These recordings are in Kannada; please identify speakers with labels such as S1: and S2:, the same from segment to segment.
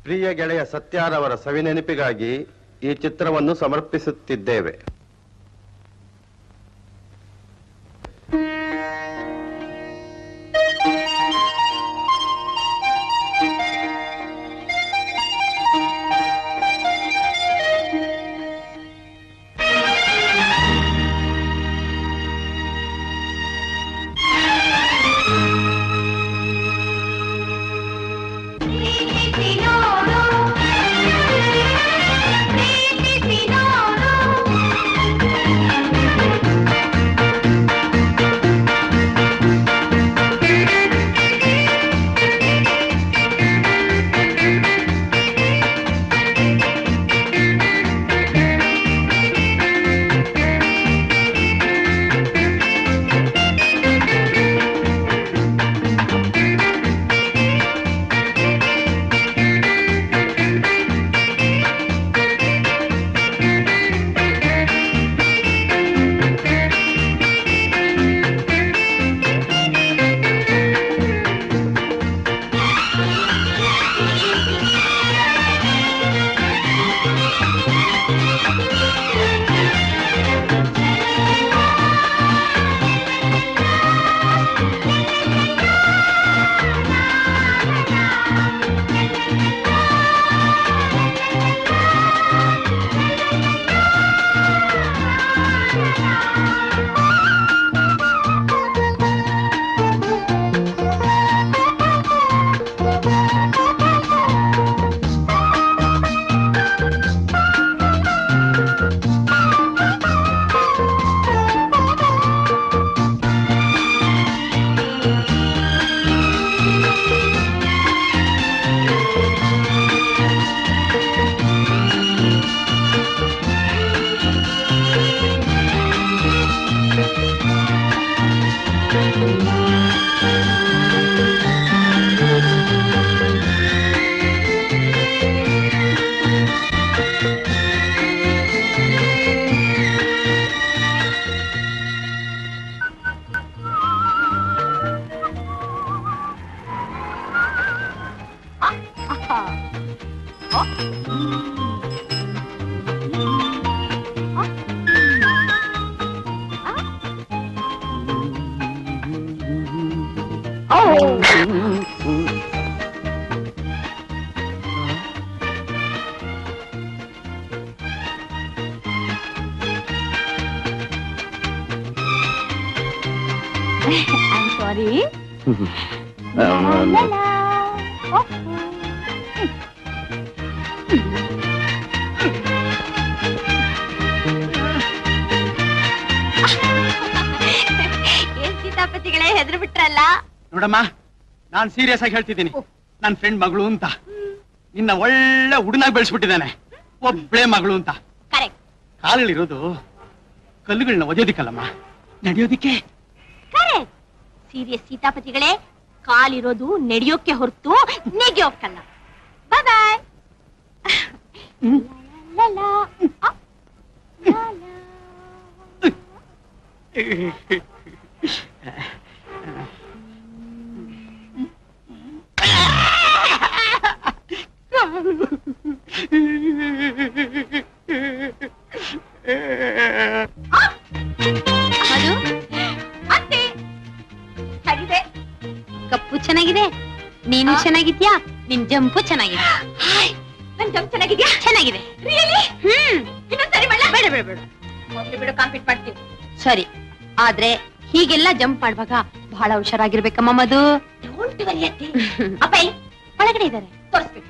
S1: ಪ್ರಿಯ ಗೆಳೆಯ ಸತ್ಯಾರವರ ಸವಿನೆನಪಿಗಾಗಿ ಈ ಚಿತ್ರವನ್ನು ಸಮರ್ಪಿಸುತ್ತಿದ್ದೇವೆ
S2: I'm sorry. La, la, la. Oh. ಏನ್ ಸೀತಾಪತಿಗಳೇ ಹೆದ್ರು ಬಿಟ್ರಲ್ಲ
S3: ನೋಡಮ್ಮ ನಾನ್ ಸೀರಿಯಸ್ ಆಗಿ ಹೇಳ್ತಿದ್ದೀನಿ ನನ್ ಫ್ರೆಂಡ್ ಮಗಳು ಅಂತ ನಿನ್ನ ಒಳ್ಳೆ ಹುಡುನಾಗಿ ಬೆಳೆಸ್ಬಿಟ್ಟಿದ್ದಾನೆ ಒಬ್ಳೆ ಮಗಳು ಅಂತ
S2: ಕರೆಕ್ಟ್
S3: ಕಾಲುಗಳಿರೋದು ಕಲ್ಲುಗಳನ್ನ ಒದೆಯೋದಿಕ್ಕಲ್ಲಮ್ಮ ನಡೆಯೋದಿಕ್ಕೆ
S2: ಕರೆಕ್ಟ್ ಸೀರಿಯಸ್ ಸೀತಾಪತಿಗಳೇ ಕಾಲಿರೋದು ನಡೆಯೋಕೆ ಹೊರತು ನೆಗೆಯೋಕ್ಕಲ್ಲ ಬಾಯ್ ಬಾಯ್ ಅದು ಅತ್ತೆ ಹೇಗಿದೆ ಕಪ್ಪು ಚೆನ್ನಾಗಿದೆ ನೀನು ಚೆನ್ನಾಗಿದ್ಯಾ ನಿನ್ ಜಂಪು ಚೆನ್ನಾಗಿದೆ ನನ್ ಜಂಪ್ ಚೆನ್ನಾಗಿದ್ಯಾ ಚೆನ್ನಾಗಿದೆ ರಿಯಲಿ ಹ್ಮ್ ಇನ್ನೊಂದ್ಸರಿ ಮಾಡ್ಲಾ ಬೇಡ ಬೇಡ ಬೇಡ ಹೋಗ್ಲಿ ಬಿಡು ಕಾಂಪೀಟ್ ಮಾಡ್ತೀನಿ ಸರಿ ಆದ್ರೆ ಹೀಗೆಲ್ಲ ಜಂಪ್ ಮಾಡುವಾಗ ಬಹಳ ಹುಷಾರಾಗಿರ್ಬೇಕಮ್ಮ ಮಧು ಡೋಂಟ್ ವರಿ ಅತ್ತೆ ಅಪ್ಪ ಎಲ್ಲಿ? ಒಳಗಡೆ ಇದ್ದಾರೆ ತೋರಿಸ್ಬೇಕು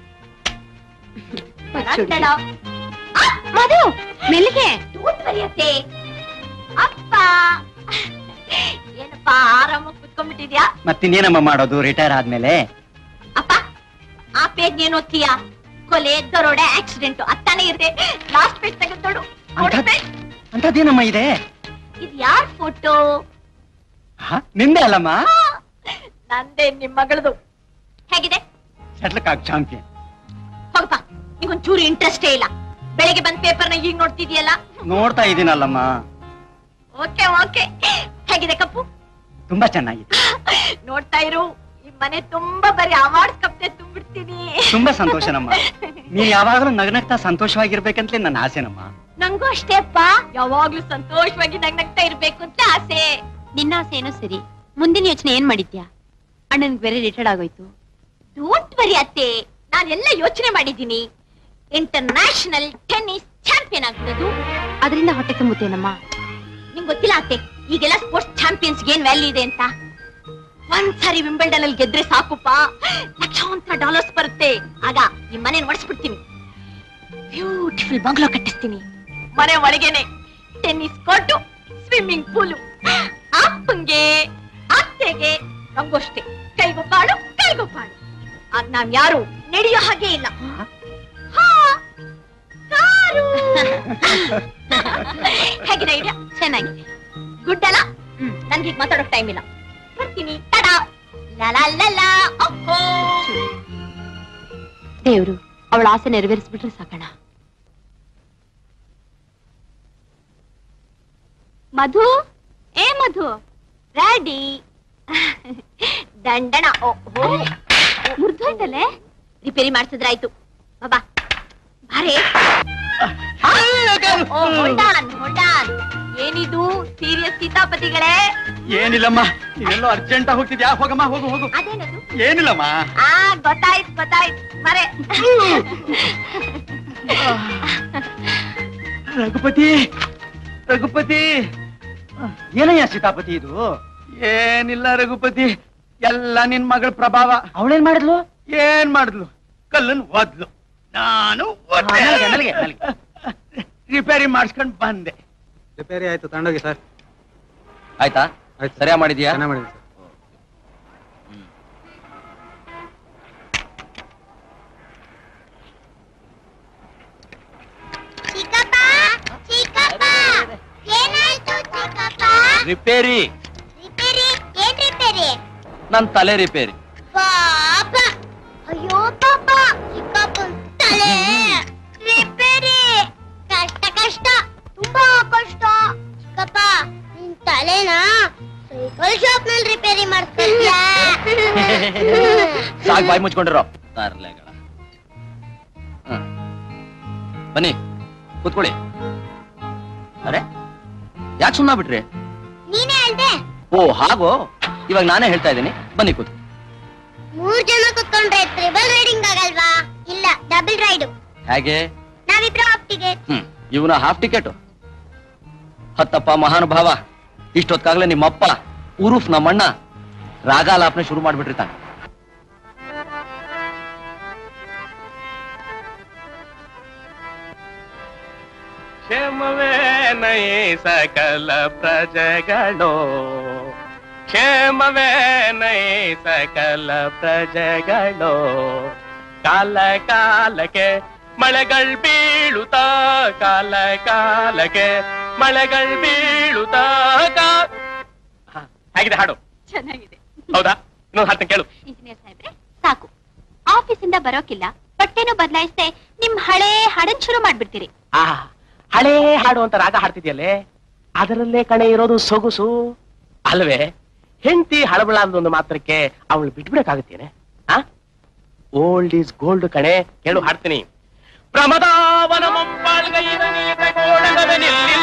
S2: ಆ, ಮಧು ಮೆಲ್ಲಿಗೆ ಡೋಂಟ್ ವರಿ ಅತ್ತೆ ಅಪ್ಪ ಏನಪ್ಪ ಆರಾಮಾಗಿ ಕುತ್ಕೊಂಡ್ಬಿಟ್ಟಿದ್ಯಾ
S3: ಮತ್ತಿನ್ನೇನಮ್ಮ ಮಾಡೋದು ರಿಟೈರ್ ಆದ್ಮೇಲೆ
S2: ಅಪ್ಪ ಆ ಪೇಜ್ ಏನ್ ಓದ್ತೀಯಾ ಕೊಲೆ ದರೋಡೆ ಆಕ್ಸಿಡೆಂಟ್ ಅತ್ತಾನೆ ಇದೆ ಲಾಸ್ಟ್ ಪೇಜ್ ತೆಗೆದು ನೋಡು
S3: ಅಂಥದ್- ಅಂಥದ್ದೇನಮ್ಮ ಇದೆ
S2: ಇದು ಯಾರ್ ಫೋಟೋ
S3: ಹ? ನಿಂದೆ ಅಲ್ಲಮ್ಮ
S2: ನಂದೇ ನಿಮ್ ಮಗಳದು ಹೇಗಿದೆ
S3: ಶಟ್ಲ್ ಕಾಕ್ ಚಾಂಪಿಯನ್
S2: ಹೋಗಪ್ಪ ನಿಗೊಂಚೂರು ಇಂಟ್ರೆಸ್ಟೇ ಇಲ್ಲ ಬೆಳಗ್ಗೆ ಬಂದ್ ಪೇಪರ್ನ ಈಗ ನೋಡ್ತಿದ್ಯಲ್ಲ
S3: ನೋಡ್ತಾ ಇದೀನಲ್ಲಮ್ಮ
S2: ಓಕೆ ಓಕೆ ಹೇಗಿದೆ ಕಪ್ಪು
S3: ತುಂಬಾ ಚೆನ್ನಾಗಿದೆ
S2: ನೋಡ್ತಾ ಇರು ಈ ನಿಮ್ ಮನೆ ತುಂಬಾ ಬರೀ ಅವಾರ್ಡ್ಸ್ ಕಪ್ತೆ ತುಂಬಿಡ್ತೀನಿ
S3: ತುಂಬಾ ಸಂತೋಷನಮ್ಮ ನೀನ್ ಯಾವಾಗಲೂ ನಗನಗ್ತಾ ಸಂತೋಷವಾಗಿರ್ಬೇಕಂತಲೇ ನನ್ನ ಆಸೆನಮ್ಮ
S2: ನಂಗೂ ಅಷ್ಟೇ ಅಪ್ಪ ಯಾವಾಗ್ಲೂ ಸಂತೋಷವಾಗಿ ನಗ್ನಗ್ತಾ ಇರ್ಬೇಕು ಅಂತ ಆಸೆ ನಿನ್ನ ಆಸೆ ಏನೋ ಸರಿ ಮುಂದಿನ ಯೋಚನೆ ಏನ್ ಮಾಡಿದ್ಯಾ ಅಣ್ಣನ್ಗೆ ಬೇರೆ ರಿಟೈರ್ಡ್ ಆಗೋಯ್ತು ಡೋಂಟ್ ವರಿ ಅತ್ತೆ ನಾನೆಲ್ಲ ಯೋಚನೆ ಮಾಡಿದ್ದೀನಿ ಇಂಟರ್ನ್ಯಾಷನಲ್ ಟೆನ್ನಿಸ್ ಚಾಂಪಿಯನ್ ಆಗ್ತದ್ದು ಅದರಿಂದ ಹೊಟ್ಟೆ ತುಂಬುತ್ತೇನಮ್ಮ ನಿಂಗ್ ಗೊತ್ತಿಲ್ಲ ಅತ್ತೆ ಈಗೆಲ್ಲ ಸ್ಪೋರ್ಟ್ಸ್ ಚಾಂಪಿಯನ್ಸ್ ಏನ್ ವ್ಯಾಲ್ಯೂ ಇದೆ ಅಂತ ಒಂದ್ಸರಿ ವಿಂಬಲ್ಡನ್ ಅಲ್ಲಿ ಗೆದ್ರೆ ಸಾಕುಪ್ಪ ಲಕ್ಷಾಂತರ ಡಾಲರ್ಸ್ ಬರುತ್ತೆ ಆಗ ಈ ಮನೆ ಒಡಿಸ್ಬಿಡ್ತೀನಿ ಬ್ಯೂಟಿಫುಲ್ ಬಂಗ್ಲೋ ಕಟ್ಟಿಸ್ತೀನಿ ಮನೆ ಒಳಗೇನೆ ಟೆನ್ನಿಸ್ ಕೋರ್ಟು ಸ್ವಿಮ್ಮಿಂಗ್ ಪೂಲು ಅಪ್ಪಂಗೆ ಅತ್ತೆಗೆ ನಂಗಷ್ಟೇ ಕೈಗೊಪ್ಪಾಡು ಕೈಗೊಪ್ಪಾಡು ಆಗ ನಾವ್ ಯಾರು ನಡೆಯೋ ಹಾಗೆ ಇಲ್ಲ ಹಾ, ಕಾರು. ಹೇಗಿದೆ ಐಡಿಯಾ ಚೆನ್ನಾಗಿದೆ ಗುಡ್ ಅಲ್ಲ ನನ್ಗೆ ಈಗ ಮಾತಾಡೋಕ್ ಟೈಮ್ ಇಲ್ಲ ಬರ್ತೀನಿ ತಡಾ ಲಲಲಲ, ಓಹೋ. ದೇವ್ರು ಅವಳ ಆಸೆ ನೆರವೇರಿಸ್ಬಿಟ್ರೆ ಸಾಕಣ ಮಧು ಏ ಮಧು ರೆಡಿ ದಂಡಣ ಓಹೋ ಮುರ್ದೋಯ್ತಲ್ಲೇ ರಿಪೇರಿ ಮಾಡ್ಸಿದ್ರಾಯ್ತು ಬಾಬಾ ಬಾರೆ ಹೊಲ್ಡಾನ್ ಹೊಲ್ಡಾನ್ ಏನಿದು ಸೀರಿಯಸ್ ಸೀತಾಪತಿಗಳೇ
S3: ಏನಿಲ್ಲಮ್ಮ ನೀವೆಲ್ಲೋ ಅರ್ಜೆಂಟ್ ಹೋಗ್ತಿದ್ಯಾ ಹೋಗಮ್ಮ ಹೋಗು ಹೋಗು
S2: ಅದೇನದು
S3: ಏನಿಲ್ಲಮ್ಮ
S2: ಆ ಗೊತ್ತಾಯ್ತು ಗೊತ್ತಾಯ್ತು ಮರೆ
S3: ರಘುಪತಿ ರಘುಪತಿ ಏನಯ್ಯ ಸೀತಾಪತಿ ಇದು ಏನಿಲ್ಲ ರಘುಪತಿ ಎಲ್ಲ ನಿನ್ ಮಗಳ ಪ್ರಭಾವ ಅವಳೇನ್ ಮಾಡಿದ್ಲು ಏನ್ ಮಾಡಿದ್ಲು ಕಲ್ಲನ್ ಓದ್ಲು ನಾನು ಓದ್ದೆ.
S4: ನಲ್ಗೆ, ನಲ್ಗೆ, ನಲ್ಗೆ.
S3: ರಿಪೇರಿ ಮಾಡಿಸ್ಕೊಂಡ್ ಬಂದೆ
S4: ರಿಪೇರಿ ಆಯ್ತು ತಗೊಂಡೋಗಿ ಸರ್
S5: ಆಯ್ತಾ
S4: ಆಯ್ತು
S5: ಸರಿಯಾ ಮಾಡಿದ್ಯಾ
S4: ಚೆನ್ನಾಗಿ ಮಾಡಿದ್ವಿ ಸರ್
S2: ಚಿಕ್ಕಪ್ಪ ಚಿಕ್ಕಪ್ಪ ಏನಾಯ್ತು ಚಿಕ್ಕಪ್ಪ
S5: ರಿಪೇರಿ
S2: ರಿಪೇರಿ ಏನ್ ರಿಪೇರಿ
S5: ನನ್ ತಲೆ ರಿಪೇರಿ
S2: ಪಾಪ ಅಯ್ಯೋ ಪಾಪ ಚಿಕ್ಕಪ್ಪ ತಲೆ ರಿಪೇರಿ ಕಷ್ಟ ಕಷ್ಟ ತುಂಬಾ ಕಷ್ಟ ಚಿಕ್ಕಪ್ಪ ನಿನ್ ತಲೆನ ಸೈಕಲ್ ಶಾಪ್ ನಲ್ಲಿ ರಿಪೇರಿ ಮಾಡ್ತಿದ್ಯಾ
S5: ಸಾಕ್ ಬಾಯಿ ಮುಚ್ಕೊಂಡಿರೋ ತರ್ಲೆಗಳ ಹ್ಮ್. ಬನ್ನಿ ಕೂತ್ಕೊಳ್ಳಿ ಅರೆ ಯಾಕೆ ಸುಮ್ಮನ ಬಿಟ್ರಿ
S2: ನೀನೇ ಹೇಳ್ದೆ
S5: ಓ ಹಾಗೋ ಇವಾಗ ನಾನೇ ಹೇಳ್ತಾ ಇದ್ದೀನಿ ಬನ್ನಿ ಕೂತ್
S2: ಮೂರ್ ಜನ ಕುತ್ಕೊಂಡ್ರೆ ಟ್ರಿಬಲ್ ರೈಡಿಂಗ್ ಆಗಲ್ವಾ ಇಲ್ಲ ಡಬಲ್ ರೈಡ್
S5: ಹೇಗೆ
S2: ನಾವಿಬ್ರು ಒಟ್ಟಿಗೆ
S5: ಹ್ಮ್ ಇವನ ಹಾಫ್ ಟಿಕೆಟ್ ಹತ್ತಪ್ಪ ಮಹಾನುಭಾವ ಇಷ್ಟೊತ್ತಾಗ್ಲೇ ನಿಮ್ಮಪ್ಪ ಉರುಫ್ ನಮ್ಮಣ್ಣ ರಾಗಾಲಾಪನೆ ಶುರು ಮಾಡ್ಬಿಟ್ಟಿರ್ತಾನೆ
S6: ಕ್ಷೇಮವೇ ನೈ ಸಕಲ ಪ್ರಜೆಗಳು ಕ್ಷೇಮವೇ ನೈ ಸಕಲ ಪ್ರಜೆಗಳು ಕಾಲ ಕಾಲಕ್ಕೆ ಮಳೆಗಳು ಬೀಳುತ್ತಾ ಕಾಲ ಕಾಲಕ್ಕೆ ಮಳೆಗಳು ಬೀಳುತ್ತಾ ಕಾ- ಹ, ಹೇಗಿದೆ ಹಾಡು
S2: ಚೆನ್ನಾಗಿದೆ
S6: ಹೌದಾ ಇನ್ನೊಂದು ಹಾಡ್ತೀನಿ ಕೇಳು
S2: ಇಂಜಿನಿಯರ್ ಸಾಹೇಬ್ರೆ ಸಾಕು ಆಫೀಸಿಂದ ಬರೋಕಿಲ್ಲ ಬಟ್ಟೆನೂ ಬದಲಾಯಿಸ್ದೆ ನಿಮ್ ಹಳೆ ಹಾಡನ್ ಶುರು ಮಾಡ್ಬಿಡ್ತೀರಿ
S6: ಆ ಹಳೇ ಹಾಡು ಅಂತ ರಾಗ ಹಾಡ್ತಿದ್ಯಲ್ಲೇ ಅದರಲ್ಲೇ ಕಣೆ ಇರೋದು ಸೊಗಸು ಅಲ್ವೇ ಹೆಂಡತಿ ಹಳಬಳ ಒಂದು ಮಾತ್ರಕ್ಕೆ ಅವಳು ಬಿಟ್ಬಿಡಕ್ಕಾಗತ್ತೇನೆ ಆ ಓಲ್ಡ್ ಈಸ್ ಗೋಲ್ಡ್ ಕಣೆ ಕೇಳು ಹಾಡ್ತೀನಿ ಪ್ರಮದಾವನ ಮುಂಬಾಳ್ಗೈದ ನೀತ ಗೋಳಗದನಿಲ್ಲಿ.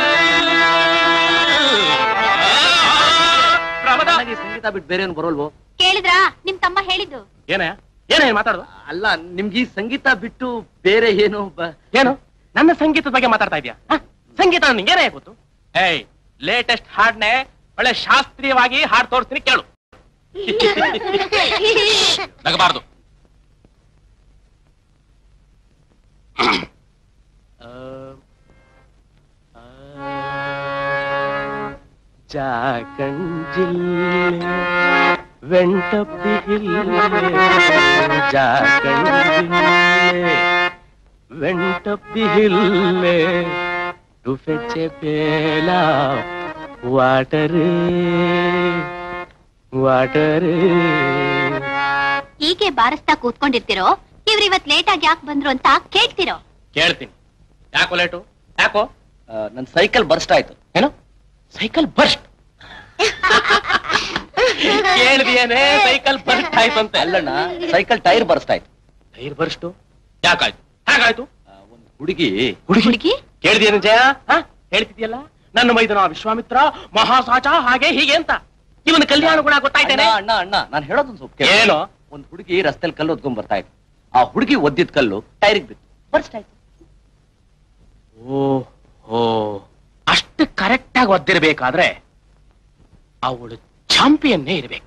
S6: ಪ್ರಮದ
S5: ನನಗೆ ಸಂಗೀತ ಬಿಟ್ಟು ಬೇರೆ ಏನು ಬರೋಲ್ವೋ
S2: ಕೇಳಿದ್ರಾ ನಿಮ್ ತಮ್ಮ ಹೇಳಿದ್ದು
S6: ಏನ ಏನ ಮಾತಾಡೋದು
S5: ಅಲ್ಲ ನಿಮ್ಗೆ ಈ ಸಂಗೀತ ಬಿಟ್ಟು ಬೇರೆ ಏನು ಬ-
S6: ಏನು ನನ್ನ ಸಂಗೀತದ ಬಗ್ಗೆ ಮಾತಾಡ್ತಾ ಇದೀಯಾ ಹ? ಸಂಗೀತ ನಿಂಗೇನೇ ಗೊತ್ತು ಏಯ್ ಲೇಟೆಸ್ಟ್ ಹಾಡ್ನೆ ಒಳ್ಳೆ ಶಾಸ್ತ್ರೀಯವಾಗಿ ಹಾಡ್ ತೋರಿಸ್ತೀನಿ ಕೇಳು ನಗಬಾರ್ದು ಜಾಕಂಜಿಲ್ಲೆ వెంటపిహిల్లే జాకండిల్లే వెంటపిహిల్లే టు ఫెచ్చే పేలా వాటరే ವಾಟರೇ
S2: ಹೀಗೆ ಬಾರಿಸ್ತಾ ಕೂತ್ಕೊಂಡಿರ್ತಿರೋ ಇವ್ರು ಇವತ್ ಲೇಟ್ ಆಗಿ ಯಾಕೆ ಬಂದ್ರು ಅಂತ ಕೇಳ್ತಿರೋ
S6: ಕೇಳ್ತೀನಿ ಯಾಕೋ ಲೇಟು ಯಾಕೋ
S5: ಆ, ನನ್ ಸೈಕಲ್ ಬರ್ಸ್ಟ್ ಆಯ್ತು
S6: ಏನು ಸೈಕಲ್ ಬರ್ಸ್ಟ್ ಕೇಳಿದೇನೆ ಸೈಕಲ್ ಬರ್ಸ್ಟ್ ಆಯ್ತಂತೆ
S5: ಅಲ್ಲಣ್ಣ ಸೈಕಲ್ ಟೈರ್ ಬರ್ಸ್ತಾ ಇತ್ತು
S6: ಟೈರ್ ಬರ್ಸ್ಟು ಯಾಕಾಯ್ತು ಹೇಗಾಯ್ತು
S5: ಒಂದು ಹುಡುಗಿ
S6: ಹುಡುಗಿ
S2: ಹುಡುಗಿ
S6: ಕೇಳಿದೇನು ಜಯ ಹ? ಹೇಳ್ತಿದ್ಯಲ್ಲ ನನ್ನ ಮೈದನ ವಿಶ್ವಾಮಿತ್ರ ಮಹಾಸಾಚ ಹಾಗೆ ಹೀಗೆ ಅಂತ ಇವನ ಕಲ್ಯಾಣ ಗುಣ
S5: ಅಣ್ಣ
S6: ಗೊತ್ತಾಯ್ತೇನೆ
S5: ಅಣ್ಣ ಅಣ್ಣ ನಾನು ಹೇಳೋದೊಂದು ಸ್ವಲ್ಪ ಕೇಳು.
S6: ಏನು
S5: ಒಂದು ಹುಡುಗಿ ರಸ್ತೆಲ್ ಕಲ್ಲು ಹೊತ್ಕೊಂಡ್ ಬರ್ತಾ ಇತ್ತು ಆ ಹುಡುಗಿ ಒದ್ದಿದ್ ಕಲ್ಲು ಟೈರಿಗೆ ಬಿತ್ತು ಬರ್ಸ್ತಾ ಇತ್ತು
S6: ಓ ಓ ಅಷ್ಟು ಕರೆಕ್ಟ್ ಆಗಿ ಒದ್ದಿರ್ಬೇಕಾದ್ರೆ ಅವಳು ಚಾಂಪಿಯನ್ನೇ ಇರ್ಬೇಕು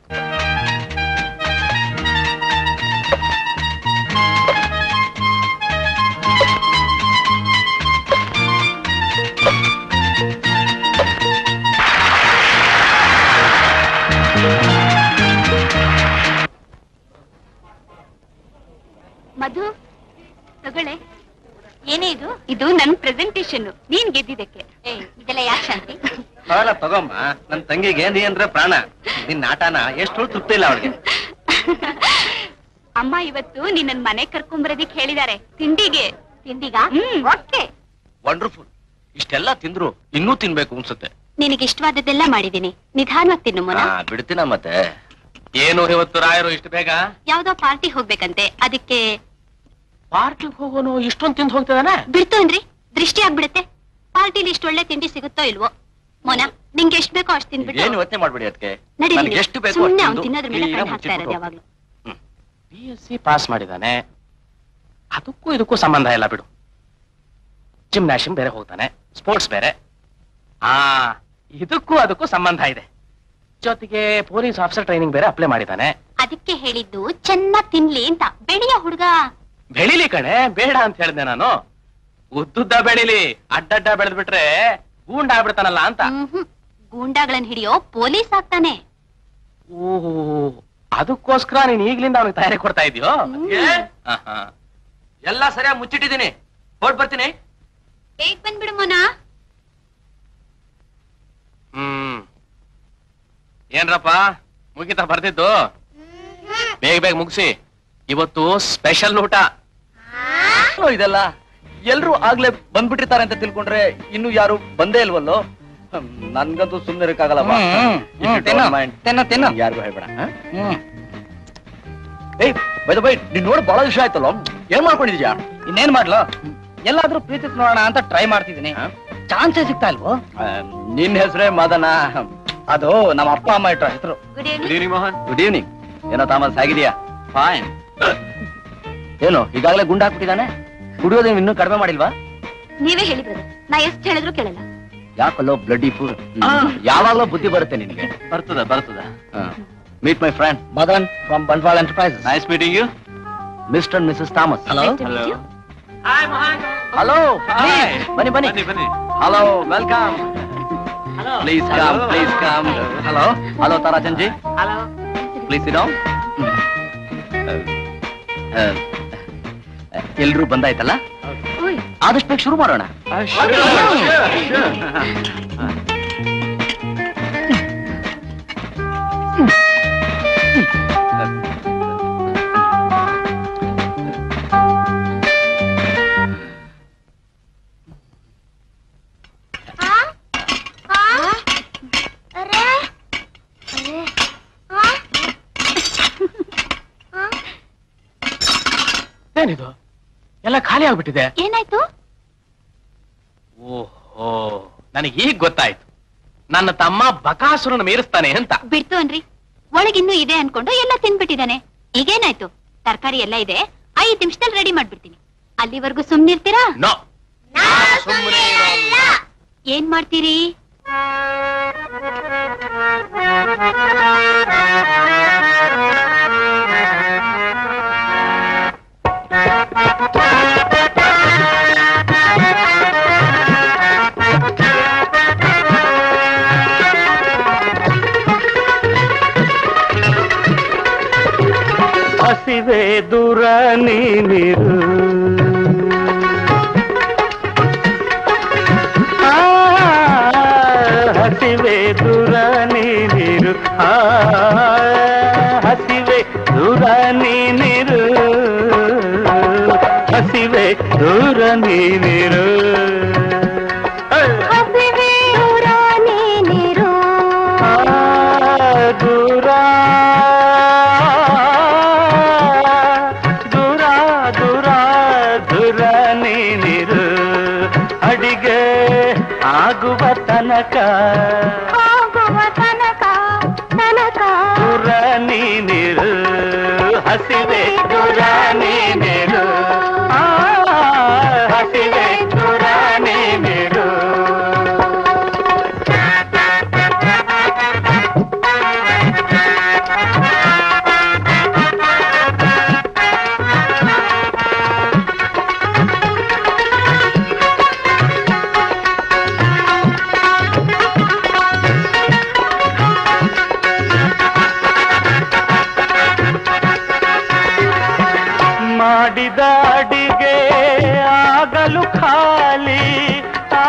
S2: ಮಧು ತಗೊಳ್ಳೆ ಏನೇ ಇದು ಇದು ನನ್ ಪ್ರೆಸೆಂಟೇಶನ್ ನೀನ್ ಗೆದ್ದಿದ್ದಕ್ಕೆ ಇದೆಲ್ಲ ಯಾಕೆ ಶಾಂತಿ
S5: ಅವೆಲ್ಲ ತಗೊಮ್ಮ ನನ್ ತಂಗಿಗೆ ನೀ ಅಂದ್ರೆ ಪ್ರಾಣ ನಿನ್ ಆಟನ ಎಷ್ಟು ತೃಪ್ತಿ ಇಲ್ಲ ಅವಳಿಗೆ
S2: ಅಮ್ಮ ಇವತ್ತು ನಿನ್ನ ಮನೆ ಕರ್ಕೊಂಬರೋದಿಕ್ ಹೇಳಿದಾರೆ ತಿಂಡಿಗೆ ತಿಂಡಿಗ ಓಕೆ
S5: ವಂಡರ್ಫುಲ್ ಇಷ್ಟೆಲ್ಲ ತಿಂದ್ರು ಇನ್ನೂ ತಿನ್ಬೇಕು ಅನ್ಸುತ್ತೆ
S2: ನಿನಗೆ ಇಷ್ಟವಾದದ್ದೆಲ್ಲ ಮಾಡಿದೀನಿ ನಿಧಾನವಾಗಿ ತಿನ್ನು ಮೊನ
S5: ಹಾ, ಬಿಡ್ತೀನ ಮತ್ತೆ
S6: ಏನು ಇವತ್ತು ರಾಯರು ಇಷ್ಟು ಬೇಗ
S2: ಯಾವ್ದೋ ಪಾರ್ಟಿ ಹೋಗ್ಬೇಕಂತೆ ಅದಕ್ಕೆ
S6: ಪಾರ್ಟಿಗೆ ಹೋಗೋನು ಇಷ್ಟೊಂದು ತಿಂದು ಹೋಗ್ತದಾನ
S2: ಬಿಡ್ತು ಅಂದ್ರಿ ದೃಷ್ಟಿ ಆಗ್ಬಿಡುತ್ತೆ ಪಾರ್ಟಿಲಿ ಇಷ್ಟು ಒಳ್ಳೆ ತಿಂಡಿ ಸಿಗುತ್ತೋ ಇಲ್ವೋ ಮೊನ ನಿಂಗೆ ಎಷ್ಟ್ ಬೇಕೋ ಅಷ್ಟು ತಿನ್ಬಿಟ್ಟು
S5: ಏನು ಯೋಚನೆ ಮಾಡ್ಬೇಡಿ ಅದಕ್ಕೆ
S2: ನಡಿ
S5: ನನಗೆ ಎಷ್ಟು ಬೇಕು
S2: ಸುಮ್ನೆ
S5: ಅಷ್ಟು
S2: ಅವ್ನು
S5: ತಿಂದು
S2: ತಿನ್ನೋದ್ರ ಮೇಲೆ
S5: clean
S2: ಕಣ್ಣು
S5: ಆಗಿ
S2: ಹಾಕ್ತಾ ಇರೋದು
S5: ಮುಚ್ಚಿಟ್ಬಿಟ್ಟು
S2: ಯಾವಾಗ್ಲೂ
S6: ಪಿ ಎಸ್ ಸಿ ಪಾಸ್ ಮಾಡಿದಾನೆ ಅದಕ್ಕೂ ಇದಕ್ಕೂ ಸಂಬಂಧ ಇಲ್ಲ ಬಿಡು ಜಿಮ್ನಾಶಿಯಂ ಬೇರೆ ಹೋಗ್ತಾನೆ ಸ್ಪೋರ್ಟ್ಸ್ ಬೇರೆ ಆ ಇದಕ್ಕೂ ಅದಕ್ಕೂ ಸಂಬಂಧ ಇದೆ ಜೊತೆಗೆ ಪೊಲೀಸ್ ಆಫೀಸರ್ ಟ್ರೈನಿಂಗ್ ಬೇರೆ ಅಪ್ಲೈ ಮಾಡಿದ್ದಾನೆ
S2: ಅದಕ್ಕೆ ಹೇಳಿದ್ದು ಚೆನ್ನಾಗ್ ತಿನ್ಲಿ ಅಂತ ಬೆಳೆಯ ಹುಡುಗ
S6: ಬೆಳಿಲಿ ಕಣೆ ಬೇಡ ಅಂತ ಹೇಳಿದೆ ನಾನು ಉದ್ದುದ್ದ ಬೆಳಿಲಿ ಅಡ್ಡಡ್ಡ ಬೆಳೆದ್ ಬಿಟ್ರೆ ಗೂಂಡ ಆಗ್ಬಿಡ್ತಾನಲ್ಲ ಅಂತ
S2: ಮ್ಹ್ಮ್. ಗೂಂಡಾಗಳನ್ನ ಹಿಡಿಯೋ ಪೊಲೀಸ್ ಆಗ್ತಾನೆ
S6: ಓಹೋ ಅದಕ್ಕೋಸ್ಕರ ನೀನ್ ಈಗ್ಲಿಂದ ಅವನಿಗೆ ತಯಾರಿ ಕೊಡ್ತಾ ಇದೆಯೋ
S5: ಎಲ್ಲ ಸರಿಯಾಗಿ ಮುಚ್ಚಿಟ್ಟಿದ್ದೀನಿ ಹೊರಟ್ ಬರ್ತೀನಿ
S2: ಬೇಗ ಬಂದ್ಬಿಡು ಮೊನ
S6: ಹ್ಮ್ ಏನ್ರಪ್ಪ ಮುಗಿತಾ ಬರ್ತಿದ್ದು ಬೇಗ ಬೇಗ ಮುಗಿಸಿ ಇವತ್ತು ಸ್ಪೆಷಲ್ ಊಟ
S5: ಏನೋ ಇದೆಲ್ಲ ಎಲ್ರು ಆಗ್ಲೇ ಬಂದ್ಬಿಟ್ಟಿರ್ತಾರೆ ಅಂತ ತಿಳ್ಕೊಂಡ್ರೆ ಇನ್ನು ಯಾರು ಬಂದೇ ಇಲ್ವಲ್ಲೋ ಹ್ಮ್, ನನ್ಗಂತೂ ಸುಮ್ನೆ ಇರಕ್ಕಾಗಲ್ಲಪ್ಪ ಯಾರಿಗೂ ಹೇಳ್ಬೇಡ ಹ? ಏಯ್ ಬೈದ ಬೈ ನೀನ್ ನೋಡಿ ಬಹಳ ವಿಷಯ ಆಯ್ತಲ್ಲ ಏನ್ ಮಾಡ್ಕೊಂಡಿದ್ಯಾ
S4: ಇನ್ನೇನ್ ಮಾಡ್ಲು ಎಲ್ಲಾದ್ರೂ ಪ್ರೀತಿ ನೋಡೋಣ ಅಂತ ಟ್ರೈ ಮಾಡ್ತಿದ್ದೀನಿ ಚಾನ್ಸೇ ಸಿಗ್ತಾ ಇಲ್ವೋ
S5: ನಿನ್ ಹೆಸರೇ ಮದನ
S4: ಅದು ನಮ್ಮ ಅಪ್ಪ ಅಮ್ಮ ಇಟ್ರ ಹೆಸರು
S2: good evening
S5: Mohan good evening ಏನೋ ತಾಮಸ್ ಹೇಗಿದ್ಯಾ ಫೈನ್ ಏನು ಈಗಾಗಲೇ ಗುಂಡು ಹಾಕ್ಬಿಟ್ಟಿದ್ದಾನೆ ಕುಡಿಯೋದೇನು ಇನ್ನೂ ಕಡಿಮೆ ಮಾಡಿಲ್ವಾ
S2: ನೀವೇ ಹೇಳಿ ಬ್ರದರ್ ನಾ ಎಷ್ಟ್ ಹೇಳಿದ್ರು ಕೇಳಲ್ಲ
S5: ಯಾಕಲ್ಲೋ ಬ್ಲಡ್ ಫುಡ್ ಯಾವಾಗ್ಲೂ ಬುದ್ಧಿ ಬರುತ್ತೆ ನಿನಗೆ ಬರ್ತದ ಬರ್ತದ meet my friend
S4: Madan from Bantwal enterprise
S5: nice meeting you Mr and Mrs Thomas
S4: hello
S2: Nice to meet you.
S5: Hello ಬನ್ನಿ ಬನ್ನಿ hello welcome please come please come hello hello Tarachand ji please ಇರೋ ಎಲ್ರೂ ಬಂದಾಯ್ತಲ್ಲ
S2: ಓಯ್
S5: ಆದಷ್ಟು ಬೇಗ ಶುರು ಮಾಡೋಣ
S6: ಏನಿದು ಎಲ್ಲ ಖಾಲಿ ಆಗ್ಬಿಟ್ಟಿದೆ
S2: ಏನಾಯ್ತು
S6: ಓಹೋ ನನಗೆ ಈಗ ಗೊತ್ತಾಯ್ತು ನನ್ನ ತಮ್ಮ ಬಕಾಸುರನ ಮೀರಿಸ್ತಾನೆ ಅಂತ
S2: ಬಿಡ್ತು ಅನ್ರಿ ಒಳಗಿನ್ನೂ ಇದೆ ಅನ್ಕೊಂಡು ಎಲ್ಲ ತಿನ್ಬಿಟ್ಟಿದಾನೆ ಈಗೇನಾಯ್ತು ತರಕಾರಿ ಎಲ್ಲ ಇದೆ ಐದ್ ನಿಮಿಷದಲ್ಲಿ ರೆಡಿ ಮಾಡ್ಬಿಡ್ತೀನಿ ಅಲ್ಲಿವರೆಗೂ ಸುಮ್ನಿರ್ತೀರಾ
S6: ನೋ
S2: ಏನ್ ಮಾಡ್ತೀರಿ
S7: ಹಸಿವೆ ದೂರ ನೀನಿರು ಆ, ಹಸಿವೆ ದೂರ ನೀನಿರು ಆ, ಹಸಿವೆ ದೂರ ನೀನಿರು ಹಸಿವೆ ದೂರ ನೀನಿರು ಆ, ದೂರ ತನಕ
S2: ಹೋಗುವ ತನಕ ತನಕ
S7: ದೂರ ನೀನಿರು ಹಸಿವೆ ದೂರ ನೀನಿರು ಆ, ಹಸಿವೆ ದೂರ ನೀನಿರು ಮಾಡಿದ ಅಡಿಗೆ ಆಗಲು ಖಾಲಿ ಆ,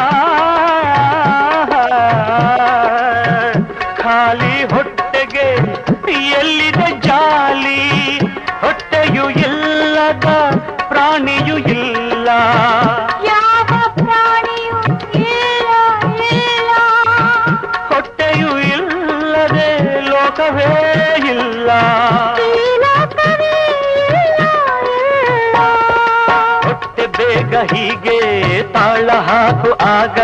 S7: ಖಾಲಿ ಹೊಟ್ಟೆಗೆ ಎಲ್ಲಿದೆ ಜಾಲಿ ಹೊಟ್ಟೆಯು ಇಲ್ಲದ ಪ್ರಾಣಿಯು ಇಲ್ಲ
S2: ಯಾವ ಪ್ರಾಣಿಯೂ ಇಲ್ಲ ಇಲ್ಲ
S7: ಹೊಟ್ಟೆಯು ಇಲ್ಲದೆ ಲೋಕವೇ ಇಲ್ಲ
S2: ಈ ಲೋಕವೇ ಇಲ್ಲ, ಇಲ್ಲ.
S7: ಹೊಟ್ಟೆ ಬೇಗ ಹೀಗೆ ತಾಳ ಹಾಕು ಆಗ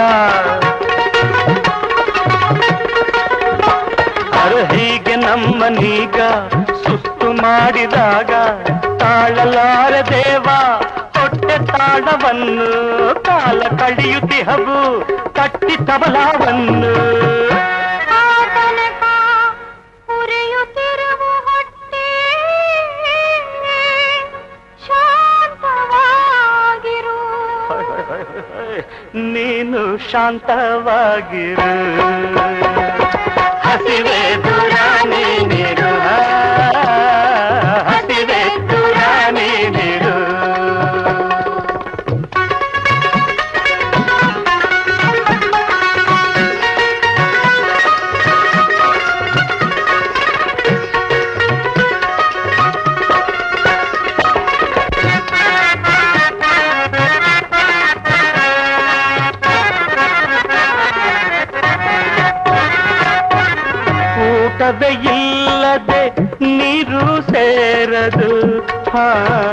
S7: ಅರೆ ಹೀಗೆ ನಮ್ಮನೀಗ ಸುಸ್ತು ಮಾಡಿದಾಗ ತಾಳಲಾರ ದೇವ ಹೊಟ್ಟೆ ತಾಳವನ್ನು ಕಾಲ ಕಳೆಯುತ್ತಿಹವು ಕಟ್ಟಿ ತಬಲಾವನ್ನು
S2: ಆ ತನಕ ಉರಿಯುತ್ತಿರುವ ಹೊಟ್ಟೆ ಶಾಂತವಾಗಿರು
S7: ನೀನು ಶಾಂತವಾಗಿರು ಹಸಿವೆ ದೂರ ನೀನಿರು ಹಸಿವೆ ದೂರ ನೀನಿರು ಊಟವೇ ಇಲ್ಲದೆ ನೀರು ಸೇರದು ಹಾ.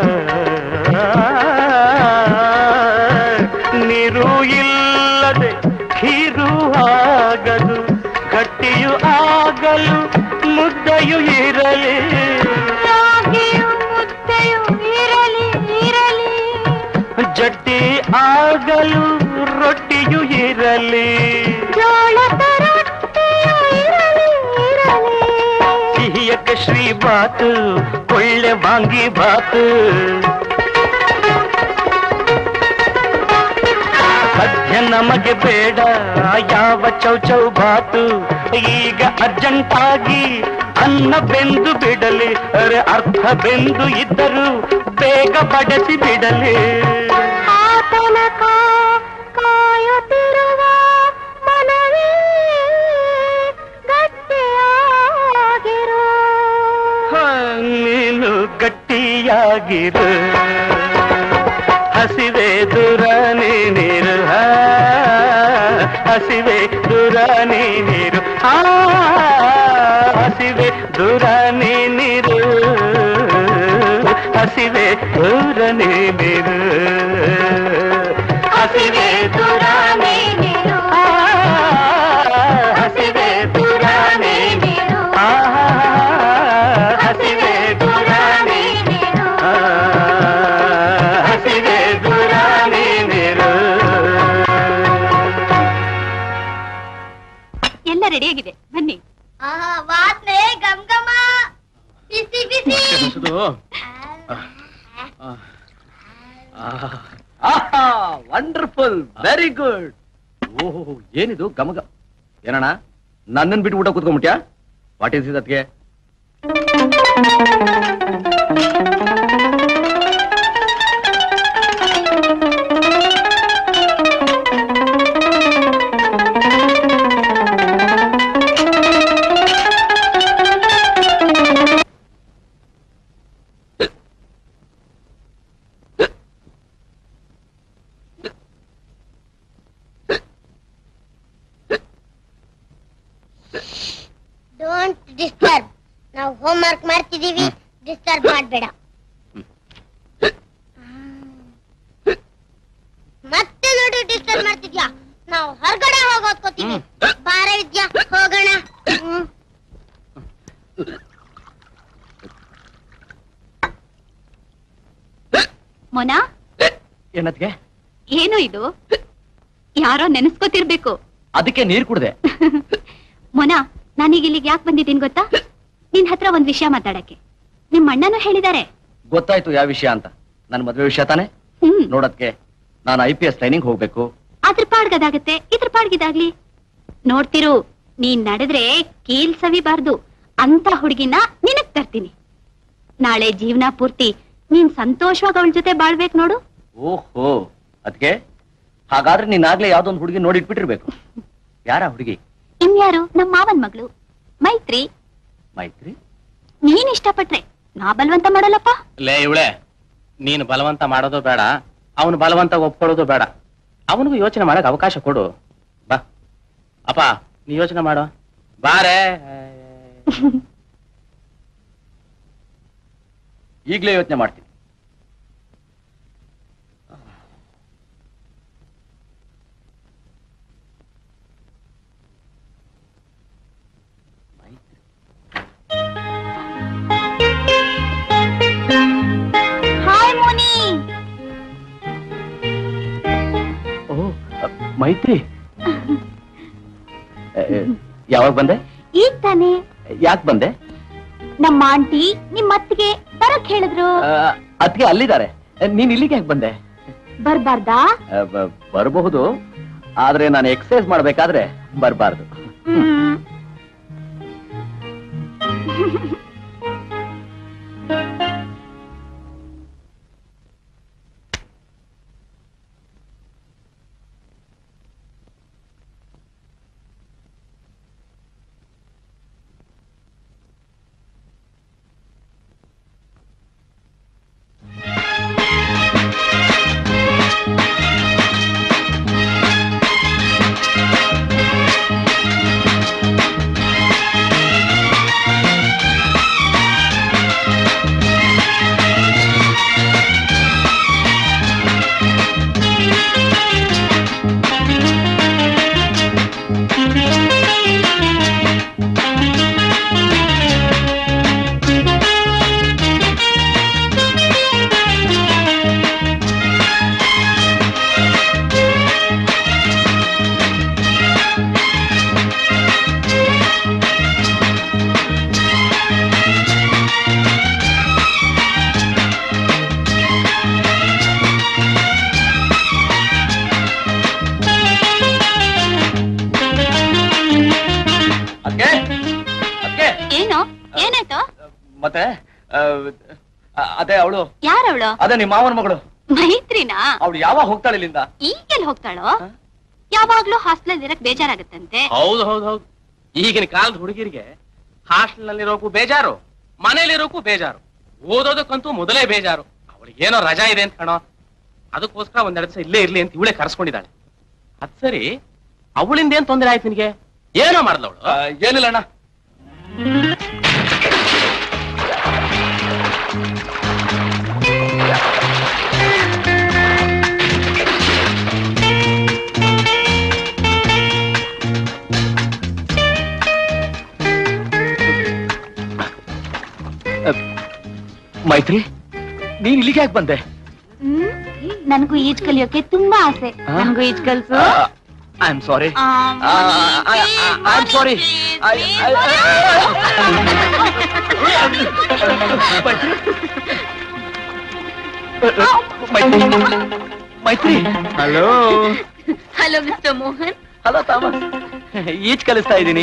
S7: ನೀರು ಇಲ್ಲದೆ ಖೀರು ಆಗದು ಗಟ್ಟಿಯು ಆಗಲು ಮುದ್ದೆಯು ಇರಲಿ
S2: ರಾಗಿಯು ಮುದ್ದೆಯು ಇರಲಿ ಇರಲಿ
S7: ಜಟ್ಟಿ ಆಗಲು ರೊಟ್ಟಿಯು ಇರಲಿ
S2: ಜೋಳದ ರೊಟ್ಟಿಯು ಇರಲಿ ಇರಲಿ
S7: ಸಿಹಿಯಕ್ಕೆ ಶ್ರೀ ಬಾತು ಒಳ್ಳೆ ವಾಂಗಿ ಬಾತು ಸದ್ಯ ನಮಗೆ ಬೇಡ ಯಾವ ಚೌಚೌ ಬಾತು ಈಗ ಅರ್ಜೆಂಟ್ ಆಗಿ ಅನ್ನ ಬೆಂದು ಬಿಡಲಿ ಅರೆ ಅರ್ಥ ಬೆಂದು ಇದ್ದರೂ ಬೇಗ ಬಡಿಸಿ ಬಿಡಲಿ
S2: ಆ ತನಕ ಕಾಯುತ್ತಿರುವ ಮನವೇ ಗಟ್ಟಿಯಾಗಿರು
S7: ಹ, ನೀನು ಗಟ್ಟಿಯಾಗಿರು ಹಸಿವೆ ದೂರ ನೀರು ಹಸಿವೆ ದೂರ ನೀರು ಆ ಹಸಿವೆ ದೂರ ನೀರು ಹಸಿವೆ ದೂರ ನೀರು ಹಸಿವೆ ದೂರ
S2: ನೀರು
S7: ಆ, ಹಸಿವೆ ದೂರ ನೀರು ಆ, ಹಸಿವೆ ದೂರ
S2: ನೀರು
S7: ಆ, ಹಸಿವೆ ದೂರ ನೀರು
S2: ಎಲ್ಲ ರೆಡಿಯಾಗಿದೆ ಬನ್ನಿ
S8: ವಾಸನೆ ಗಮ್ ಗಮ ಬಿಸಿ ಬಿಸಿ
S5: ವಂಡರ್ಫುಲ್ ವೆರಿ ಗುಡ್ ಓಹೋ ಏನಿದು ಗಮಗ ಏನಣ್ಣ ನನ್ನನ್ ಬಿಟ್ಟು ಊಟ ಕೂತ್ಕೊಂಡ್ಬಿಟ್ಯಾ ವಾಟ್ ಇಸ್ ಅದಕ್ಕೆ
S8: ಡೋಂಟ್ ಡಿಸ್ಟರ್ಬ್ ನಾವು ಹೋಮ್ ವರ್ಕ್ ಮಾಡ್ತಿದೀವಿ ಡಿಸ್ಟರ್ಬ್ ಮಾಡಬೇಡ ಮತ್ತೆ ನೋಡಿ ಡಿಸ್ಟರ್ಬ್ ಮಾಡ್ತಿದ್ಯಾ ನಾವು ಹೊರಗಡೆ ಹೋಗೋದ್ ಅನ್ಕೋತೀನಿ ಬಾರ ವಿದ್ಯಾ ಹೋಗೋಣ ಹ್ಮ್.
S2: ಮೊನಾ
S5: ಏನತ್ಗೆ
S2: ಏನು ಇದು ಯಾರೋ ನೆನೆಸ್ಕೋತಿರ್ಬೇಕು
S5: ಅದಕ್ಕೆ ನೀರ್ ಕುಡ್ದೆ
S2: ಮೊನಾ ನಾನೀಗ ಇಲ್ಲಿಗೆ ಯಾಕೆ ಬಂದಿದ್ದೀನಿ ಗೊತ್ತಾ ನಿನ್ ಹತ್ರ ಒಂದ್ ವಿಷಯ ಮಾತಾಡಕ್ಕೆ ನಿಮ್ ಅಣ್ಣನೂ ಹೇಳಿದ್ದಾರೆ
S5: ಗೊತ್ತಾಯ್ತು ಯಾವ ವಿಷಯ ಅಂತ ನನ್ ಮದ್ವೆ ವಿಷಯ ತಾನೆ
S2: ಹ್ಮ್
S5: ನೋಡದ್ಕೆ ನಾನು ಐ ಪಿ ಎಸ್ ಟ್ರೈನಿಂಗ್ ಹೋಗ್ಬೇಕು
S2: ಅದ್ರ ಪಾಡ್ಗದಾಗತ್ತೆ ಇದ್ರ ಪಾಡ್ಗಿದಾಗ್ಲಿ ನೋಡ್ತಿರು ನೀನ್ ನಡೆದ್ರೆ ಕೀಲ್ ಸವಿಬಾರ್ದು ಅಂತ ಹುಡುಗಿನ ನಿನಗ್ ತರ್ತೀನಿ ನಾಳೆ ಜೀವನ ಪೂರ್ತಿ ನೀನ್ ಸಂತೋಷವಾಗಿ ಅವಳ ಜೊತೆ ಬಾಳ್ಬೇಕು ನೋಡು
S5: ಓಹೋ ಅದಕ್ಕೆ ಹಾಗಾದ್ರೆ ನೀನಾಗ್ಲೇ ಯಾವ್ದೊಂದು ಹುಡುಗಿ ನೋಡಿಟ್ಬಿಟ್ಟಿರ್ಬೇಕು ಯಾರ ಹುಡುಗಿ
S2: ಇನ್ಯಾರು ನಮ್ ಮಾವನ್ ಮಗಳು ಮೈತ್ರಿ
S5: ಮೈತ್ರಿ
S2: ನೀನ್ ಇಷ್ಟಪಟ್ರೆ ನಾ ಬಲ್ವಂತ ಮಾಡಲ್ಲಪ್ಪ
S6: ಲೇ ಇವಳೆ ನೀನು ಬಲವಂತ ಮಾಡೋದು ಬೇಡ ಅವನು ಬಲವಂತ ಒಪ್ಕೊಳ್ಳೋದು ಬೇಡ ಅವನಿಗೂ ಯೋಚನೆ ಮಾಡಕ್ ಅವಕಾಶ ಕೊಡು ಬಾ ಅಪ್ಪ ನೀ ಯೋಚನೆ ಮಾಡೋ ಬಾರೆ
S5: ಈಗ್ಲೇ ಯೋಚನೆ ಮಾಡ್ತೀನಿ
S2: ಹಾಯ್ ಮೋನಿ
S5: ಓ ಮೈತ್ರಿ ಯಾವಾಗ ಬಂದೆ
S2: ಈಗ ತಾನೇ
S5: ಯಾಕೆ ಬಂದೆ
S2: ನಮ್ಮ ಆಂಟಿ ನಿಮ್ ಅತ್ತಿಗೆ ಬರಕ್ ಹೇಳಿದ್ರು
S5: ಅದಕ್ಕೆ ಅಲ್ಲಿದ್ದಾರೆ ನೀನ್ ಇಲ್ಲಿಗೆ ಯಾಕೆ ಬಂದೆ
S2: ಬರ್ಬಾರ್ದಾ
S5: ಆ, ಬ- ಬರಬಹುದು ಆದ್ರೆ ನಾನು ಎಕ್ಸರ್ಸೈಸ್ ಮಾಡ್ಬೇಕಾದ್ರೆ ಬರಬಾರ್ದು
S2: ಹ್ಮ್.
S5: ಅದಕ್ಕೆ ಅದಕ್ಕೆ
S2: ಏನು ಏನಾಯ್ತು
S5: ಮತ್ತೆ ಆ, ಆ, ಅದೇ ಅವಳು
S2: ಯಾರವಳು
S5: ಅದೇ ನಿಮ್ಮ ಮಾವನ ಮಗಳು
S2: ಮೈತ್ರಿನಾ
S5: ಅವಳು ಯಾವಾಗ ಹೋಗ್ತಾಳೆ ಇಲ್ಲಿಂದ
S2: ಈಗೆಲ್ ಹೋಗ್ತಾಳೋ ಯಾವಾಗ್ಲೂ ಹಾಸ್ಟೆಲ್ ಇರಕ್ ಬೇಜಾರಾಗತ್ತಂತೆ
S6: ಹೌದು ಹೌದು ಹೌದು ಈಗಿನ ಕಾಲದ ಹುಡುಗಿರಿಗೆ ಹಾಸ್ಟೆಲ್ ನಲ್ಲಿರೋಕು ಬೇಜಾರು ಮನೇಲಿರೋಕು ಬೇಜಾರು ಓದೋದಕ್ಕಂತೂ ಮೊದಲೇ ಬೇಜಾರು ಅವಳಿಗೆ ಏನೋ ರಜಾ ಇದೆ ಅಂತ ಕಣೋ ಅದಕ್ಕೋಸ್ಕರ ಒಂದೆರಡು ದಿವಸ ಇಲ್ಲೇ ಇರ್ಲಿ ಅಂತ ಇವಳೇ ಕರ್ಸ್ಕೊಂಡಿದ್ದಾಳೆ ಅದ್ ಸರಿ ಅವಳಿಂದ ಏನ್ ತೊಂದರೆ ಆಯ್ತು ನಿನಗೆ ಏನೋ ಮಾಡ್ದವಳು
S5: ಆ, ಏನಿಲ್ಲ ಅಣ್ಣ ಆ, ಮೈತ್ರಿ ನೀನ್ ಇಲ್ಲಿಗೆ ಯಾಕೆ ಬಂದೆ
S2: ಹ್ಮ್ ನನಗೂ ಈಜ್ ಕಲಿಯೋಕೆ ತುಂಬಾ ಆಸೆ
S5: ಆ?
S2: ನನಗೂ ಈಜ್ ಕಲ್ಸು
S5: ಐ ಆಮ್ ಸಾರಿ
S2: ಆ,
S5: I am sorry Maitri hello
S2: hello mister Mohan
S5: hello Thomas ಈಜ್ ಕಲಿಸ್ತಾ ಇದ್ದೀನಿ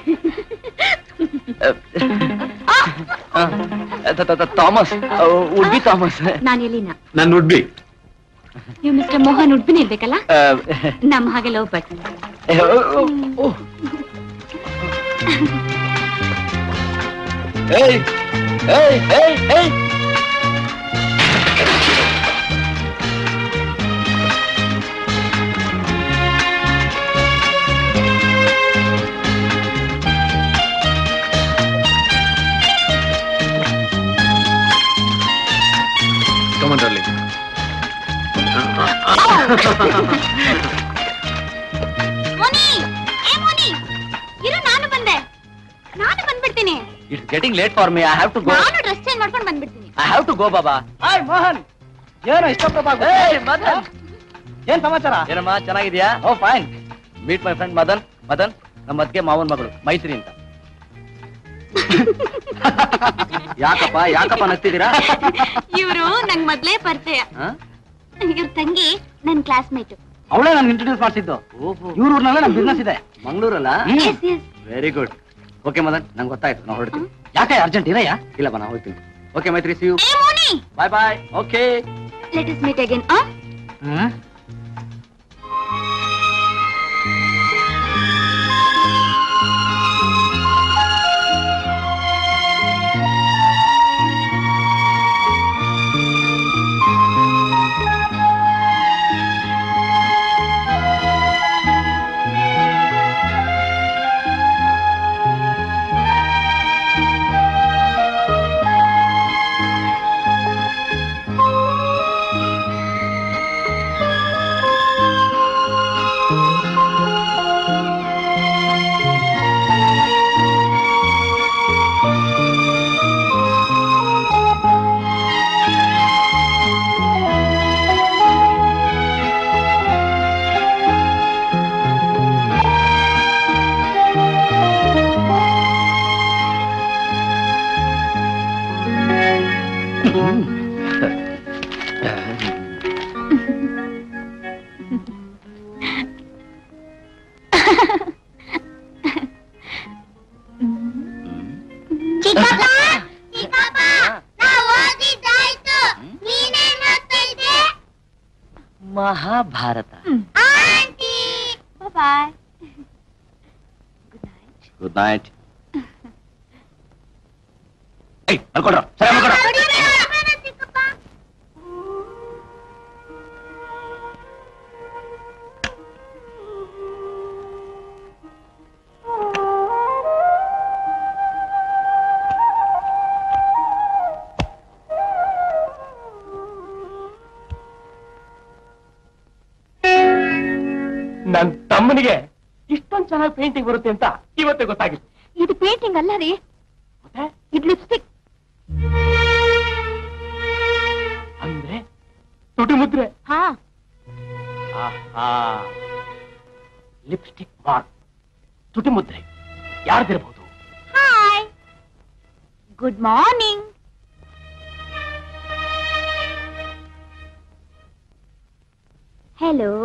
S5: ಥಾಮಸ್ ಉಡ್ಬಿ ಥಾಮಸ್
S2: ನಾನು ಎಲ್ಲಿನ
S1: ನನ್ನ ಉಡ್ಬಿ
S2: ನೀವು ಮಿಸ್ಟರ್ ಮೋಹನ್ ಉಡ್ಬಿನ ಇರ್ಬೇಕಲ್ಲ ನಮ್ ಹಾಗೆ ಲವ್ ಬಟ್
S5: ಏಯ್ ಏಯ್ ಏಯ್ ಏಯ್
S1: ಕಮಂಡ್ರಲ್ಲಿ
S2: Moni
S5: getting late for me I have to go
S2: ನಾನು ಡ್ರೆಸ್ ಚೇಂಜ್ ಮಾಡ್ಕೊಂಡು ಬಂದ್ಬಿಡ್ತೀನಿ
S5: ಐ ಹ್ಯಾವ್ ಟು ಗೋ ಬಾಬಾ
S4: ಹಾಯ್ ಮೋಹನ್ ಏನೋ ಇಷ್ಟೊತ್ತಪ್ಪ
S5: ಏಯ್, ಮದನ್.
S4: ಏನ್ ಸಮಾಚಾರ
S5: ಏನಮ್ಮ ಚೆನ್ನಾಗಿದ್ಯಾ oh fine meet my friend Madan Madan ನಮ್ಮ ಅದಕ್ಕೆ ಮಾವನ್ ಮಗಳು ಮೈತ್ರಿ ಅಂತ ಯಾಕಪ್ಪ ಯಾಕಪ್ಪ ನಗ್ತಿದ್ದೀರಾ
S2: ಇವರು ನಂಗ್ ಮೊದ್ಲೇ ಪರಿಚಯ
S5: ಹ?
S2: ಇವ್ರ ತಂಗಿ ನನ್ ಕ್ಲಾಸ್ಮೇಟ್
S4: ಅವಳೇ ನಾನು ಇಂಟ್ರೊಡ್ಯೂಸ್ ಮಾಡಿಸಿದ್ದು
S5: ಓಹೋ
S4: ಇವ್ರ ಊರ್ನಲ್ಲೇ ನಮ್ ಬಿಸ್ನೆಸ್ ಇದೆ
S5: ಮಂಗಳೂರಲ್ಲ
S2: yes yes
S5: very good okay Madan ನಂಗೆ ಗೊತ್ತಾಯ್ತು ನಾವು ಹೊರಡ್ತೀವಿ
S4: ಯಾಕೆ ಅರ್ಜೆಂಟ್ ಇರಯ್ಯ
S5: ಇಲ್ಲಪ್ಪ ನಾ ಹೋಗ್ತೀನಿ ಓಕೆ ಮೈತ್ರಿ ಸಿ ಯು
S2: ಏ Moni
S5: bye bye okay
S2: let us meet again ಆ
S8: ಚಿಕ್ಕಪ್ಪ ಚಿಕ್ಕಪ್ಪ ನಾ ಓದಿದ್ದಾಯ್ತು ನೀನೇನ್ ಮಾಡ್ತಾ ಇದ್ದೆ
S5: Mahabharata
S8: aunty
S2: bye
S5: good night ಏಯ್ ಮಲ್ಕೊಡ್ರ ಸರಿ ಮಲ್ಕೊಡ್ರ
S8: ಹೊಡಿಬೇಡ, ಹೊಡಿಬೇಡ ಚಿಕ್ಕಪ್ಪ
S6: ನನ್ ತಮ್ಮನಿಗೆ ಇಷ್ಟೊಂದ್ ಚೆನ್ನಾಗಿ ಪೇಂಟಿಂಗ್ ಬರುತ್ತೆ ಅಂತ ಇವತ್ತೇ ಗೊತ್ತಾಗಿತ್ತು
S2: ಇದು ಪೇಂಟಿಂಗ್ ಅಲ್ಲ ರೀ
S6: ಮತ್ತೆ
S2: ಇದು ಲಿಪ್ಸ್ಟಿಕ್
S6: ಅಂದ್ರೆ ತುಟಿ ಮುದ್ರೆ
S2: ಹಾ
S6: ಆಹಾ ಲಿಪ್ಸ್ಟಿಕ್ ಮಾರ್ಕ್ ತುಟಿ ಮುದ್ರೆ ಯಾರ್ದಿರಬಹುದು
S2: hi good morning hello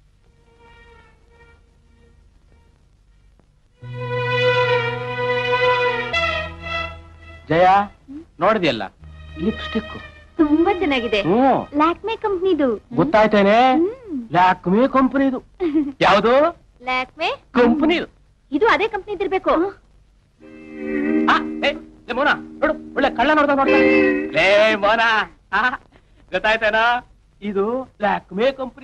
S6: Jaya ನೋಡಿದ್ಯಲ್ಲ ಲಿಪ್ಸ್ಟಿಕ್
S2: ತುಂಬಾ ಚೆನ್ನಾಗಿದೆ
S6: ಹ್ಮ್
S2: ಲ್ಯಾಕ್ಮೆ ಕಂಪ್ನಿದು
S6: ಗೊತ್ತಾಯ್ತೇನೆ ಲ್ಯಾಕ್ಮೆ ಕಂಪನಿದು ಯಾವುದು
S2: ಲ್ಯಾಕ್ಮೆ
S6: ಕಂಪನಿದು
S2: ಇದು ಅದೇ ಕಂಪ್ನಿ ಇರ್ಬೇಕು
S6: ಆ, ಏ, ಲೇ ಮೋನ ನೋಡು ಒಳ್ಳೆ ಕಳ್ಳ ನೋಡ್ದ ನೋಡ್ದ ಲೇ ಮೋನ ಆ, ಗೊತ್ತಾಯ್ತೇನಾ ಇದು ಲ್ಯಾಕ್ಮೆ ಕಂಪನಿ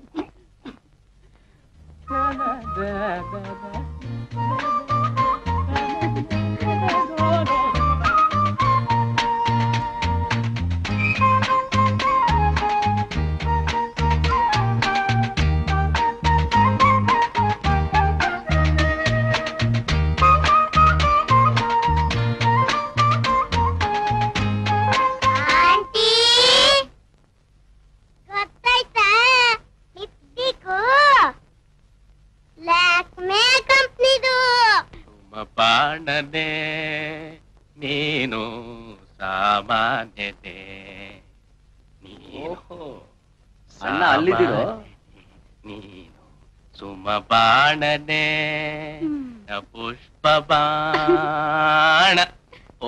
S8: ಆಂಟಿ ಗೊತ್ತಾಯ್ತಾ ಲಿಪ್ಸ್ಟಿಕ್ಕು ಲ್ಯಾಕ್ಮೆ ಕಂಪ್ನಿದು
S6: ಬಾಣನೆ ನೀನು ಸಾಮಾನ್ಯತೆ ನೀನು
S5: ಅಣ್ಣ ಅಲ್ಲಿದ್ದೀರೋ?
S6: ನೀನು ಸುಮ ಬಾಣನೆ ಪುಷ್ಪ ಬಾಣ ಓ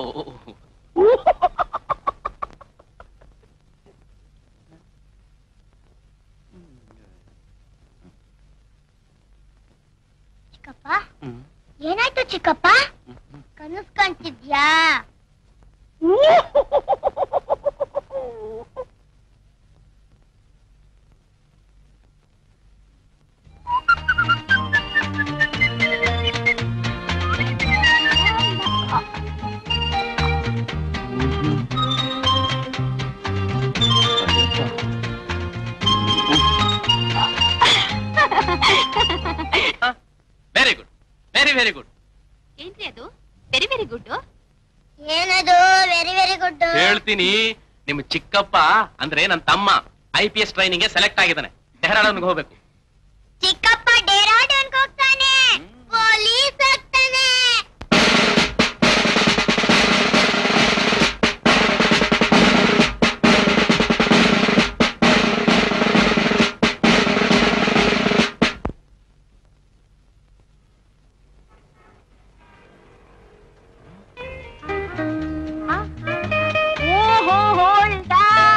S8: ಚಿಕ್ಕಪ್ಪ ಏನಾಯ್ತು ಚಿಕ್ಕಪ್ಪ ಕನಸು ಕಾಣ್ತಿದ್ಯಾ
S6: very good very very good
S2: ಏನ್ರಿ ಅದು ವೆರಿ ವೆರಿ ಗುಡ್
S6: ಹೇಳ್ತೀನಿ ನಿಮ್ ಚಿಕ್ಕಪ್ಪ ಅಂದ್ರೆ ನನ್ ತಮ್ಮ I P S training select ಆಗಿದ್ದಾನೆ ಡೆಹರಾಡೂನ್ಗೆ ಹೋಗ್ಬೇಕು
S8: ಚಿಕ್ಕಪ್ಪ ಡೇರಾಡೂನ್ಗೆ ಹೋಗ್ತಾನೆ ಪೊಲೀಸ್ ಆಗ್ತಾನೆ ಓಹೋ ಹೋಲ್ಡ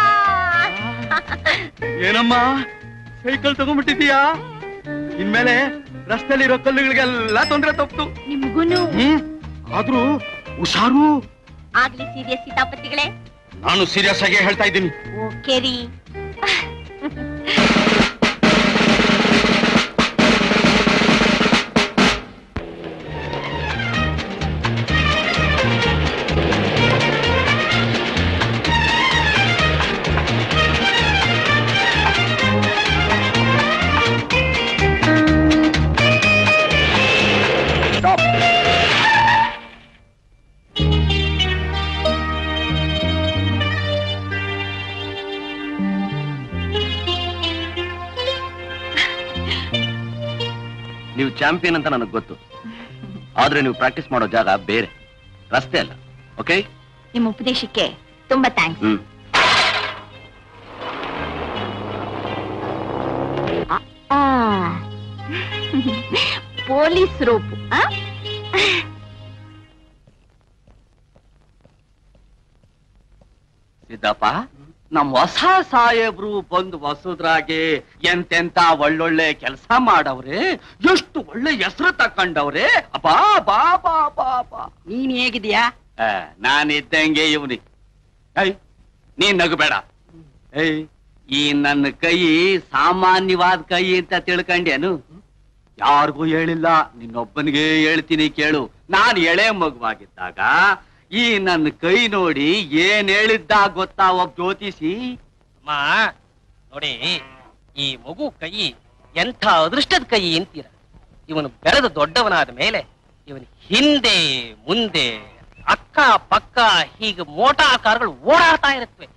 S3: ಏನಮ್ಮ ಸೈಕಲ್ ತಗೊಂಡ್ಬಿಟ್ಟಿದೀಯಾ ಇನ್ಮೇಲೆ ರಸ್ತೆಲಿರೋ ಕಲ್ಲುಗಳಿಗೆಲ್ಲ ತೊಂದ್ರೆ ತಪ್ಪು
S2: ನಿಮ್ಗುನು
S3: ಹ್ಮ್ ಆದ್ರೂ ಹುಷಾರು
S2: ಆಗ್ಲಿ ಸೀರಿಯಸ್ ಸೀತಾಪತಿಗಳೇ
S3: ನಾನು ಸೀರಿಯಸ್ ಆಗಿ ಹೇಳ್ತಾ ಇದ್ದೀನಿ
S2: ಓಕೆ ರೀ
S5: ನೀವು ಚಾಂಪಿಯನ್ ಅಂತ ನನಗೆ ಗೊತ್ತು ಆದ್ರೆ ನೀವು ಪ್ರಾಕ್ಟೀಸ್ ಮಾಡೋ ಜಾಗ ಬೇರೆ ರಸ್ತೆ ಅಲ್ಲ ಓಕೆ
S2: ನಿಮ್ಮ ಉಪದೇಶಕ್ಕೆ ತುಂಬಾ ಥ್ಯಾಂಕ್ಸ್
S5: ಹ್ಮ್
S2: ಪೊಲೀಸ್ ರೋಪು ಆ?
S5: ಸಿದ್ದಪ್ಪ ನಮ್ ಹೊಸ ಸಾಹೇಬ್ರು ಬಂದು ಹೊಸದ್ರಾಗೆ ಎಂತೆಂತ ಒಳ್ಳೊಳ್ಳೆ ಕೆಲಸ ಮಾಡವ್ರೆ ಎಷ್ಟು ಒಳ್ಳೆ ಹೆಸರು ತಕೊಂಡವ್ರೆ ಅಬ್ಬಾ ಬಾ ಬಾ ಬಾ ಬಾ
S4: ನೀನ್ ಹೇಗಿದ್ಯಾ
S5: ನಾನಿದ್ದಂಗೆ ಇವನಿ ಐ ನೀನ್ ನಗಬೇಡ ಏಯ್ ಈ ನನ್ನ ಕೈ ಸಾಮಾನ್ಯವಾದ ಕೈ ಅಂತ ತಿಳ್ಕೊಂಡೇನು ಯಾರಿಗೂ ಹೇಳಿಲ್ಲ ನಿನ್ನೊಬ್ಬನಿಗೆ ಹೇಳ್ತೀನಿ ಕೇಳು ನಾನು ಎಳೆ ಮಗುವಾಗಿದ್ದಾಗ ಈ ನನ್ನ ಕೈ ನೋಡಿ ಏನ್ ಹೇಳಿದ್ದ ಗೊತ್ತಾ ಒಬ್ಬ ಜ್ಯೋತಿಷಿ
S4: ಅಮ್ಮ ನೋಡಿ ಈ ಮಗು ಕೈ ಎಂಥ ಅದೃಷ್ಟದ ಕೈ ಅಂತೀರ ಇವನು ಬೆಳೆದು ದೊಡ್ಡವನಾದ ಮೇಲೆ ಇವನ ಹಿಂದೆ ಮುಂದೆ ಅಕ್ಕ ಪಕ್ಕ ಹೀಗೆ ಮೋಟಾ ಕಾರ್ಗಳು ಓಡಾಡ್ತಾ ಇರುತ್ತವೆ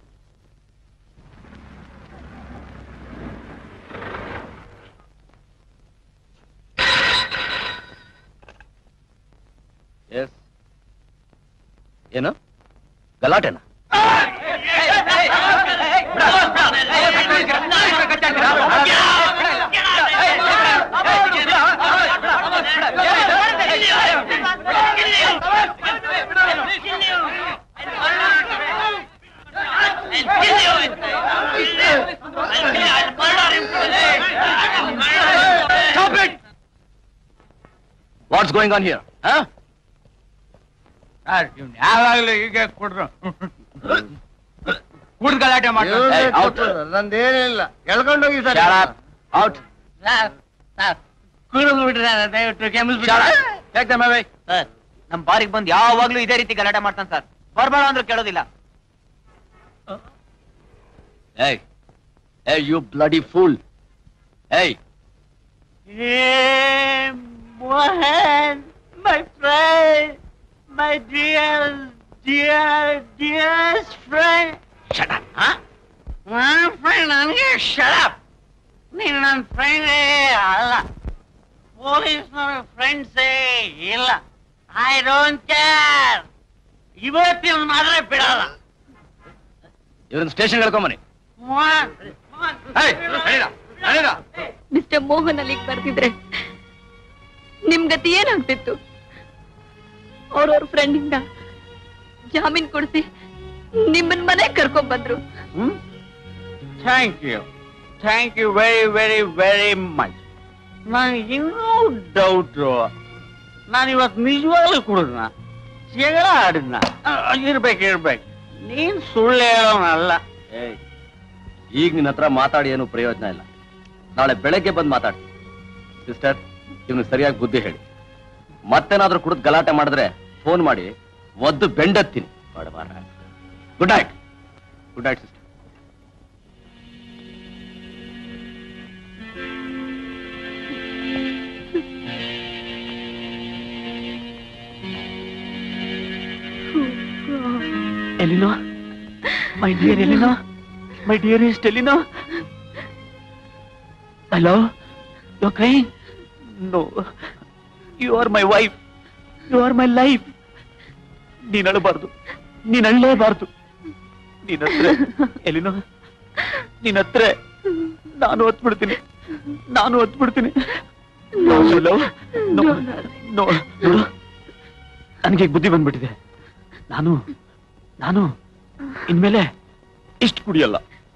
S5: ಎಸ್ ಏನು ಗಲಾಟೆನಾ ವಾಟ್ಸ್ ಗೋಯಿಂಗ್ ಆನ್ ಹಿಯರ್
S3: ಯಾವಾಗ್ಲೂ ಹೀಗೆ ಕೊಡ್ರು ಕುಡ್ದು ಗಲಾಟೆ
S1: ನಂದೇನಿಲ್ಲ ಎಳ್ಕೊಂಡೋಗಿ ಸರ್
S5: ಔಟ್
S4: ಕುಡಿದು ಬಿಟ್ರೆ ದಯವಿಟ್ಟು
S5: ಟೇಕ್ ದಮ್ ಅವೇ
S4: ಸರ್ ನಮ್ ಬಾರಿಗೆ ಬಂದು ಯಾವಾಗ್ಲೂ ಇದೇ ರೀತಿ ಗಲಾಟೆ ಮಾಡ್ತಾನೆ ಸರ್ ಬರ್ಬೇಡ ಅಂದ್ರೂ ಕೇಳೋದಿಲ್ಲ
S5: Hey, hey, you bloody fool! Hey,
S4: Mohan my friend my dear dear dear friend shut up ನನ್ನ ಫ್ರೆಂಡ್ ನನಗೆ ಶಟ್ ಅಪ್ ನೀನು ನನ್ನ ಫ್ರೆಂಡೇ ಅಲ್ಲ ಪೊಲೀಸ್ನವ್ರ ಫ್ರೆಂಡ್ಸೇ ಇಲ್ಲ ಐ ಡೋಂಟ್ ಕೇರ್ ಇವತ್ತಿನ ಮಾತ್ರ ಬಿಡಲ್ಲ
S5: ಇವ್ರನ್ನ ಸ್ಟೇಷನ್ ಹೇಳ್ಕೊಂಬನಿ
S4: ಮೋಹನ್
S2: ಮಿಸ್ಟರ್ ಮೋಹನ್ ಅಲ್ಲಿಗೆ ಬರ್ತಿದ್ರೆ ನಿಮ್ ಗತಿ ಏನಾಗ್ತಿತ್ತು ಅವ್ರವ್ರ ಫ್ರೆಂಡಿಂದ ಜಾಮೀನ್ ಕೊಡಿಸಿ ನಿಮ್ಮನ್ ಮನೆಗ್ ಕರ್ಕೊಂಡ್ ಬಂದ್ರು
S4: thank you thank you very very very much ನನಗೆ ಇನ್ನೂ ಡೌಟು ನಾನು ಇವತ್ತು ನಿಜವಾಗ್ಲೂ ಕುಡಿದ್ನ ಜಗಳ ಆಡಿದ್ನ ಇರ್ಬೇಕು ಇರ್ಬೇಕು ನೀನ್ ಸುಳ್ಳು ಹೇಳೋನಲ್ಲ
S5: ಏಯ್ ಈಗ ನಿನ್ನ ಹತ್ರ ಮಾತಾಡಿ ಏನು ಪ್ರಯೋಜನ ಇಲ್ಲ ನಾಳೆ ಬೆಳಗ್ಗೆ ಬಂದು ಮಾತಾಡಿ ಸಿಸ್ಟರ್ ಇವ್ನು ಸರಿಯಾಗಿ ಬುದ್ಧಿ ಹೇಳಿ ಮತ್ತೇನಾದ್ರೂ ಕುಡಿದು ಗಲಾಟೆ ಮಾಡಿದ್ರೆ ಫೋನ್ ಮಾಡಿ ಒದ್ದು ಬೆಂಡತ್ತೀನಿ ಬಡವಾರ good night good night sister
S6: Elena
S3: my dear Elena my dearest Elena hello you cry no you are my wife you are my life ನೀನ್ ಅಳಬಾರ್ದು ನೀನ್ ಅಳ್ಳೇಬಾರ್ದು ನೀನ್ ಹತ್ರ ಎಲಿನೋ ನೀನ್ ಹತ್ರ ನಾನು ಹೊತ್ಬಿಡ್ತೀನಿ ನಾನು ಹೊತ್ಬಿಡ್ತೀನಿ ನೋ ಹಲೋ ನೋ ನೋ ನೋಡು ನನಗೆ ಈಗ ಬುದ್ಧಿ ಬಂದ್ಬಿಟ್ಟಿದೆ ನಾನು ನಾನು ಇನ್ಮೇಲೆ ಇಷ್ಟು ಕುಡಿಯಲ್ಲ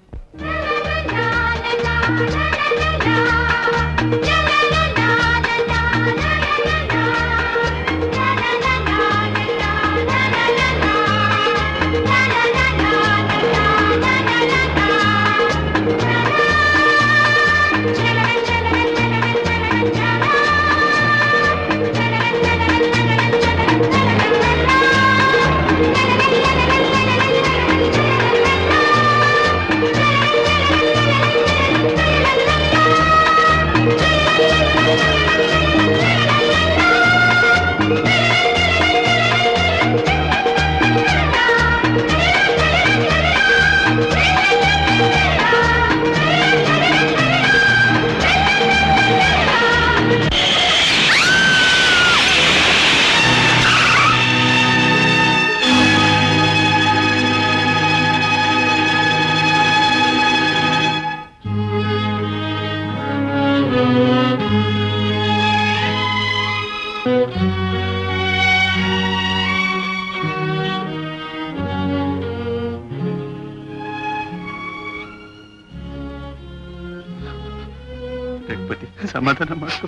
S3: ಜಗಪತಿ ಸಮಾಧಾನ ಮಾಡ್ಕೊ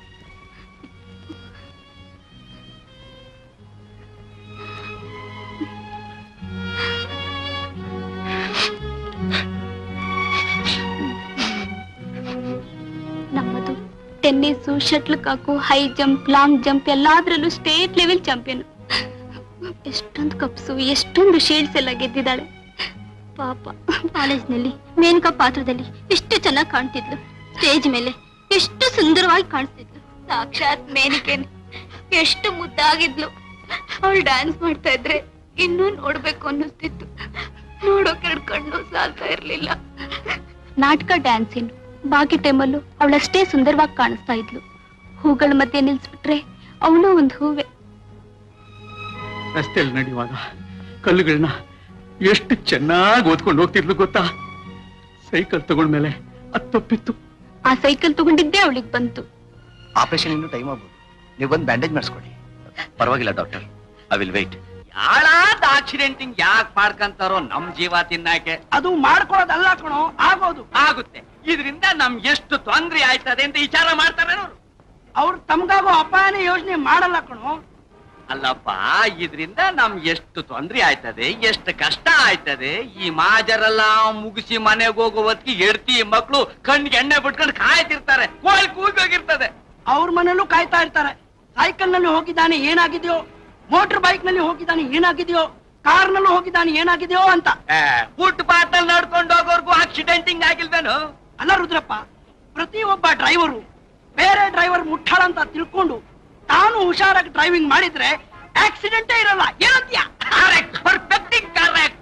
S2: ನಮ್ಮದು tennis shuttlecock high jump long jump ಎಲ್ಲಾದ್ರಲ್ಲೂ ಸ್ಟೇಟ್ ಲೆವೆಲ್ ಚಾಂಪಿಯನ್ ಎಷ್ಟೊಂದು ಕಪ್ಸು ಎಷ್ಟೊಂದು ಶೀಲ್ಡ್ಸ್ ಎಲ್ಲ ಗೆದ್ದಿದ್ದಾಳೆ ಪಾಪ ಕಾಲೇಜ್ನಲ್ಲಿ ಮೇನಕಾ ಪಾತ್ರದಲ್ಲಿ ಎಷ್ಟು ಚೆನ್ನಾಗಿ ಕಾಣ್ತಿದ್ಲು ಸ್ಟೇಜ್ ಮೇಲೆ ಎಷ್ಟು ಸುಂದರವಾಗಿ ಕಾಣಿಸ್ತಿದ್ಲು ಸಾಕ್ಷಾತ್ ಮೇನಿಕೆನೆ ಎಷ್ಟು ಮುದ್ದಾಗಿದ್ಲು ಅವಳು ಡ್ಯಾನ್ಸ್ ಮಾಡ್ತಾ ಇದ್ರೆ ಇನ್ನೂ ನೋಡ್ಬೇಕು ಅನ್ನಿಸ್ತಿತ್ತು ನೋಡೋಕೆ ಎರಡು ಕಣ್ಣು ಸಾಲ್ತಾ ಇರ್ಲಿಲ್ಲ ನಾಟಕ ಡ್ಯಾನ್ಸಿನ್ ಬಾಕಿ ಟೈಮಲ್ಲೂ ಅವಳಷ್ಟೇ ಸುಂದರವಾಗಿ ಕಾಣಿಸ್ತಾ ಇದ್ಲು ಹೂಗಳ ಮಧ್ಯೆ ನಿಲ್ಸ್ಬಿಟ್ರೆ ಅವಳು ಒಂದು ಹೂವೆ
S3: ರಸ್ತೆಯಲ್ಲಿ ನಡೆಯುವಾಗ ಕಲ್ಲುಗಳನ್ನ ಎಷ್ಟು ಚೆನ್ನಾಗಿ ಓದ್ಕೊಂಡು ಹೋಗ್ತಿದ್ಲು ಗೊತ್ತಾ ಸೈಕಲ್ ತಗೊಂಡ್ಮೇಲೆ ಅದು ತಪ್ಪಿತ್ತು
S2: ಆ ಸೈಕಲ್ ತಗೊಂಡಿದ್ದೇ ಅವಳಿಗೆ ಬಂತು
S9: ಆಪರೇಷನ್ ಇನ್ನು ಟೈಮ್ ಆಗ್ಬೋದು ನೀವು ಬಂದು ಬ್ಯಾಂಡೇಜ್ ಮಾಡಿಸ್ಕೊಡಿ ಪರವಾಗಿಲ್ಲ ಡಾಕ್ಟರ್ ಐ ವಿಲ್ ವೆಯ್ಟ್
S5: ಯಾಳಾದ ಆಕ್ಸಿಡೆಂಟಿಂಗ್ ಯಾಕೆ ಮಾಡ್ಕಂತಾರೋ ನಮ್ ಜೀವ ತಿನ್ನಾಕೆ
S3: ಅದು ಮಾಡ್ಕೊಳ್ಳೋದಲ್ಲ ಕಣೋ ಆಗೋದು
S5: ಆಗುತ್ತೆ ಇದರಿಂದ ನಮ್ ಎಷ್ಟು ತೊಂದ್ರೆ ಆಯ್ತದೆ ಅಂತ ವಿಚಾರ ಮಾಡ್ತಾರೆ ಅವ್ರು
S3: ಅವ್ರು ತಮ್ಗಾಗೋ ಅಪಾಯನ ಯೋಚನೆ ಮಾಡಲ್ಲ ಕಣೋ
S5: ಅಲ್ಲಪ್ಪ ಇದರಿಂದ ನಮ್ ಎಷ್ಟು ತೊಂದ್ರೆ ಆಯ್ತದೆ ಎಷ್ಟು ಕಷ್ಟ ಆಯ್ತದೆ ಈ ಮಾಜರೆಲ್ಲ ಮುಗಿಸಿ ಮನೆಗೆ ಹೋಗೋ ಹೊತ್ತಿಗೆ ಎಡ್ತಿ ಮಕ್ಳು ಕಣ್ಣಿಗೆ ಎಣ್ಣೆ ಬಿಟ್ಕೊಂಡು ಕಾಯ್ತಿರ್ತಾರೆ ಕೋಳಿ ಕೂಗೋಗಿರ್ತದೆ
S3: ಅವ್ರ ಮನೇಲೂ ಕಾಯ್ತಾ ಇರ್ತಾರೆ ಸೈಕಲ್ ನಲ್ಲಿ ಹೋಗಿದ್ದಾನೆ ಏನಾಗಿದೆಯೋ ಮೋಟರ್ ಬೈಕ್ ನಲ್ಲಿ ಹೋಗಿದ್ದಾನೆ ಏನಾಗಿದೆಯೋ ಕಾರ್ ನಲ್ಲಿ ಹೋಗಿದ್ದಾನೆ ಏನಾಗಿದೆಯೋ ಅಂತ
S5: ಫುಟ್ ಪಾತ್ ಅಲ್ಲಿ ನಡ್ಕೊಂಡು ಹೋಗೋರ್ಗು ಆಕ್ಸಿಡೆಂಟಿಂಗ್ ಆಗಿಲ್ವೇನು
S3: ಅಲ್ಲ ರುದ್ರಪ್ಪ ಪ್ರತಿಯೊಬ್ಬ ಡ್ರೈವರು ಬೇರೆ ಡ್ರೈವರ್ ಮುಟ್ಟಾಳ ಅಂತ ತಿಳ್ಕೊಂಡು ತಾನು ಹುಷಾರಾಗಿ ಡ್ರೈವಿಂಗ್ ಮಾಡಿದ್ರೆ ಆಕ್ಸಿಡೆಂಟೇ ಇರಲ್ಲ ಏನಂತೀಯ
S5: ಕರೆಕ್ಟ್ ಪರ್ಫೆಕ್ಟಿಂಗ್ ಕರೆಕ್ಟ್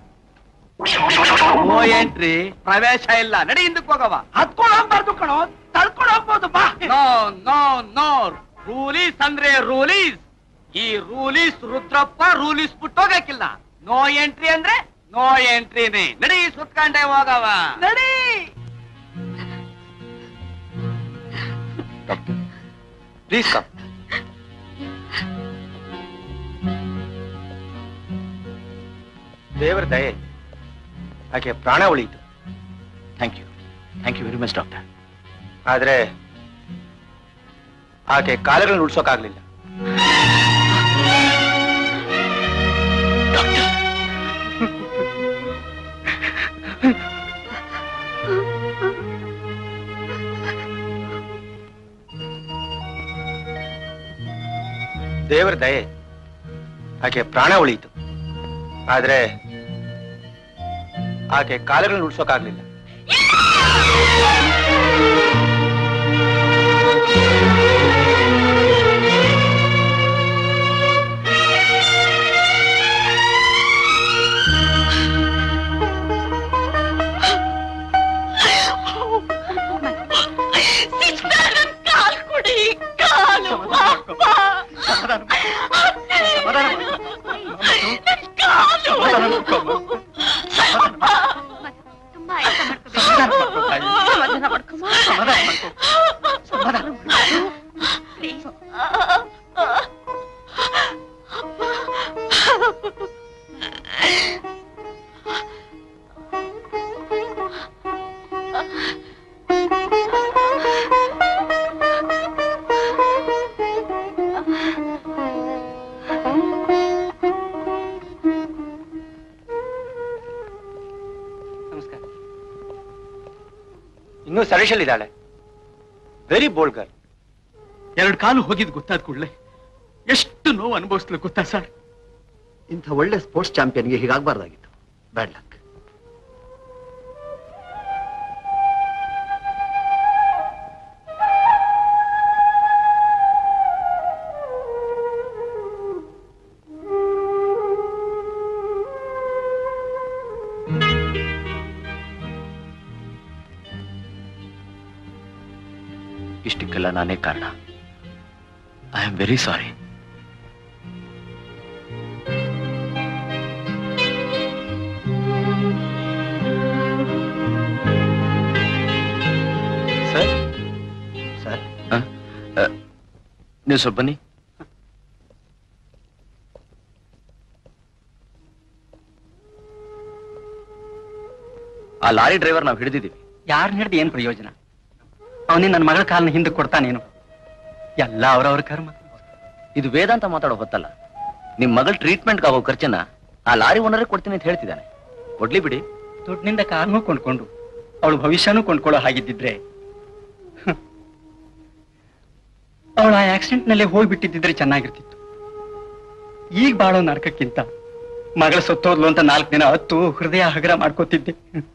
S5: ನೋ ಎಂಟ್ರಿ ಪ್ರವೇಶ ಇಲ್ಲ ನಡಿ ಹಿಂದಕ್ಕೆ ಹೋಗವ
S3: ಹತ್ಕೊಂಡು ಹೋಗ್ಬಾರ್ದು ಕಣೋ ತಳ್ಕೊಂಡು ಹೋಗ್ಬೋದು ಬಾ
S5: ನೋ ನೋ ನೋ ರೂಲೀಸ್ ಅಂದ್ರೆ ರೂಲೀಸ್ ಈ ರೂಲೀಸ್ ರುದ್ರಪ್ಪ ರೂಲೀಸ್ ಬಿಟ್ಟು ಹೋಗಕ್ಕಿಲ್ಲ ನೋ ಎಂಟ್ರಿ ಅಂದ್ರೆ ನೋ ಎಂಟ್ರಿನೇ ನಡಿ ಸುತ್ಕೊಂಡೆ ಹೋಗವ
S3: ನಡಿ
S9: ಡಾಕ್ಟರ್ ಪ್ಲೀಸ್ ಕಮ್ ದೇವರ ದಯೆ ಆಕೆ ಪ್ರಾಣ ಉಳಿಯಿತು thank you thank you very much doctor ಆದ್ರೆ ಆಕೆ ಕಾಲಗಳನ್ನು ಉಳಿಸೋಕ್ಕಾಗ್ಲಿಲ್ಲ ದೇವರ ದಯೆ ಆಕೆ ಪ್ರಾಣ ಉಳಿಯಿತು ಆದ್ರೆ ಆಕೆ ಕಾಲಗಳನ್ನು ಉಳಿಸೋಕ್ಕಾಗ್ಲಿಲ್ಲ ಇನ್ನೂ ಸರಿಶಲ್ ಇದ್ದಾಳೆ ವೆರಿ ಬೋಲ್ಡ್ ಗರ್ಲ್
S10: ಎರಡು ಕಾಲು ಹೋಗಿದ್ ಗೊತ್ತಾದ ಕೂಡಲೇ ಎಷ್ಟು ನೋವು ಅನುಭವಿಸ್ಲು ಗೊತ್ತಾ ಸರ್
S9: ಇಂಥ ಒಳ್ಳೆ ಸ್ಪೋರ್ಟ್ಸ್ ಚಾಂಪಿಯನ್ಗೆ ಹೀಗಾಗಬಾರ್ದಾಗಿತ್ತು ಬ್ಯಾಡ್ ಲಕ್ ಇಷ್ಟಕ್ಕೆಲ್ಲ ನಾನೇ ಕಾರಣ I am very sorry sir sir ನೀವು ಸ್ವಲ್ಪ ಬನ್ನಿ ಆ ಲಾರಿ ಡ್ರೈವರ್ ನಾವು ಹಿಡಿದಿದ್ದೀವಿ
S11: ಯಾರನ್ನ ಹಿಡ್ದು ಏನ್ ಪ್ರಯೋಜನ ಅವನೇ ನನ್ನ ಮಗಳ ಕಾಲನ ಹಿಂದೆ ಕೊಡ್ತಾನೇನು ಎಲ್ಲ ಅವ್ರವ್ರ ಕರ್ಮ
S9: ಇದು ವೇದಾಂತ ಮಾತಾಡೋ ಹೊತ್ತಲ್ಲ ನಿಮ್ ಮಗಳ ಟ್ರೀಟ್ಮೆಂಟ್ ಆಗೋ ಖರ್ಚನ್ನ ಆ ಲಾರಿ ಓನರೇ ಕೊಡ್ತೀನಿ ಅಂತ ಹೇಳ್ತಿದ್ದಾನೆ ಕೊಡ್ಲಿ ಬಿಡಿ
S11: ದುಡ್ಡಿನಿಂದ ಕಾರನೂ ಕೊಂಡ್ಕೊಂಡು ಅವಳು ಭವಿಷ್ಯನೂ ಕೊಂಡ್ಕೊಳ್ಳೋ ಹಾಗಿದ್ದಿದ್ರೆ ಅವಳು ಆ ಆಕ್ಸಿಡೆಂಟ್ ನಲ್ಲೇ ಹೋಗ್ಬಿಟ್ಟಿದ್ದಿದ್ರೆ ಚೆನ್ನಾಗಿರ್ತಿತ್ತು ಈಗ ಬಾಳೋ ನಾಟಕಕ್ಕಿಂತ ಮಗಳ ಸತ್ತೋದ್ಲು ಅಂತ ನಾಲ್ಕು ದಿನ ಹತ್ತು ಹೃದಯ ಹಗರ ಮಾಡ್ಕೋತಿದ್ದೆ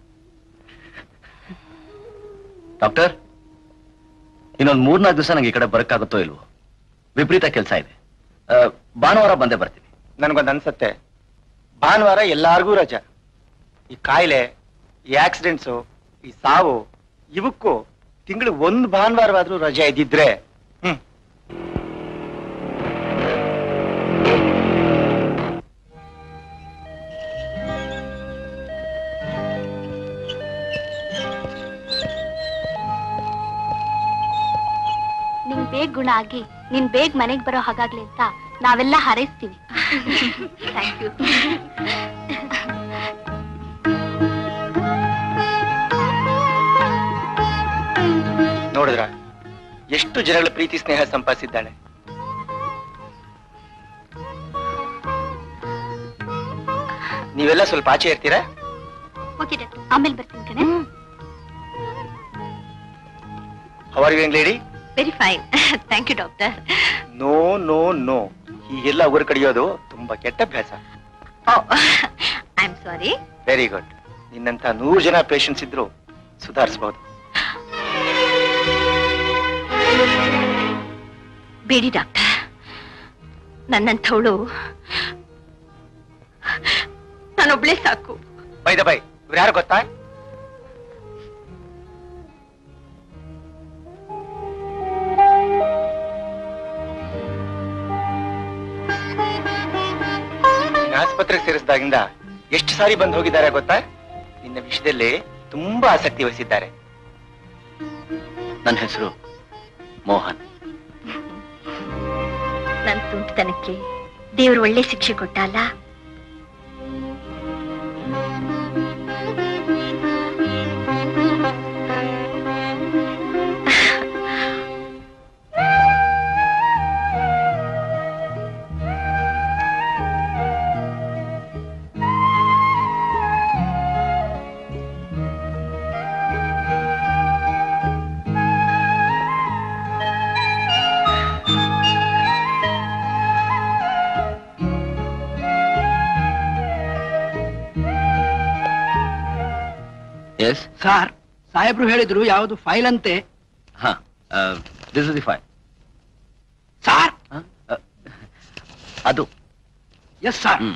S9: ಡಾಕ್ಟರ್ ಇನ್ನೊಂದ್ ಮೂರ್ನಾಲ್ಕು ದಿವಸ ನಂಗೆ ಈ ಕಡೆ ಬರಕ್ಕಾಗುತ್ತೋ ಇಲ್ವೋ ವಿಪರೀತ ಕೆಲಸ ಇದೆ ಆ, ಭಾನುವಾರ ಬಂದೇ ಬರ್ತೀನಿ
S12: ನನ್ಗೊಂದು ಅನ್ಸತ್ತೆ ಭಾನುವಾರ ಎಲ್ಲಾರ್ಗೂ ರಜಾ ಈ ಕಾಯಿಲೆ ಈ ಆಕ್ಸಿಡೆಂಟ್ಸು ಈ ಸಾವು ಇವಕ್ಕೂ ತಿಂಗಳು ಒಂದು ಭಾನುವಾರವಾದ್ರೂ ರಜೆ ಇದ್ದಿದ್ರೆ ಹ್ಮ್
S2: ನಿಂಗ್ ಬೇಗ ಗುಣ ಆಗಿ ನೀನ್ ಬೇಗ ಮನೆಗ್ ಬರೋ ಹಾಗಾಗ್ಲಿ ಅಂತ ನಾವೆಲ್ಲ ಹಾರೈಸ್ತೀವಿ ಥ್ಯಾಂಕ್ ಯು
S12: ನೋಡಿದ್ರ ಎಷ್ಟು ಜನಗಳ ಪ್ರೀತಿ ಸ್ನೇಹ ಸಂಪಾದಿಸಿದ್ದಾಳೆ ನೀವೆಲ್ಲ ಸ್ವಲ್ಪ ಆಚೆ ಇರ್ತೀರಾ
S2: ಓಕೆ ಡಾಕ್ಟರ್ ಆಮೇಲೆ ಬರ್ತೀನಿ ಕಣೆ
S12: how are you lady
S2: very fine thank you doctor
S12: no no no ಹೀಗೆಲ್ಲ ಉಗುರು ಕಡಿಯೋದು ತುಂಬಾ ಕೆಟ್ಟ ಅಭ್ಯಾಸ
S2: I am sorry
S12: very good ನಿನ್ನಂತ ನೂರು ಜನ ಪೇಷಂಟ್ಸ್ ಇದ್ರು ಸುಧಾರಿಸಬಹುದು
S2: ಬೇಡಿ ಡಾಕ್ಟರ್ ನನ್ನಂಥವಳು ನಾನೊಬ್ಳೆ ಸಾಕು
S12: ಬೈದ ಬೈ ಇವ್ರು ಯಾರು ಗೊತ್ತಾ ನಿನ್ನ ಆಸ್ಪತ್ರೆಗೆ ಸೇರಿಸಿದಾಗಿಂದ ಎಷ್ಟು ಸಾರಿ ಬಂದು ಹೋಗಿದ್ದಾರೆ ಗೊತ್ತಾ ನಿನ್ನ ವಿಷಯದಲ್ಲಿ ತುಂಬಾ ಆಸಕ್ತಿ ವಹಿಸಿದ್ದಾರೆ
S9: ನನ್ನ ಹೆಸರು ಮೋಹನ್
S2: ನನ್ನ ತುಂಟತನಕ್ಕೆ ದೇವ್ರು ಒಳ್ಳೆ ಶಿಕ್ಷೆ ಕೊಟ್ಟ ಅಲ್ಲ
S9: ಎಸ್
S3: ಸಾರ್ ಸಾಹೇಬ್ರು ಹೇಳಿದ್ರು ಯಾವುದು ಫೈಲ್ ಅಂತೆ
S9: ಹಾ this is the file
S3: sir
S9: ಅದು
S3: yes sir
S9: hmm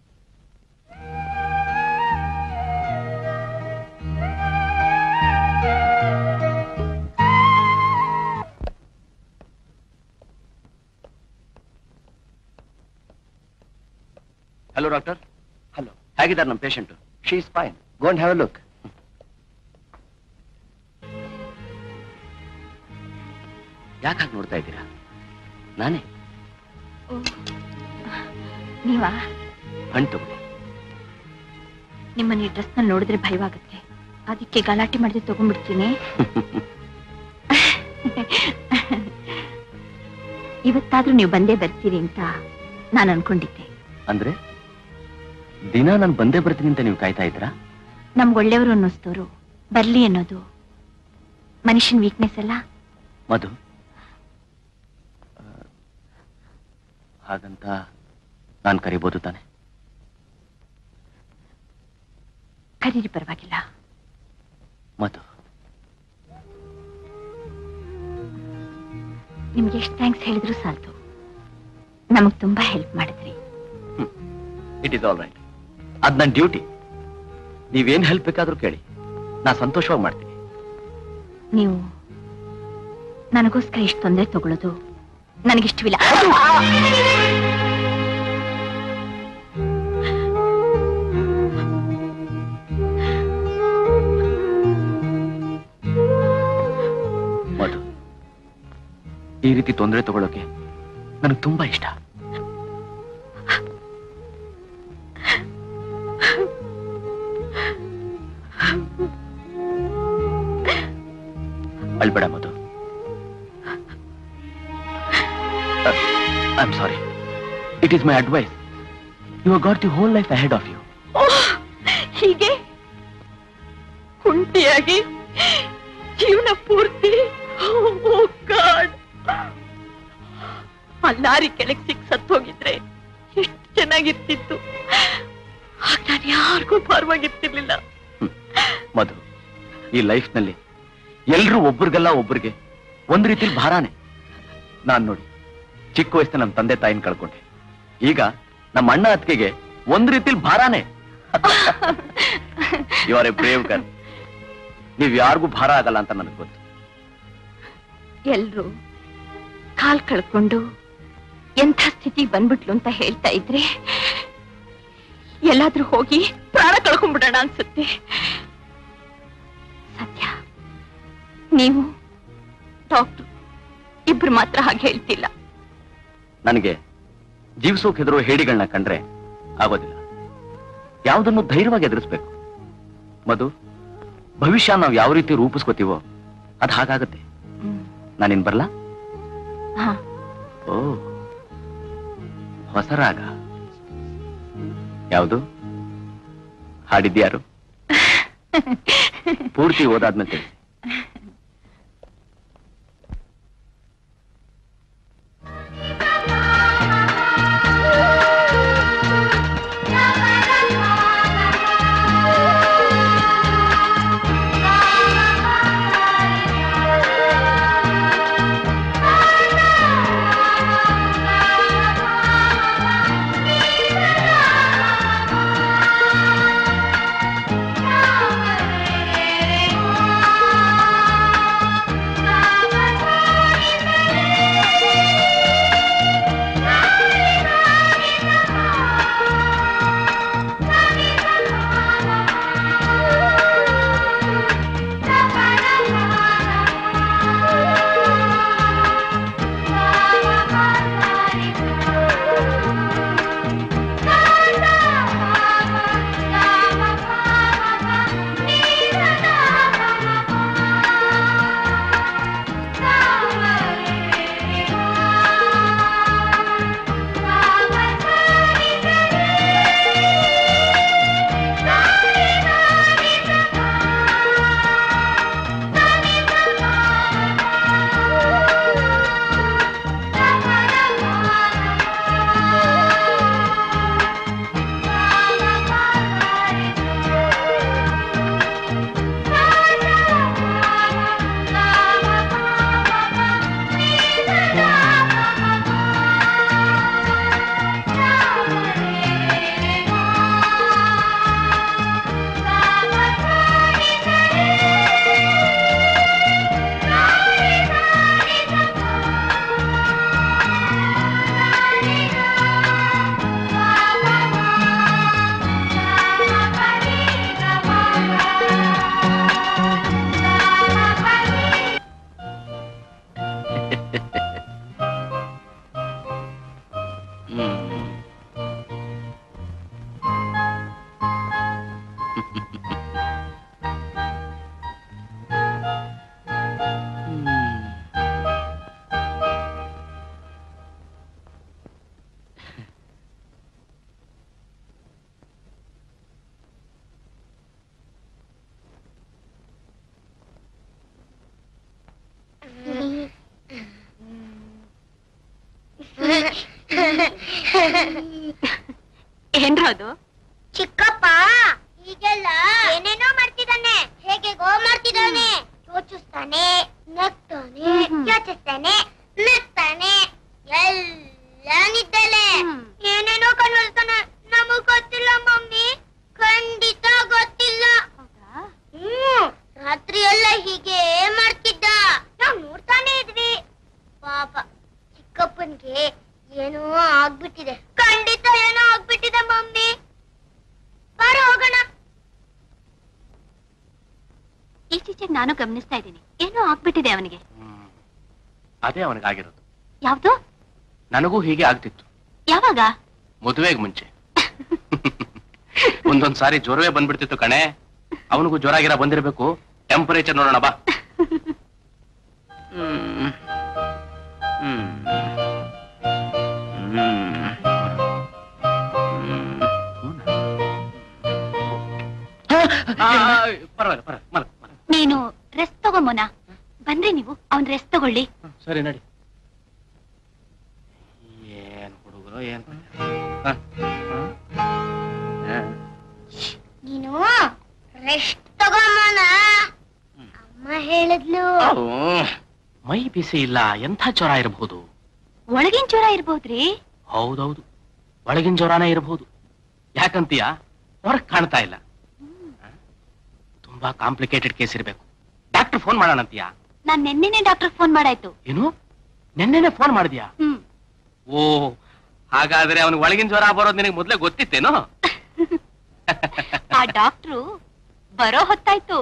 S9: hello doctor hello ಹೇಗಿದ್ದಾರೆ ನಮ್ಮ patient she is fine go and have a look ಯಾಕೆ ಹಾಗೆ ನೋಡ್ತಾ ಇದ್ದೀರಾ ನಾನೇ
S2: ನೀವಾ
S9: ಹಣ್ಣು ತಗೊಳ್ಳಿ
S2: ನಿಮ್ಮನ್ನ ಈ ಡ್ರೆಸ್ ನಲ್ಲಿ ನೋಡಿದ್ರೆ ಭಯವಾಗುತ್ತೆ ಅದಕ್ಕೆ ಗಲಾಟೆ ಮಾಡದೆ ತಗೊಂಡ್ಬಿಡ್ತೀನಿ ಇವತ್ತಾದ್ರೂ ನೀವು ಬಂದೇ ಬರ್ತೀರಿ ಅಂತ ನಾನು ಅನ್ಕೊಂಡಿದ್ದೆ
S9: ಅಂದ್ರೆ ದಿನ ನಾನು ಬಂದೇ ಬರ್ತೀನಿ ಅಂತ ನೀವು ಕಾಯ್ತಾ ಇದ್ದೀರಾ
S2: ನಮ್ಗೆ ಒಳ್ಳೆಯವರು ಅನ್ನಿಸ್ತವ್ರು ಬರ್ಲಿ ಅನ್ನೋದು ಮನುಷ್ಯನ್ ವೀಕ್ನೆಸ್ ಅಲ್ಲ
S9: ಮಧು ಆ, ಹಾಗಂತ ನಾನು ಕರಿಬೋದು ತಾನೆ
S2: ಕರೀರಿ ಪರವಾಗಿಲ್ಲ
S9: ಮಧು
S2: ನಿಮ್ಗೆ ಎಷ್ಟು ಥ್ಯಾಂಕ್ಸ್ ಹೇಳಿದ್ರು ಸಾಲ್ತು ನಮಗ್ ತುಂಬಾ ಹೆಲ್ಪ್ ಮಾಡಿದ್ರಿ
S9: ಇಟ್ ಇಸ್ ಆಲ್ ರೈಟ್ ಅದ್ ನನ್ನ ಡ್ಯೂಟಿ ನೀವೇನ್ ಹೆಲ್ಪ್ ಬೇಕಾದ್ರೂ ಕೇಳಿ ನಾ ಸಂತೋಷವಾಗಿ ಮಾಡ್ತೀನಿ
S2: ನೀವು ನನಗೋಸ್ಕರ ಇಷ್ಟು ತೊಂದರೆ ತಗೊಳ್ಳೋದು ನನಗಿಷ್ಟವಿಲ್ಲ
S9: ಮಧು ಈ ರೀತಿ ತೊಂದರೆ ತಗೊಳ್ಳೋಕೆ ನನಗೆ ತುಂಬಾ ಇಷ್ಟ ಅಳ್ಬೇಡ Madhu I am sorry it is my advice you got the whole life ahead of you
S2: ಹೀಗೆ ಕುಂಟಿಯಾಗಿ ಜೀವನ ಪೂರ್ತಿ ಗಾಡ್ ಆ ಲಾರಿ ಕೆಳಗೆ ಸಿಕ್ ಸತ್ತೋಗಿದ್ರೆ ಎಷ್ಟು ಚೆನ್ನಾಗಿರ್ತಿತ್ತು ಆಗ ನಾನು ಯಾರಿಗೂ ಭಾರವಾಗಿರ್ತಿರ್ಲಿಲ್ಲ
S9: ಮಧು ಈ ಲೈಫ್ನಲ್ಲಿ ಎಲ್ರೂ ಒಬ್ರಿಗೆಲ್ಲ ಒಬ್ರಿಗೆ ಒಂದ್ ರೀತಿಲಿ ಭಾರಾನೆ ನಾನ್ ನೋಡಿ ಚಿಕ್ಕ ವಯಸ್ಸಿನ ನಮ್ಮ ತಂದೆ ತಾಯಿನ ಕಳ್ಕೊಂಡೆ ಈಗ ನಮ್ಮ ಅಣ್ಣ ಅತ್ತಿಗೆಗೆ ಒಂದ್ ರೀತಿಲಿ ಭಾರಾನೆ ಇವರೇ ಎ ಬ್ರೇವ್ ಗರ್ಲ್ ನೀವ್ ಯಾರಿಗೂ ಭಾರ ಆಗಲ್ಲ ಅಂತ ನನಗೆ ಗೊತ್ತು
S2: ಎಲ್ರು ಕಾಲ್ ಕಳ್ಕೊಂಡು ಎಂಥ ಸ್ಥಿತಿ ಬಂದ್ಬಿಟ್ಲು ಅಂತ ಹೇಳ್ತಾ ಇದ್ರೆ ಎಲ್ಲಾದ್ರೂ ಹೋಗಿ ಪ್ರಾಣ ಕಳ್ಕೊಂಡ್ಬಿಡೋಣ ಅನ್ಸುತ್ತೆ ಸತ್ಯ ನೀವು ಡಾಕ್ಟರ್ ಇಬ್ರು ಮಾತ್ರ ಹಾಗೆ ಹೇಳ್ತಿಲ್ಲ
S9: ನನಗೆ ಜೀವಿಸೋಕ್ ಹೆದರೋ ಹೇಡಿಗಳನ್ನ ಕಂಡ್ರೆ ಆಗೋದಿಲ್ಲ ಯಾವುದನ್ನು ಧೈರ್ಯವಾಗಿ ಎದುರಿಸ್ಬೇಕು ಮಧು ಭವಿಷ್ಯ ನಾವು ಯಾವ ರೀತಿ ರೂಪಿಸ್ಕೋತೀವೋ ಅದು ಹಾಗಾಗತ್ತೆ ನಾನಿನ್ ಬರ್ಲಾ
S2: ಹಾ
S9: ಓ ಹೊಸ ರಾಗ ಯಾವುದು ಹಾಡಿದ್ಯಾರು ಪೂರ್ತಿ ಓದಾದ್ಮೇಲೆ ತಿಳಿಸಿ
S7: ಆ
S2: ಏನ್ರ ಅದು
S8: ಚಿಕ್ಕಪ್ಪ ಈಗೆಲ್ಲ ಏನೇನೋ ಮಾಡ್ತಿದ್ದಾನೆ ಹೇಗೆ ಗೋ ಮಾಡ್ತಿದ್ದಾನೆ ಯೋಚಿಸ್ತಾನೆ ನಗ್ತಾನೆ
S2: ಹ್ಮ್.
S8: ಯೋಚಿಸ್ತಾನೆ ನಗ್ತಾನೆ ಎಲ್ಲ ನಿದ್ದಲೆ
S2: ಹ್ಮ್.
S8: ಏನೇನೋ ಕಣ್ಣಿಸ್ತಾನೆ ನಮಗ್ ಗೊತ್ತಿಲ್ಲ ಮಮ್ಮಿ ಖಂಡಿತ ಗೊತ್ತಿಲ್ಲ ಹ್ಮ್ ರಾತ್ರಿ ಎಲ್ಲ ಹೀಗೆ ಮಾಡ್ತಿದ್ದ ನಾವ್ ನೋಡ್ತಾನೆ ಇದ್ವಿ ಪಾಪ ಚಿಕ್ಕಪ್ಪನ್ಗೆ ಏನೋ ಆಗ್ಬಿಟ್ಟಿದೆ ಖಂಡಿತ ಏನೋ ಆಗ್ಬಿಟ್ಟಿದೆ ಮಮ್ಮಿ ಬಾರ ಹೋಗೋಣ
S2: ಈಚೀಚೆಗೆ ನಾನು ಗಮನಿಸ್ತಾ ಇದ್ದೀನಿ ಏನೋ ಆಗ್ಬಿಟ್ಟಿದೆ ಅವನಿಗೆ
S6: ಹ್ಮ್. ಅದೇ ಅವನಿಗಾಗಿರೋದು
S2: ಯಾವ್ದು
S6: ನನಗೂ ಹೀಗೆ ಆಗ್ತಿತ್ತು
S2: ಯಾವಾಗ
S6: ಮದುವೆಗೆ ಮುಂಚೆ ಒಂದೊಂದ್ ಸಾರಿ ಜ್ವರವೇ ಬಂದ್ಬಿಡ್ತಿತ್ತು ಕಣೆ ಅವನಿಗೂ ಜ್ವರ ಗಿರ ಬಂದಿರ್ಬೇಕು ಟೆಂಪರೇಚರ್ ನೋಡೋಣ ಬಾ ಹ್ಮ್. ಹ್ಮ್. ಹ್ಮ್. ಹ್ಮ್. ಆ, ಪರವಾಗಿಲ್ಲ ಪರವಾಗಿಲ್ಲ ಮಲಗು, ಮಲಗು.
S2: ನೀನು ರೆಸ್ಟ್ ತಗೊಂಬೋನಾ ಬಂದ್ರೆ ನೀವು ಅವನ್ ರೆಸ್ಟ್ ತಗೊಳ್ಳಿ
S6: ಸರಿ ನಡಿ ಏನ್ ಹುಡುಗರು ಏನ್ ಹ? ಹ?
S8: ನೀನು ರೆಸ್ಟ್ ತಗೊಂಬನ ಅಮ್ಮ ಹೇಳಿದ್ಲು
S6: ಅದು ಮೈ ಬಿಸಿ ಇಲ್ಲ ಎಂಥ ಜ್ವರ ಇರಬಹುದು
S2: ಒಳಗಿನ ಜ್ವರ ಇರ್ಬೋದ್ರಿ
S6: ಹೌದೌದು ಒಳಗಿನ ಜ್ವರನೇ ಇರಬಹುದು ಯಾಕಂತೀಯ ಹೊರಗ್ ಕಾಣ್ತಾ ಇಲ್ಲ ಹ? ತುಂಬಾ ಕಾಂಪ್ಲಿಕೇಟೆಡ್ ಕೇಸ್ ಇರಬೇಕು ಡಾಕ್ಟರ್ ಫೋನ್ ಮಾಡೋಣಂತೀಯ
S2: ನಾನ್ ನೆನ್ನೆನೆ ಡಾಕ್ಟರ್ ಫೋನ್ ಮಾಡಾಯ್ತು
S6: ಏನು ನೆನ್ನೆನೆ ಫೋನ್ ಮಾಡಿದ್ಯಾ
S2: ಹ್ಮ್
S6: ಓ ಹಾಗಾದ್ರೆ ಅವನಿಗೆ ಒಳಗಿನ ಜ್ವರ ಬರೋದು ನಿನಗೆ ಮೊದ್ಲೇ ಗೊತ್ತಿತ್ತೇನೋ
S2: ಆ ಡಾಕ್ಟ್ರು ಬರೋ ಹೊತ್ತಾಯ್ತು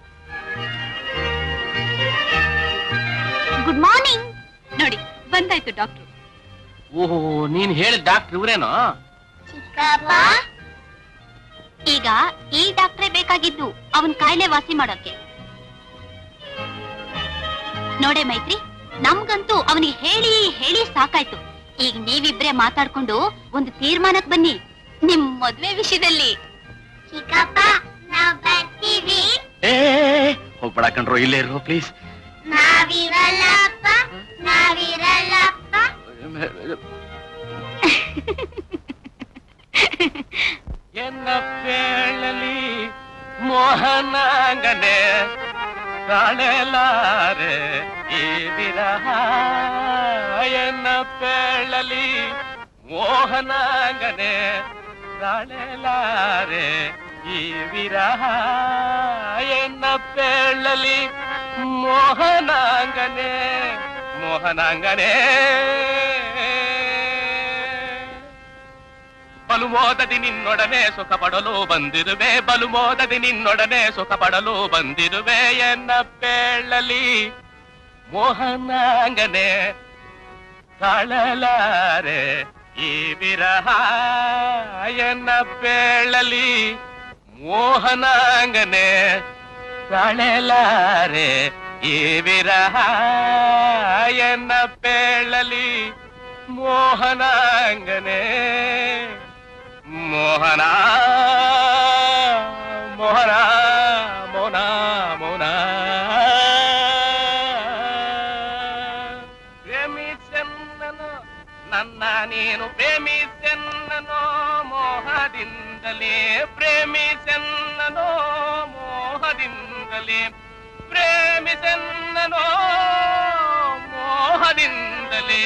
S2: ಗುಡ್ ಮಾರ್ನಿಂಗ್ ನೋಡಿ ಬಂದಾಯ್ತು ಡಾಕ್ಟ್ರು
S6: ಓಹೋ ನೀನ್ ಹೇಳಿದ ಡಾಕ್ಟರ್ ಇವರೇನೋ
S8: ಚಿಕ್ಕಪ್ಪ
S2: ಈಗ ಈ ಡಾಕ್ಟ್ರೇ ಬೇಕಾಗಿದ್ದು ಅವನ್ ಕಾಯಿಲೆ ವಾಸಿ ಮಾಡೋಕೆ ನೋಡೆ ಮೈತ್ರಿ ನಮ್ಗಂತೂ ಅವನಿಗೆ ಹೇಳಿ ಹೇಳಿ ಸಾಕಾಯ್ತು ಈಗ ನೀವಿಬ್ರೇ ಮಾತಾಡ್ಕೊಂಡು ಒಂದು ತೀರ್ಮಾನಕ್ ಬನ್ನಿ ನಿಮ್ ಮದ್ವೆ ವಿಷಯದಲ್ಲಿ
S8: ಚಿಕ್ಕಪ್ಪ ನಾವ್ ಬರ್ತೀವಿ
S6: ಏ ಹೋಗ್ಬೇಡ ಕಣ್ರು ಇಲ್ಲೇ ಇರೋ ಪ್ಲೀಸ್
S8: ನಾವಿರಲ್ಲಪ್ಪ ನಾವಿರಲ್ಲಪ್ಪ
S6: ಎನ್ನ ಪೇಳಲಿ ಮೋಹನಾಂಗನೆ ಕಾಣಲಾರೆ ಈ ವಿರಹ ಎನ್ನ ಪೇಳಲಿ ಮೋಹನಾಂಗನೆ ಕಾಣಲಾರೆ ಈ ವಿರಹ ಎನ್ನ ಪೇಳಲಿ ಮೋಹನಾಂಗನೆ ಮೋಹನಾಂಗನೆ ಬಲು ಮೋದದಿ ನಿನ್ನೊಡನೆ ಸುಖ ಪಡಲು ಬಂದಿರುವೆ ಬಲು ಮೋದದಿ ನಿನ್ನೊಡನೆ ಸುಖ ಪಡಲು ಬಂದಿರುವೆ ಎನ್ನ ಪೇಳಲಿ ಮೋಹನಾಂಗನೆ ತಾಳಲಾರೆ ಈ ವಿರಹ ಎನ್ನ ಪೇಳಲಿ ಮೋಹನಾಂಗನೆ ತಾಳಲಾರೆ ಈ ವಿರಹ ಎನ್ನ ಪೇಳಲಿ ಮೋಹನಾಂಗನೆ ಮೋಹನ ಮೋಹನ ಮೋನ ಮೋನ ಪ್ರೇಮಿಸೆನ್ನನು ನನ್ನ ನೀನು ಪ್ರೇಮಿಸೆನ್ನನೋ ಮೋಹದಿಂದಲೇ ಪ್ರೇಮಿಸೆನ್ನನೋ ಮೋಹದಿಂದಲೇ ಪ್ರೇಮಿಸೆನ್ನನೋ ಮೋಹದಿಂದಲೇ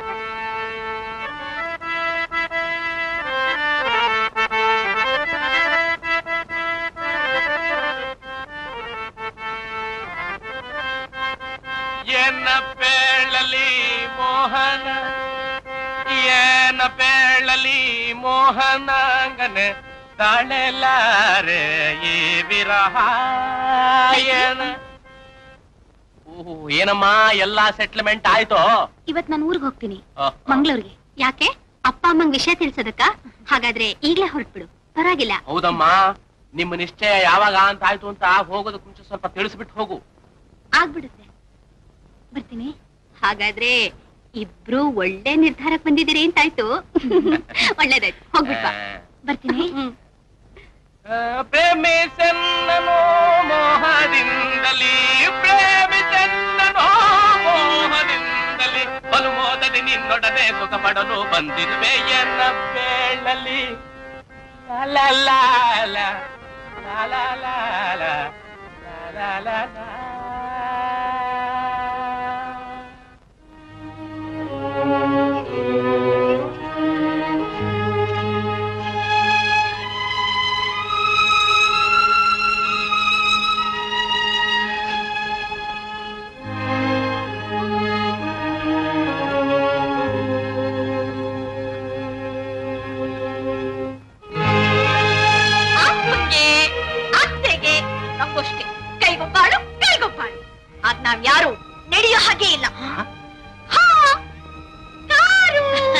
S6: ಎನ್ನ ಪೇಳಲಿ ಮೋಹನ ಏನ ಪೇಳಲಿ ಮೋಹನಾಂಗನೆ ತಾಳೆಲಾರೆ ಈ ವಿರಹ ಏನ ಓಹೋ ಏನಮ್ಮ ಎಲ್ಲಾ ಸೆಟ್ಲ್ಮೆಂಟ್ ಆಯ್ತು
S2: ಇವತ್ ನಾನು ಊರಿಗೆ ಹೋಗ್ತೀನಿ
S6: ಆಹ್.
S2: ಮಂಗ್ಳೂರ್ಗೆ ಯಾಕೆ ಅಪ್ಪ ಅಮ್ಮಂಗ್ ವಿಷಯ ತಿಳ್ಸೋದಕ್ಕ ಹಾಗಾದ್ರೆ ಈಗ್ಲೇ ಹೊರಟ್ಬಿಡು ಪರವಾಗಿಲ್ಲ
S6: ಹೌದಮ್ಮ ನಿಮ್ಮ ನಿಶ್ಚಯ ಯಾವಾಗ ಅಂತ ಆಯ್ತು ಅಂತ ಹೋಗೋದಕ್ಕೆ ಮುಂಚೆ ಸ್ವಲ್ಪ ತಿಳಿಸ್ಬಿಟ್ಟು ಹೋಗು
S2: ಆಗ್ಬಿಡುತ್ತೆ ಬರ್ತೀನಿ ಹಾಗಾದ್ರೆ ಇಬ್ರು ಒಳ್ಳೆ ನಿರ್ಧಾರಕ್ಕೆ ಬಂದಿದ್ದೀರಿ ಅಂತಾಯ್ತು ಒಳ್ಳೇದಾಯ್ತು ಹೋಗ್ಬಿಟ್ವಾ ಬರ್ತೀನಿ
S6: ಪ್ರೇಮಿಸೆನ್ನನೋ ಮೋಹದಿಂದಲೇ ಪ್ರೇಮಿಸೆನ್ನನೋ ಮೋಹದಿಂದಲೇ ಬಲು ಮೋದದಿ ನಿನ್ನೊಡ ನಿನ್ನೊಡನೆ ಸುಖ ಪಡಲು ಬಂದಿರುವೆ ಎನ್ನ ಬೇಳಲ್ಲಿ ಲಾ ಲಾ ಲಾ ಲಾ ಲಾ ಲಾ ಲಾ ಲಾ ಲಾ ಲಾ
S2: ಅಪ್ಪಂಗೆ ಅತ್ತೆಗೆ ನಮಗಷ್ಟೇ ಕೈಗೊಬ್ಬಾಳು ಕೈಗೊಬ್ಬಾಳು ಅದ್ ನಾವ್ ಯಾರು ನಡೆಯೋ ಹಾಗೆ ಇಲ್ಲ ಹಾ, ಕಾರು.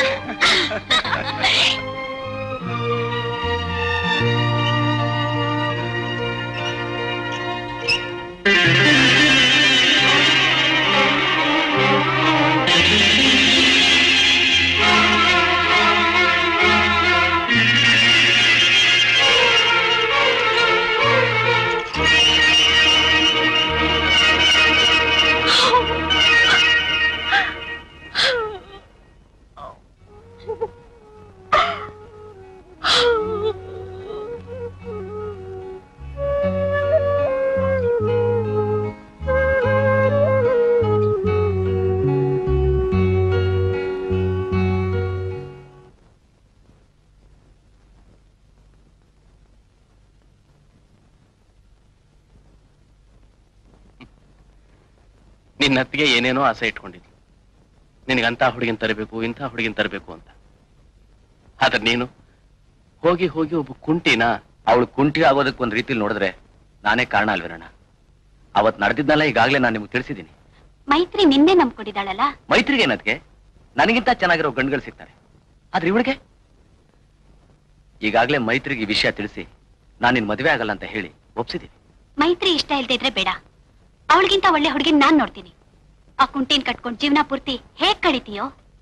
S6: ನಿನ್ನ ಹತ್ತಿಗೆ ಏನೇನೋ ಆಸೆ ಇಟ್ಕೊಂಡಿದ್ಲು ನಿನಗಂತ ಹುಡುಗಿನ ತರಬೇಕು ಇಂಥ ಹುಡುಗಿನ ತರಬೇಕು ಅಂತ ಆದ್ರೆ ನೀನು ಹೋಗಿ ಹೋಗಿ ಒಬ್ಬ ಕುಂಟಿನ
S9: ಅವಳು ಕುಂಠಿ ಆಗೋದಕ್ಕೆ ಒಂದ್ ರೀತಿಲಿ ನೋಡಿದ್ರೆ ನಾನೇ ಕಾರಣ ಅಲ್ವೇನಣ್ಣ ಅವತ್ ನಡೆದಿದ್ನಲ್ಲ ಈಗಾಗ್ಲೇ ನಾನು ನಿಮ್ಗೆ ತಿಳಿಸಿದ್ದೀನಿ
S2: ಮೈತ್ರಿ ನಿನ್ನೆ ನಂಬ್ಕೊಂಡಿದ್ದಾಳಲ್ಲ
S9: ಮೈತ್ರಿಗೆ ಏನದ್ಕೆ ನನಗಿಂತ ಚೆನ್ನಾಗಿರೋ ಗಂಡುಗಳು ಸಿಗ್ತಾರೆ ಆದ್ರೆ ಇವಳಿಗೆ ಈಗಾಗ್ಲೇ ಮೈತ್ರಿಗೆ ಈ ವಿಷಯ ತಿಳಿಸಿ ನಾನು ನಿನ್ ಮದುವೆ ಆಗಲ್ಲ ಅಂತ ಹೇಳಿ ಒಪ್ಸಿದ್ದೀನಿ
S2: ಮೈತ್ರಿ ಇಷ್ಟ ಇಲ್ದೇ ಇದ್ರೆ ಬೇಡ ಅವಳಿಗಿಂತ ಒಳ್ಳೆ ಹುಡುಗಿನ ನಾನ್ ನೋಡ್ತೀನಿ ಆ ಕುಂಟಿನ್ ಕಟ್ಕೊಂಡ್ ಜೀವನ ಪೂರ್ತಿ ಹೇಗ್ ಕಳಿತೀಯೋ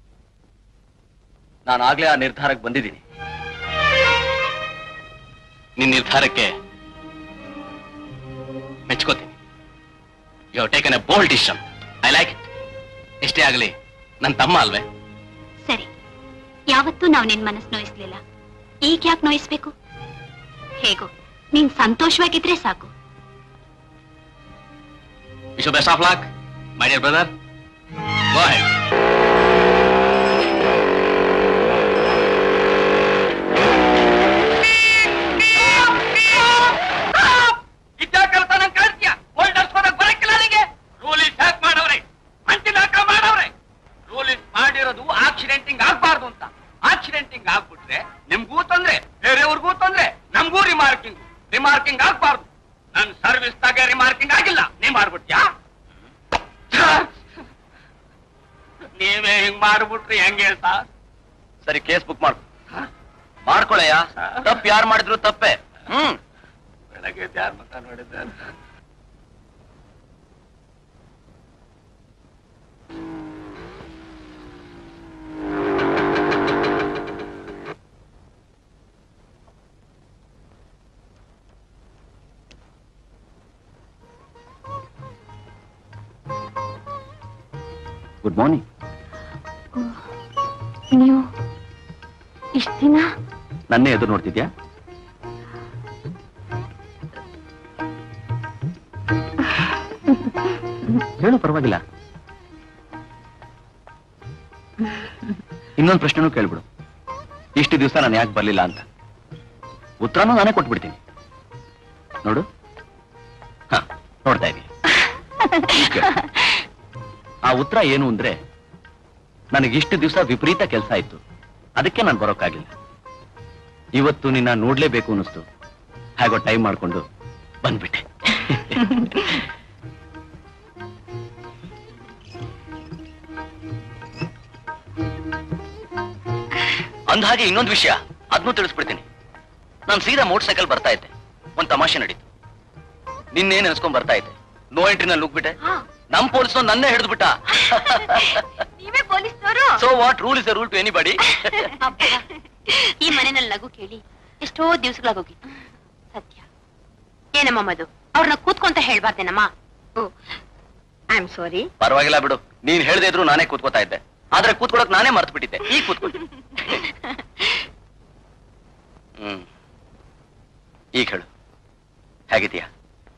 S9: ನಾನು ಆಗ್ಲೇ ಆ ನಿರ್ಧಾರಕ್ಕೆ ಬಂದಿದ್ದೀನಿ
S6: ನಿನ್ನ ನಿರ್ಧಾರಕ್ಕೆ ಮೆಚ್ಕೋತೀನಿ you have taken a bold decision I like it ಎಷ್ಟೇ ಆಗಲಿ ನನ್ನ ತಮ್ಮ ಅಲ್ವೇ
S2: ಸರಿ ಯಾವತ್ತೂ ನಾವ್ ನಿನ್ ಮನಸ್ ನೋಯಿಸ್ಲಿಲ್ಲ ಈಗ ಯಾಕೆ ನೋಯಿಸ್ಬೇಕು ಹೇಗೋ ನೀನ್ ಸಂತೋಷವಾಗಿದ್ರೆ ಸಾಕು
S6: wish best of luck my dear brother go head
S5: ಇದ್ದಾಕಲ್ತ ನಂಗೆ ಕಾಣ್ತೀಯ ಹೋಲ್ಡರ್ಸ್ ಹೋದಾಗ ಬರಕ್ಕಿಲ್ಲ ನನಗೆ ರೂಲಿಸ್ ಹ್ಯಾಕ್ ಮಾಡವ್ರೆ ಮಂಟಿನಾಕ ಮಾಡವ್ರೆ ರೂಲಿಸ್ ಮಾಡಿರೋದು ಆಕ್ಸಿಡೆಂಟಿಂಗ್ ಆಗ್ಬಾರ್ದು ಅಂತ ಆಕ್ಸಿಡೆಂಟಿಂಗ್ ಆಗ್ಬಿಟ್ರೆ ನಿಮ್ಗೂ ತೊಂದ್ರೆ ಬೇರೆಯವ್ರಿಗೂ ತೊಂದ್ರೆ ನಮ್ಗೂ ರಿಮಾರ್ಕಿಂಗ್ ರಿಮಾರ್ಕಿಂಗ್ ಆಗ್ಬಾರ್ದು ನನ್ ಸರ್ವಿಸ್ ತಾಗೆ ರಿಮಾರ್ಕಿಂಗ್ ಆಗಿಲ್ಲ ನೀ ಮಾಡ್ಬಿಟ್ಯಾ ನೀವೇ ಹಿಂಗ್ ಮಾಡ್ಬಿಟ್ರಿ ಹೆಂಗೆ ಸರ್
S9: ಸರಿ ಕೇಸ್ ಬುಕ್ ಮಾಡು ಮಾಡ್ಕೊಳಯ್ಯ ತಪ್ಪು ಯಾರು ಮಾಡಿದ್ರು ತಪ್ಪೆ ಹ್ಮ್
S5: ಬೆಳಗ್ಗೆ ಯಾರ ಮತ ನೋಡಿದ್ದೆ
S9: ಗುಡ್ ಮಾರ್ನಿಂಗ್
S2: ನೀವು ಇಷ್ಟ ದಿನ
S9: ನನ್ನೇ ಎದುರು ನೋಡ್ತಿದ್ಯಾ ಹೇಳು ಪರವಾಗಿಲ್ಲ ಇನ್ನೊಂದು ಪ್ರಶ್ನೆನೂ ಕೇಳ್ಬಿಡು ಇಷ್ಟು ದಿವಸ ನಾನು ಯಾಕೆ ಬರ್ಲಿಲ್ಲ ಅಂತ ಉತ್ತರನೂ ನಾನೇ ಕೊಟ್ಬಿಡ್ತೀನಿ ನೋಡು ಹ ನೋಡ್ತಾ ಇದೀಯ ಆ ಉತ್ತರ ಏನು ಅಂದ್ರೆ ನನಗೆ ಇಷ್ಟು ದಿವಸ ವಿಪರೀತ ಕೆಲಸ ಆಯ್ತು ಅದಕ್ಕೆ ನಾನು ಬರೋಕ್ಕಾಗಿಲ್ಲ ಇವತ್ತು ನಿನ್ನ ನೋಡ್ಲೇಬೇಕು ಅನ್ನಿಸ್ತು ಹಾಗೋ ಟೈಮ್ ಮಾಡ್ಕೊಂಡು ಬಂದ್ಬಿಟ್ಟೆ ಅಂದಹಾಗೆ ಇನ್ನೊಂದು ವಿಷಯ ಅದನ್ನೂ ತಿಳಿಸ್ಬಿಡ್ತೀನಿ ನಾನು ಸೀದಾ ಮೋಟರ್ ಸೈಕಲ್ ಬರ್ತಾ ಇದ್ದೆ ಒಂದ್ ತಮಾಷೆ ನಡೀತು ನಿನ್ನೆ ನೆನೆಸ್ಕೊಂಡ್ ಬರ್ತಾ ಇದ್ದೆ ನೋ ಎಂಟ್ರಿನಲ್ಲಿ ನುಗ್ಬಿಟ್ಟೆ ನಮ್ ಪೊಲೀಸ್ ನನ್ನೇ ಹಿಡಿದ್ಬಿಟ್ಟ
S2: ನೀವೇ ಪೊಲೀಸ್ನವರು
S9: so what rule is rule to anybody
S2: ಈ ಮನೆಯಲ್ಲಿ ನಗು ಕೇಳಿ ಎಷ್ಟೋ ದಿವಸಗಳಾಗೋಗಿತ್ತು ಸತ್ಯ ಏನಮ್ಮ ಮಧು ಅವ್ರನ್ನ ಕೂತ್ಕೊಂತ ಹೇಳ್ಬಾರ್ದೇನಮ್ಮ ಓ ಐ ಆಮ್ ಸಾರಿ
S9: ಪರವಾಗಿಲ್ಲ ಬಿಡು ನೀನ್ ಹೇಳ್ದೆ ಇದ್ರು ನಾನೇ ಕೂತ್ಕೋತಾ ಇದ್ದೆ ಆದ್ರೆ ಕೂತ್ಕೊಳಕ್ ನಾನೇ ಮರ್ತು ಬಿಟ್ಟಿದ್ದೆ ಈಗ ಕೂತ್ಕೊಳ್ತೀನಿ ಹ್ಮ್ ಈಗ ಹೇಳು ಹೇಗಿದೆಯಾ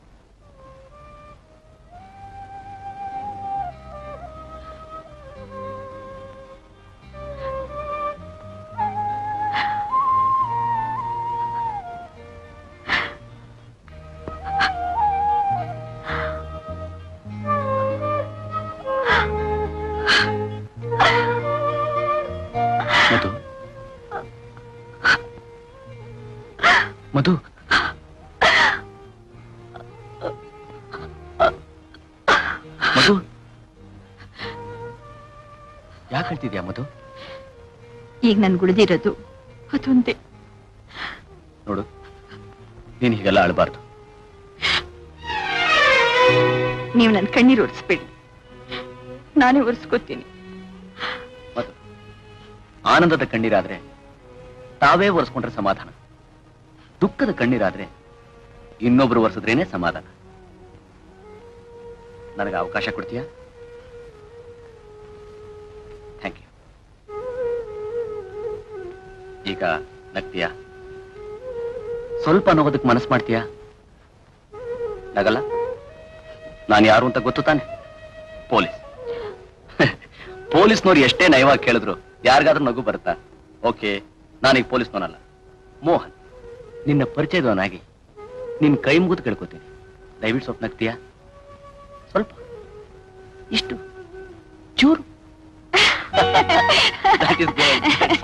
S9: ಮಧು ಮಧು ಮಧು ಯಾಕೆ ಹೇಳ್ತಿದ್ಯಾ ಮಧು
S2: ಈಗ ನನ್ ಗುಳಿದಿರೋದು ಅದೊಂದೇ
S9: ನೋಡು ನೀನ್ ಹೀಗೆಲ್ಲ ಅಳಬಾರ್ದು
S2: ನೀವು ನನ್ ಕಣ್ಣೀರು ಒರೆಸ್ಬೇಡಿ ನಾನೇ ಒರೆಸ್ಕೋತೀನಿ
S9: ಮಧು ಆನಂದದ ಕಣ್ಣೀರಾದ್ರೆ ತಾವೇ ಒರೆಸ್ಕೊಂಡ್ರೆ ಸಮಾಧಾನ ದುಃಖದ ಕಣ್ಣೀರಾದ್ರೆ ಇನ್ನೊಬ್ರು ಒರೆಸಿದ್ರೇನೆ ಸಮಾಧಾನ ನನಗೆ ಅವಕಾಶ ಕೊಡ್ತೀಯಾ ಥ್ಯಾಂಕ್ ಯು ಈಗ ನಗ್ತೀಯಾ ಸ್ವಲ್ಪ ನಗೋದಕ್ಕೆ ಮನಸ್ಸು ಮಾಡ್ತೀಯಾ ನಗಲ್ಲ ನಾನು ಯಾರು ಅಂತ ಗೊತ್ತು ತಾನೆ ಪೊಲೀಸ್ ಪೊಲೀಸ್ನವ್ರು ಎಷ್ಟೇ ನಯವಾಗಿ ಕೇಳಿದ್ರು ಯಾರಿಗಾದ್ರೂ ನಗು ಬರುತ್ತಾ ಓಕೆ ನಾನೀಗ ಪೊಲೀಸ್ನವನಲ್ಲ ಮೋಹನ್ ನಿನ್ನ ಪರಿಚಯದವನಾಗಿ ನಿನ್ ಕೈ ಮುಗಿದು ಕೇಳ್ಕೊತೀನಿ ದಯವಿಟ್ಟು ಸ್ವಲ್ಪ ನಗ್ತೀಯಾ ಸ್ವಲ್ಪ ಇಷ್ಟು ಚೂರು That is good.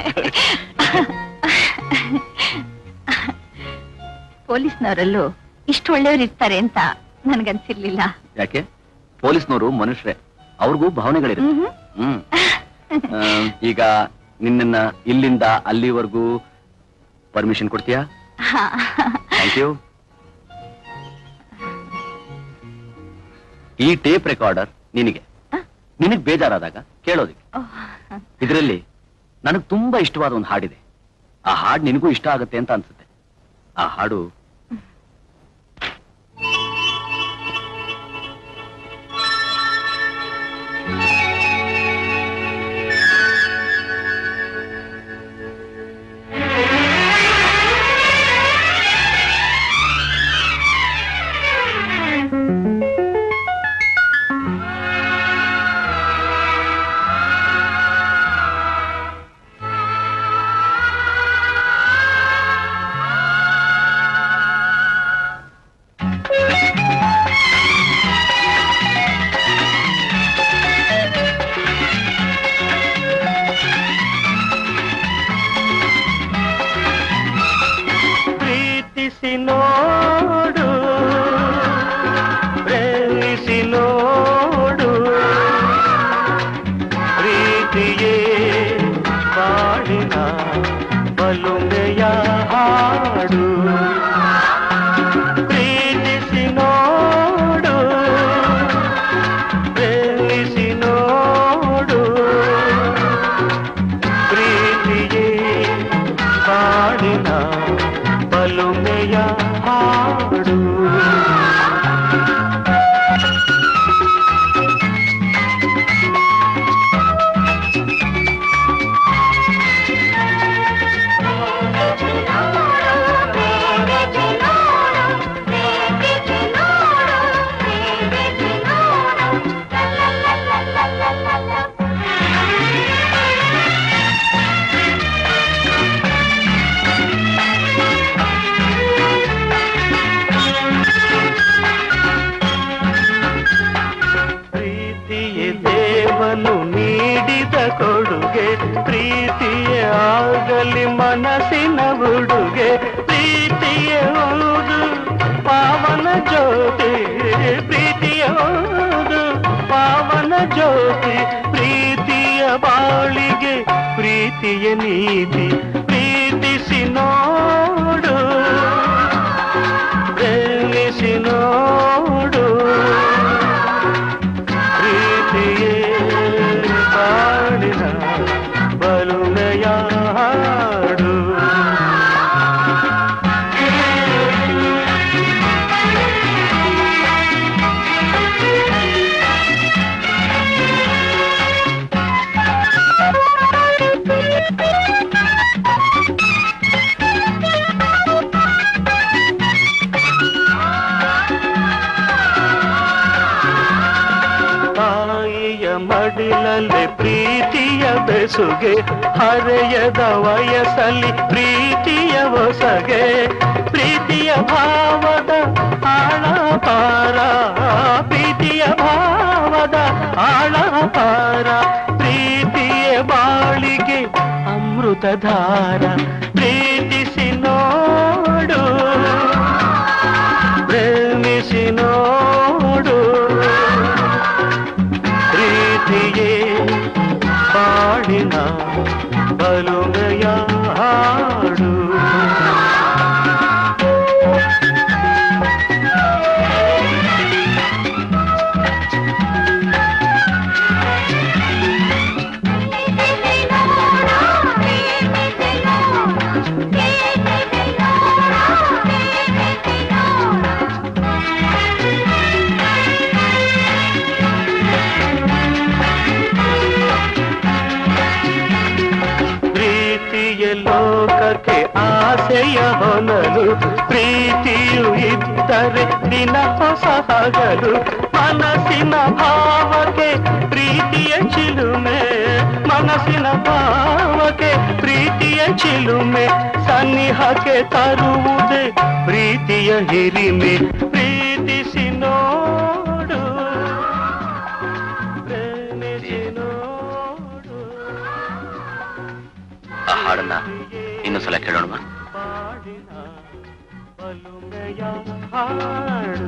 S2: ಪೊಲೀಸ್ನವರಲ್ಲೂ ಇಷ್ಟು ಒಳ್ಳೆಯವ್ರು ಇರ್ತಾರೆ ಅಂತ ನನ್ಗನ್ಸಿರ್ಲಿಲ್ಲ
S9: ಯಾಕೆ ಪೊಲೀಸ್ನವರು ಮನುಷ್ಯರೇ ಅವ್ರಿಗೂ ಭಾವನೆಗಳಿರುತ್ತೆ
S2: ಮ್ಹ್ಮ್.
S9: ಹ್ಮ್ ಆ, ಈಗ ನಿನ್ನನ್ನ ಇಲ್ಲಿಂದ ಅಲ್ಲಿವರೆಗೂ ಪರ್ಮಿಷನ್ ಕೊಡ್ತೀಯಾ
S2: ಹಾ.
S9: ಥ್ಯಾಂಕ್ ಯು ಈ ಟೇಪ್ ರೆಕಾರ್ಡರ್ ನಿನಗೆ ನಿನಗ್ ಬೇಜಾರಾದಾಗ ಕೇಳೋದಿಕ್ಕೆ
S2: ಓಹ್.
S9: ಇದರಲ್ಲಿ ನನಗ್ ತುಂಬಾ ಇಷ್ಟವಾದ ಒಂದು ಹಾಡಿದೆ ಆ ಹಾಡು ನಿನಗೂ ಇಷ್ಟ ಆಗುತ್ತೆ ಅಂತ ಅನ್ಸುತ್ತೆ ಆ ಹಾಡು
S7: ಪ್ರೀತಿಸಿ ನೋಡು ಪ್ರೇಮಿಸಿ ನೋಡು ಪ್ರೀತಿಯೇ ಬಾಳಿನ ಬಲುಮೆಯ ಹಾಡು ಪ್ರೀತಿಸಿ ನೋಡು ಪ್ರೇಮಿಸಿ ನೋಡು ಪ್ರೀತಿಯೇ ಬಾಳಿನ ಬಲುಮೆಯ ಹಾಡು ಪ್ರೀತಿಯ ದೇವನು ನೀಡಿದ ಕೊಡುಗೆ ಪ್ರೀತಿಯ ಆಗಲಿ ಮನಸ್ಸಿನ ಉಡುಗೆ ಪ್ರೀತಿಯ ಒಂದು ಪಾವನ ಜ್ಯೋತಿ ಪ್ರೀತಿಯ ಒಂದು ಪಾವನ ಜ್ಯೋತಿ ಪ್ರೀತಿಯ ಬಾಳಿಗೆ ಪ್ರೀತಿಯ ನೀತಿ ಪ್ರೀತಿಸಿ ನೋಡು ಪ್ರೇಮಿಸಿ ನೋಡು ಪ್ರೀತಿಯೇ ಬಾಳಿನ ಬಲುಮೆಯ ಹಾಡು ಬೆಸುಗೆ ಹರೆಯದ ವಯಸ್ಸಲ್ಲಿ ಪ್ರೀತಿಯ ಹೊಸಗೆ ಪ್ರೀತಿಯ ಭಾವದ ಆಳ ಪಾರ ಪ್ರೀತಿಯ ಭಾವದ ಆಳ ಪಾರ ಪ್ರೀತಿಯ ಬಾಳಿಗೆ ಅಮೃತಧಾರ ಪ್ರೀತಿಸಿ ನೋಡು ಪ್ರೇಮಿಸಿ ನೋಡು ಪ್ರೀತಿಯೇ ಬಾಳಿನ ಬಲುಮೆಯ ಹಾಡು ಪ್ರೀತಿಯ ಲೋಕಕ್ಕೆ ಆಸೆಯ ಹೊನಲು ಪ್ರೀತಿಯು ಇದ್ದರೆ ದಿನ ಹೊಸ ಹಗಲು ಮನಸ್ಸಿನ ಭಾವಕ್ಕೆ ಪ್ರೀತಿಯ ಚಿಲುಮೆ ಮನಸ್ಸಿನ ಭಾವಕ್ಕೆ ಪ್ರೀತಿಯ ಚಿಲುಮೆ ಸನ್ನಿಹಕ್ಕೆ ತರುವುದೇ ಪ್ರೀತಿಯ ಹಿರಿಮೆ ಪ್ರೀತಿಸಿ ನೋಡು ಪ್ರೇಮಿಸಿ ನೋಡು
S9: ಆ ಹಾಡನ್ನ ಇನ್ನೊಂದ್ಸಲ ಕೇಳೋಣ
S7: ಬಲುಮೆಯ ಹಾಡು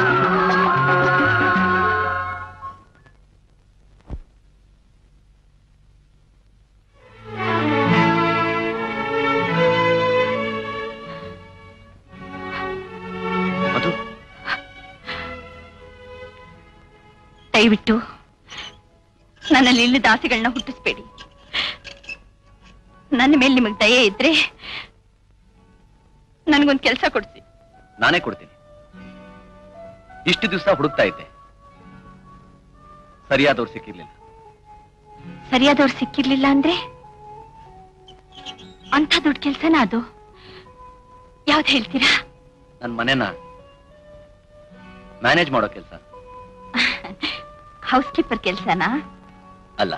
S9: ಮಧು
S2: ದಯವಿಟ್ಟು ನನ್ನಲ್ಲಿ ಇಲ್ಲದ ಆಸೆಗಳನ್ನ ಹುಟ್ಟಿಸ್ಬೇಡಿ ನನ್ನ ಮೇಲೆ ನಿಮಗೆ ದಯೆ ಇದ್ರೆ ನನ್ಗೊಂದ್ ಕೆಲಸ ಕೊಡ್ಸಿ
S9: ನಾನೇ ಕೊಡ್ತೀನಿ ಇಷ್ಟು ದಿವಸ ಹುಡುಕ್ತಾ ಇದ್ದೆ ಸರಿಯಾದವ್ರು ಸಿಕ್ಕಿರ್ಲಿಲ್ಲ
S2: ಸರಿಯಾದವ್ರು ಸಿಕ್ಕಿರ್ಲಿಲ್ಲ ಅಂದ್ರೆ ಅಂಥ ದೊಡ್ಡ ಕೆಲ್ಸನ ಅದು ಯಾವ್ದು ಹೇಳ್ತೀರಾ
S9: ನನ್ನ ಮನೆನ ಮ್ಯಾನೇಜ್ ಮಾಡೋ ಕೆಲಸ
S2: ಹೌಸ್ ಕೀಪರ್ ಕೆಲ್ಸನಾ
S9: ಅಲ್ಲ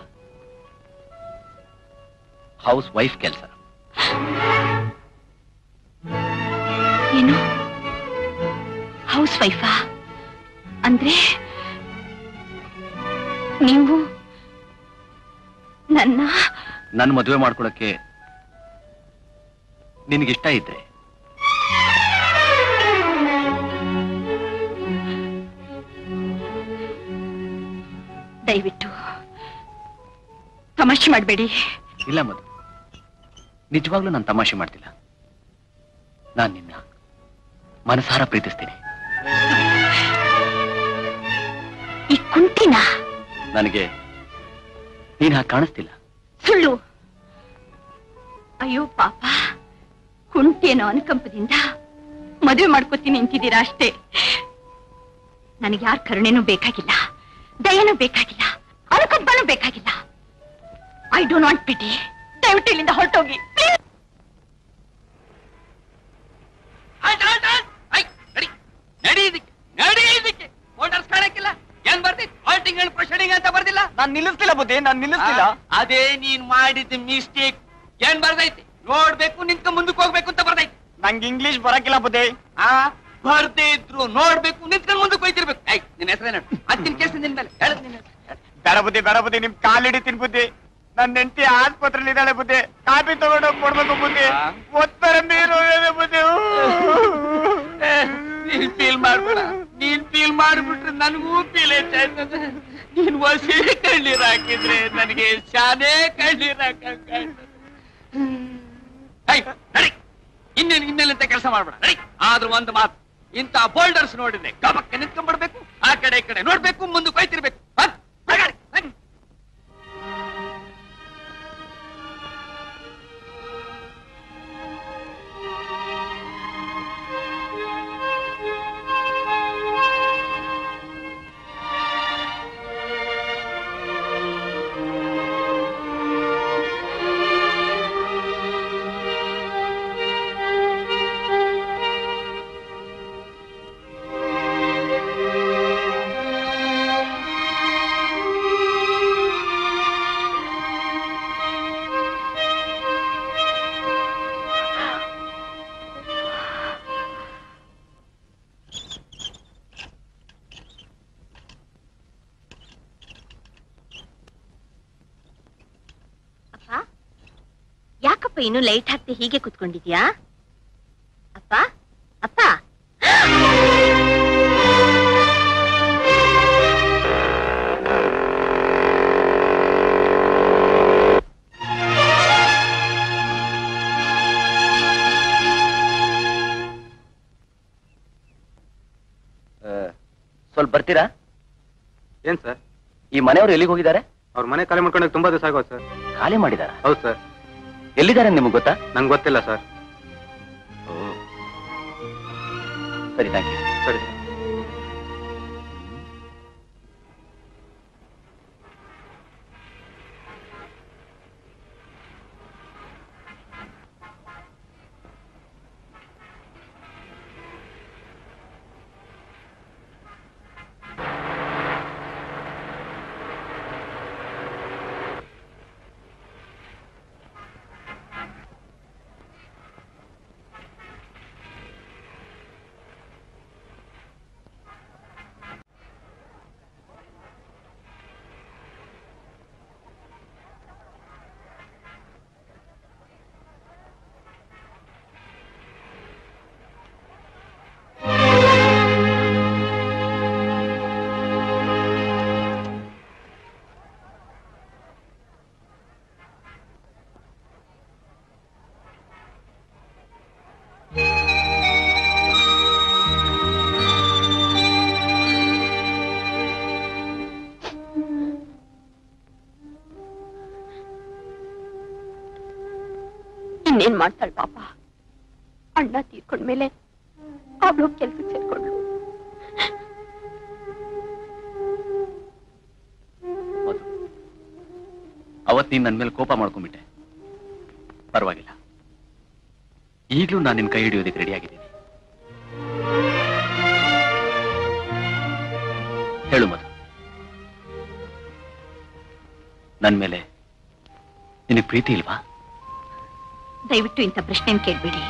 S9: ಹೌಸ್ ವೈಫ್ ಕೆಲಸ
S2: ಏನು ಹೌಸ್ ವೈಫಾ ಅಂದ್ರೆ ನೀವು ನನ್ನ
S9: ನನ್ನ ಮದುವೆ ಮಾಡ್ಕೊಳಕ್ಕೆ ನಿನಗಿಷ್ಟ ಇದ್ರೆ
S2: ದಯವಿಟ್ಟು ತಮಾಷೆ ಮಾಡಬೇಡಿ
S9: ಇಲ್ಲ ಮಧು ನಿಜವಾಗ್ಲೂ ನಾನು ತಮಾಷೆ ಮಾಡ್ತಿಲ್ಲ ನಾನು ನಿನ್ನ ಮನಸಾರ ಪ್ರೀತಿಸ್ತೀನಿ
S2: ಈ ಕುಂಟಿನ
S9: ನನಗೆ ನೀನ್ ಹಾಗೆ ಕಾಣಿಸ್ತಿಲ್ಲ
S2: ಸುಳ್ಳು ಅಯ್ಯೋ ಪಾಪ ಕುಂಟಿ ಅನ್ನೋ ಅನುಕಂಪದಿಂದ ಮದುವೆ ಮಾಡ್ಕೋತೀನಿ ನಿಂತಿದ್ದೀರಾ ಅಷ್ಟೇ ನನಗೆ ಯಾರ ಕರುಣೆನೂ ಬೇಕಾಗಿಲ್ಲ ದಯನೂ ಬೇಕಾಗಿಲ್ಲ ಅನುಕಂಪನೂ ಬೇಕಾಗಿಲ್ಲ ಐ ಡೋಂಟ್ ವಾಂಟ್ ಪಿಟಿ ದಯವಿಟ್ಟು ಇಲ್ಲಿಂದ ಹೊರಟೋಗಿ
S5: ನಡಿ ಇದಕ್ಕೆ ನಡಿ ಇದಕ್ಕೆ ಮೋಟರ್ಸ್ ಕಾಣಕ್ಕಿಲ್ಲ ಏನ್ ಬರ್ತಿತ್ತು ಹಾಲ್ಟಿಂಗ್ ಅಂಡ್ ಪ್ರೊಸೀಡಿಂಗ್ ಅಂತ ಬರ್ದಿಲ್ಲ
S12: ನಾನ್ ನಿಲ್ಲಿಸ್ತಿಲ್ಲ ಬುದ್ಧಿ ನಾನ್ ನಿಲ್ಲಿಸ್ತಿಲ್ಲ
S5: ಆ, ಅದೇ ನೀನ್ ಮಾಡಿದ ಮಿಸ್ಟೇಕ್ ಏನ್ ಬರ್ದೈತಿ ನೋಡ್ಬೇಕು ನಿಂತ್ಕ ಮುಂದಕ್ಕೆ ಹೋಗ್ಬೇಕು ಅಂತ ಬರ್ದೈತಿ
S12: ನಂಗೆ ಇಂಗ್ಲಿಷ್ ಬರಕಿಲ್ಲ ಬುದ್ಧಿ
S5: ಆ ಬರ್ದೇ ಇದ್ರು ನೋಡ್ಬೇಕು ನಿಂತ್ಕೊಂಡು ಮುಂದಕ್ಕೆ ಹೋಯ್ತಿರ್ಬೇಕು ಐ ನಿನ್ ಹೆಸರೇನ ಅತ್ತಿನ ಕೇಸ್ ನಿನ್ ಮೇಲೆ ಹೇಳದ್ ನಿನ್ ಹೆಸ್ರು.
S12: ಬೇಡ ಬುದ್ಧಿ ಬೇಡ ಬುದ್ಧಿ ನಿಮ್ ಕಾಲ್ ಹಿಡಿತೀನಿ ಬುದ್ಧಿ ನನ್ನ ಹೆಂಡತಿ ಆಸ್ಪತ್ರೆಲಿ ಇದ್ದಾಳೆ ಬುದ್ಧಿ ಕಾಪಿ ತಗೊಂಡೋಗಿ ಕೊಡ್ಬೇಕು ಬುದ್ಧಿ
S5: ಆ?
S12: ಒತ್ತರ ನೀರು ಹೋಗಿದೆ ಬುದ್ಧಿ
S5: ಏ, ನೀನ್ ಫೀಲ್ ಮಾಡ್ಬೇಡ ನೀನ್ ಫೀಲ್ ಮಾಡ್ಬಿಟ್ರೆ ನನಗೂ ಫೀಲ್ ಹೆಚ್ಚಾಯ್ತದ ನೀನ್ ವಸಿ ಕಣ್ಣೀರ್ ಹಾಕಿದ್ರೆ ನನಗೆ ಶಾನೆ ಕಣ್ಣೀರ್ ಹಾಕಂಗಾಯ್ತದ ಐ, ನಡಿ ಇನ್ನೇನು ಇನ್ನೆಲ್ಲಂತ ಕೆಲಸ ಮಾಡ್ಬೇಡ ನಡಿ ಆದ್ರೂ ಒಂದು ಮಾತು ಇಂತ ಬೋಲ್ಡರ್ಸ್ ನೋಡಿದ್ರೆ ಗಬಕ್ಕೆ ನಿಂತ್ಕೊಂಡ್ಬಿಡ್ಬೇಕು ಆ ಕಡೆ ಈ ಕಡೆ ನೋಡ್ಬೇಕು ಮುಂದಕ್ಕೆ ಹೋಯ್ತಿರ್ಬೇಕು ಹತ್, ಹೊರಗಡೆ, ಹತ್.
S2: ಯಾಕಪ್ಪ ಇನ್ನು ಲೈಟ್ ಹಾಕ್ತಿ ಹೀಗೆ ಕುತ್ಕೊಂಡಿದ್ಯಾ ಅಪ್ಪ ಅಪ್ಪ
S9: ಸ್ವಲ್ಪ ಬರ್ತೀರಾ
S13: ಏನ್ ಸರ್
S9: ಈ ಮನೆಯವರು ಎಲ್ಲಿಗೆ ಹೋಗಿದ್ದಾರೆ
S13: ಅವ್ರ ಮನೆ ಖಾಲಿ ಮಾಡ್ಕೊಂಡಾಗ ತುಂಬಾ ದಿವಸ ಆಗೋದು ಸರ್
S9: ಖಾಲಿ ಮಾಡಿದಾರ
S13: ಹೌದು ಸರ್
S9: ಎಲ್ಲಿದ್ದಾರೆ ನಿಮ್ಗೆ ಗೊತ್ತಾ
S13: ನಂಗೆ ಗೊತ್ತಿಲ್ಲ ಸರ್
S9: ಸರಿ ಥ್ಯಾಂಕ್ ಯು
S13: ಸರಿ
S2: ಇನ್ನೇನ್ ಮಾಡ್ತಾಳ ಪಾಪ ಅಣ್ಣ ತೀರ್ಕೊಂಡ್ಮೇಲೆ ಅವಳು ಕೆಲ್ಸಕ್ಕೆ ಸೇರ್ಕೊಂಡ್ಳು
S9: ಅವತ್ ನೀನ್ ನನ್ ಮೇಲೆ ಕೋಪ ಮಾಡ್ಕೊಂಡ್ಬಿಟ್ಟೆ ಪರವಾಗಿಲ್ಲ ಈಗ್ಲೂ ನಾನು ನಿನ್ ಕೈ ಹಿಡಿಯೋದಕ್ಕೆ ರೆಡಿ ಆಗಿದ್ದೀನಿ ಹೇಳು ಮಧು ನನ್ ಮೇಲೆ ನಿನಗೆ ಪ್ರೀತಿ ಇಲ್ವಾ
S2: ದಯವಿಟ್ಟು ಇಂಥ ಪ್ರಶ್ನೆ ಕೇಳ್ಬೇಡಿ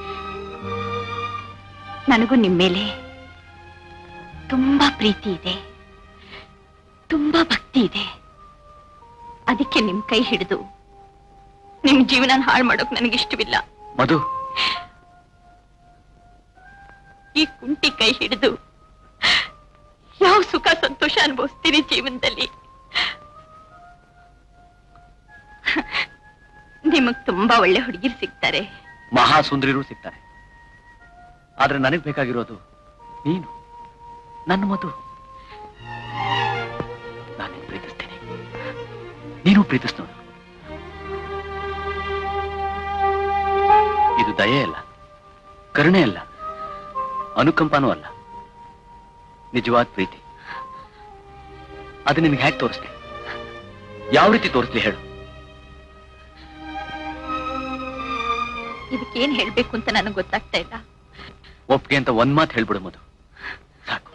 S2: ನನಗೂ ನಿಮ್ ಮೇಲೆ ತುಂಬಾ ಪ್ರೀತಿ ಇದೆ ತುಂಬಾ ಭಕ್ತಿ ಇದೆ ಅದಕ್ಕೆ ನಿಮ್ ಕೈ ಹಿಡಿದು ನಿಮ್ ಜೀವನ ಹಾಳು ಮಾಡೋಕ್ ನನಗಿಷ್ಟವಿಲ್ಲ
S9: ಮಧು
S2: ಈ ಕುಂಟಿ ಕೈ ಹಿಡಿದು ಯಾವ ಸುಖ ಸಂತೋಷ ಅನುಭವಿಸ್ತೀರಿ ಜೀವನದಲ್ಲಿ ನಿಮಗ್ ತುಂಬಾ ಒಳ್ಳೆ ಹುಡುಗಿರು ಸಿಗ್ತಾರೆ
S9: ಮಹಾ ಸುಂದರಿರು ಸಿಗ್ತಾರೆ ಆದ್ರೆ ನನಗ್ ಬೇಕಾಗಿರೋದು ನೀನು ನನ್ನ ಮಧು ನಾನು ಪ್ರೀತಿಸ್ತೇನೆ ನೀನು ಪ್ರೀತಿಸ್ ನೋಡು ಇದು ದಯೆ ಅಲ್ಲ ಕರುಣೆ ಅಲ್ಲ ಅನುಕಂಪನೂ ಅಲ್ಲ ನಿಜವಾದ ಪ್ರೀತಿ ಅದು ನಿನಗೆ ಹೇಗೆ ತೋರಿಸ್ಲಿ ಯಾವ ರೀತಿ ತೋರಿಸ್ಲಿ ಹೇಳು
S2: ಇದಕ್ಕೇನ್ ಹೇಳ್ಬೇಕು ಅಂತ ನನಗೆ ಗೊತ್ತಾಗ್ತಾ ಇಲ್ಲ
S9: ಒಪ್ಪಿಗೆ ಅಂತ ಒಂದ್ ಮಾತು ಹೇಳ್ಬಿಡು ಮಧು ಸಾಕು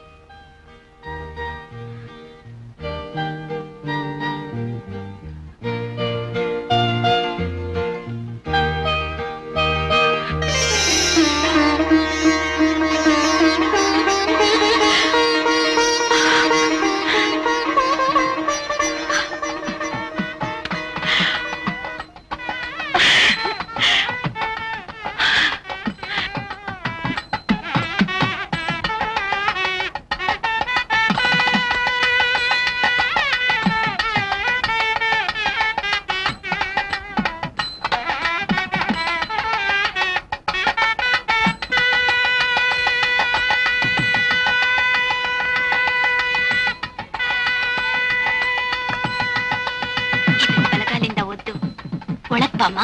S2: ಬಲಗಾಲಿಂದ ಒದ್ದು ಒಳಗ್ ಬಾಮ್ಮ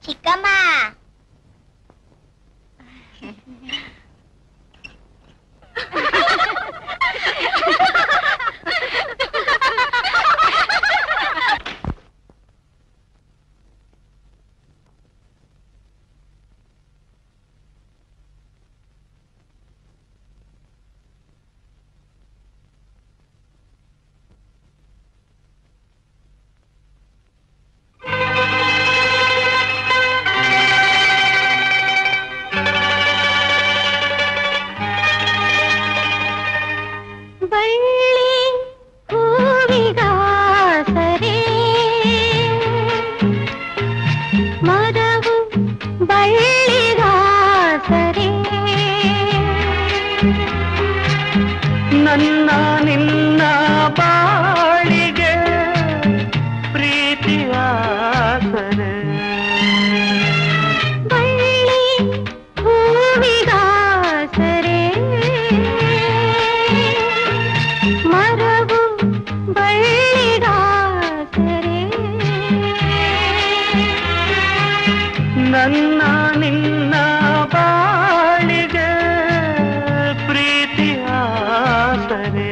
S8: ಚಿಕ್ಕಮ್ಮ
S2: ಬಳ್ಳಿ ಹೂವಿಗಾಸರೆ ಮರವು ಬಳ್ಳಿಗಾಸರೆ
S7: ನನ್ನ ನಿನ್ನ ಬಾಳಿಗೆ ಪ್ರೀತಿಯ ಸರೆ
S2: ಬಳ್ಳಿ ಹೂವಿಗಾಸರೆ ಮರವು ಬಳ್ಳಿಗಾಸರೆ
S7: ನನ್ನ ನಿನ್ನ ಬಾಳಿಗೆ ಪ್ರೀತಿಯ ಸರೆ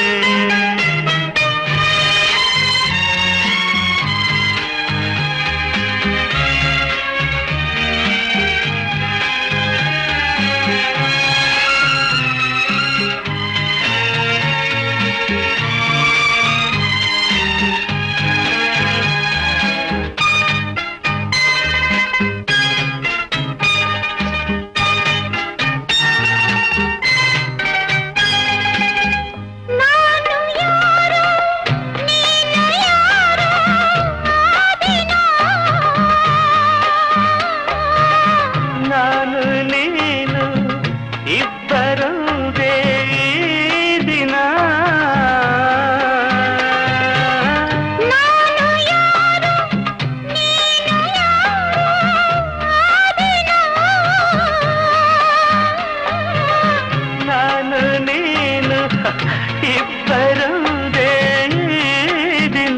S2: ನಾನು ಯಾರೋ ನೀನು ಯಾರೋ ಆ ದಿನ
S7: ನಾನು ನೀನು ಇಬ್ಬರುದೇ ಈ ದಿನ
S2: ನಾನು ಯಾರೋ ನೀನು ಯಾರೋ ಆ ದಿನ
S7: ನಾನು ನೀನು ಇಬ್ಬರುದೇ ಈ ದಿನ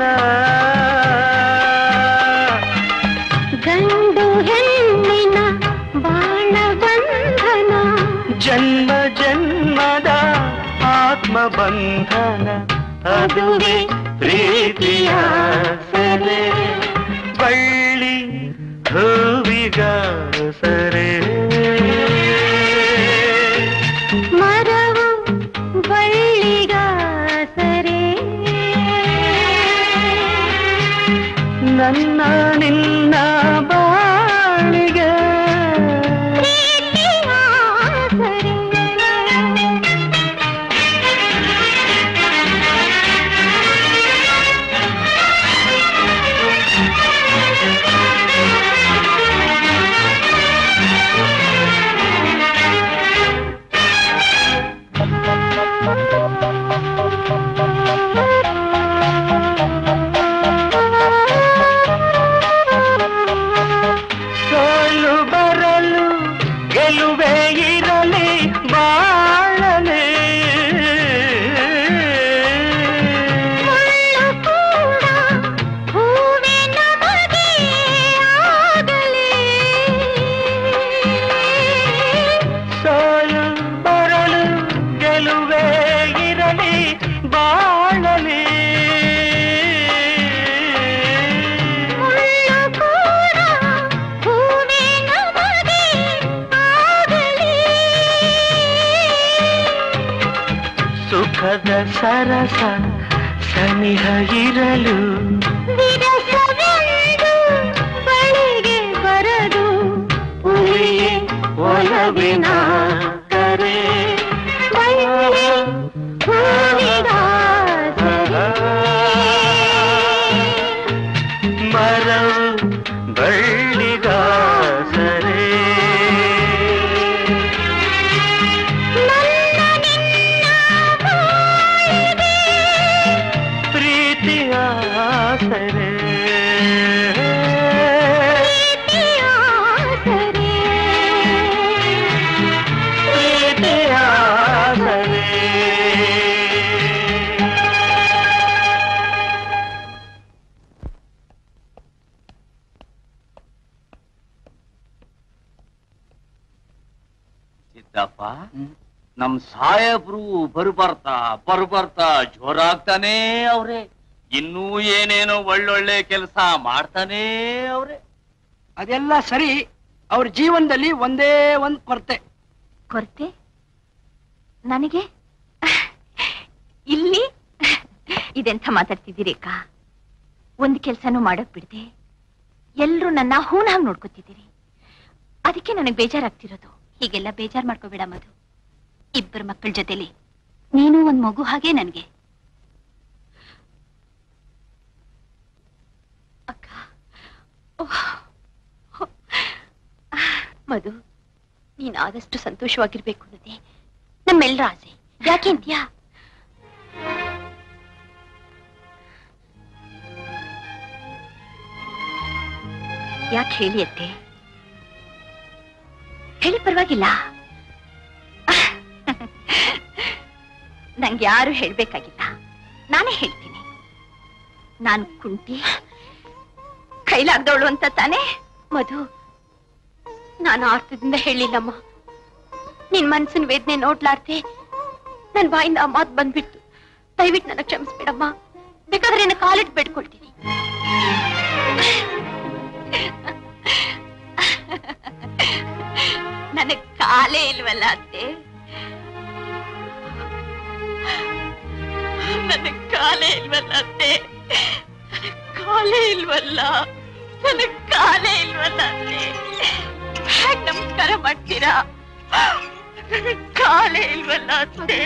S2: ಗಂಡು ಹೆಣ್ಣಿನ ಬಾಣ ಬಂಧನ
S7: ಜನ್ಮ ಜನ್ಮದ ಆತ್ಮ ಬಂಧನ ಅದುವೇ ಪ್ರೀತಿಯ ಸರೆ ಬಳ್ಳಿ ಹೂವಿಗ ಸರೆ
S2: ಮರವು ಬಳ್ಳಿಗಾಸರೆ
S7: ನನ್ನ ನಿನ್ನ ಬಾಳಿಗೆ
S2: ಪ್ರೀತಿಯಾಸರೆ
S7: ಸೋಲು ಬರಲು ಗೆಲುವೆ ಇರಲಿ ಬಾಳಲೆ
S2: ಮುಳ್ಳು ಕೂಡ ಹೂವಿನ ಬಗೆ ಆಗಲಿ
S7: ಸೋಲು ಬರಲು ಗೆಲುವೆ ಇರಲಿ ಬಾಳಲಿ
S2: ಮುಳ್ಳು ಕೂಡ ಹೂವಿನ ಬಗೆ ಆಗಲಿ
S7: ಸುಖದ ಸರಸ ಸನಿಹ ಇರಲು
S2: ವಿರಸವೆಂದು ಬಳಿಗೆ ಬರದು
S7: ಉಳಿಯೇ ಒಲವಿನ ಕರೆ
S2: ಬಳ್ಳಿ ಹೂವಿಗಾಸರೆ
S7: ಮರವು ಬಳ್ಳಿಗ ಸರೆ
S2: ನನ್ನ ನಿನ್ನ ಬಾಳಿಗೆ
S7: ಪ್ರೀತಿಯ ಸರೆ
S2: ಪ್ರೀತಿಯಾಸರೆ
S5: ಸಿದ್ದಪ್ಪ ನಮ್ ಸಾಹೇಬ್ರು ಬರ್ಬರ್ತಾ ಬರ್ಬರ್ತಾ ಜೋರಾಗ್ತಾನೇ ಅವ್ರೆ ಇನ್ನೂ ಏನೇನೋ ಒಳ್ಳೊಳ್ಳೆ ಕೆಲಸ ಮಾಡ್ತಾನೇ ಅವ್ರೆ
S3: ಅದೆಲ್ಲ ಸರಿ ಅವ್ರ ಜೀವನದಲ್ಲಿ ಒಂದೇ ಒಂದ್ ಕೊರತೆ
S2: ಕೊರತೆ ನನಗೆ ಇಲ್ಲಿ ಇದೆಂಥ ಮಾತಾಡ್ತಿದ್ದೀರಿ ಅಕ್ಕ ಒಂದ್ ಕೆಲ್ಸನೂ ಮಾಡಕ್ ಬಿಡ್ದೆ ಎಲ್ರು ನನ್ನ ಹೂನಾಗ್ ನೋಡ್ಕೊತಿದ್ದೀರಿ ಅದಕ್ಕೆ ನನಗ್ ಬೇಜಾರಾಗ್ತಿರೋದು ಹೀಗೆಲ್ಲ ಬೇಜಾರ್ ಮಾಡ್ಕೋಬೇಡ ಮಧು ಇಬ್ಬರ ಮಕ್ಕಳ ಜೊತೆಲಿ ನೀನು ಒಂದ್ ಮಗು ಹಾಗೆ ನನ್ಗೆ ಅಕ್ಕ ಓಹ್. ಮಧು ನೀನ್ ಆದಷ್ಟು ಸಂತೋಷವಾಗಿರ್ಬೇಕು ಅನ್ನೋದೇ ನಮ್ಮೆಲ್ಲರ ಆಸೆ ಯಾಕೆ ಅಂತ್ಯಾ ಯಾಕೆ ಹೇಳಿ ಅತ್ತೆ ಹೇಳಿ ಪರವಾಗಿಲ್ಲ ನಂಗೆ ಯಾರು ಹೇಳ್ಬೇಕಾಗಿಲ್ಲ ನಾನೇ ಹೇಳ್ತೀನಿ ನಾನು ಕುಂಟಿ ಕೈಲಾಗ್ದವಳು ಅಂತ ತಾನೇ ಮಧು ನಾನು ಅರ್ಥದಿಂದ ಹೇಳಿಲ್ಲಮ್ಮ ನಿನ್ ಮನ್ಸಿನ ವೇದನೆ ನೋಡ್ಲಾರ್ದೆ ನನ್ ಬಾಯಿಂದ ಆ ಮಾತು ಬಂದ್ಬಿಟ್ಟು ದಯವಿಟ್ಟು ನನ್ನ ಕ್ಷಮಿಸ್ಬಿಡಮ್ಮ ಬೇಕಾದ್ರೆ ನನ್ನ ಕಾಲಿಟ್ಟು ಬೇಡ್ಕೊಳ್ತೀನಿ ನನಗ್ ಕಾಲೇ ಇಲ್ವಲ್ಲ ಅತ್ತೆ ನನಗ್ ಕಾಲೇ ಇಲ್ವಲ್ಲ ಅತ್ತೆ ನನಗ್ ಕಾಲೇ ಇಲ್ವಲ್ಲ ನನಗ್ ಕಾಲೇ ಇಲ್ವಲ್ಲ ಅತ್ತೆ ಹ್ಯಾಗ್ ನಮಸ್ಕಾರ ಮಾಡ್ತೀರಾ ಕಾಲೇ ಇಲ್ವಲ್ಲ ಅತ್ತೆ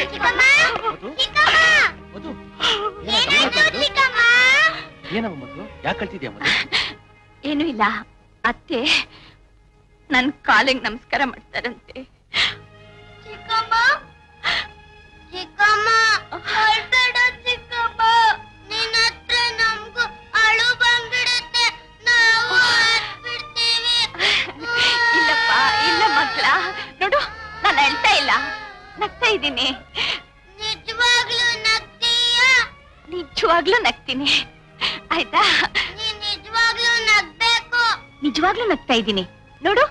S9: ಏನಮ್ಮ ಮಧು ಯಾಕೆ ಕಳ್ತಿದ್ಯಾ ಮಧು
S2: ಏನೂ ಇಲ್ಲ ಅತ್ತೆ ನನ್ ಕಾಲಿಗೆ ನಮಸ್ಕಾರ ಮಾಡ್ತಾರಂತೆ
S8: ಚಿಕ್ಕಮ್ಮ ಚಿಕ್ಕಮ್ಮ ಅಳ್ಬೇಡ ಚಿಕ್ಕಮ್ಮ ನಿನ್ನ ಹತ್ರ ನಮ್ಗೂ ಅಳು ಬಂದ್ಬಿಡುತ್ತೆ ನಾವು ಅಳ್ಬಿಡ್ತೀವಿ
S2: ಇಲ್ಲಪ್ಪ ಇಲ್ಲ ಮಕ್ಳ ನೋಡು ನಾನು ಅಳ್ತಾ ಇಲ್ಲ ನಗ್ತಾ ಇದ್ದೀನಿ
S8: ನಿಜವಾಗ್ಲೂ ನಗ್ತೀಯಾ
S2: ನಿಜವಾಗ್ಲೂ ನಗ್ತೀನಿ ಆಯ್ತಾ
S8: ನೀನ್ ನಿಜವಾಗ್ಲೂ ನಗ್ಬೇಕು
S2: ನಿಜವಾಗ್ಲೂ ನಗ್ತಾ ಇದ್ದೀನಿ ನೋಡು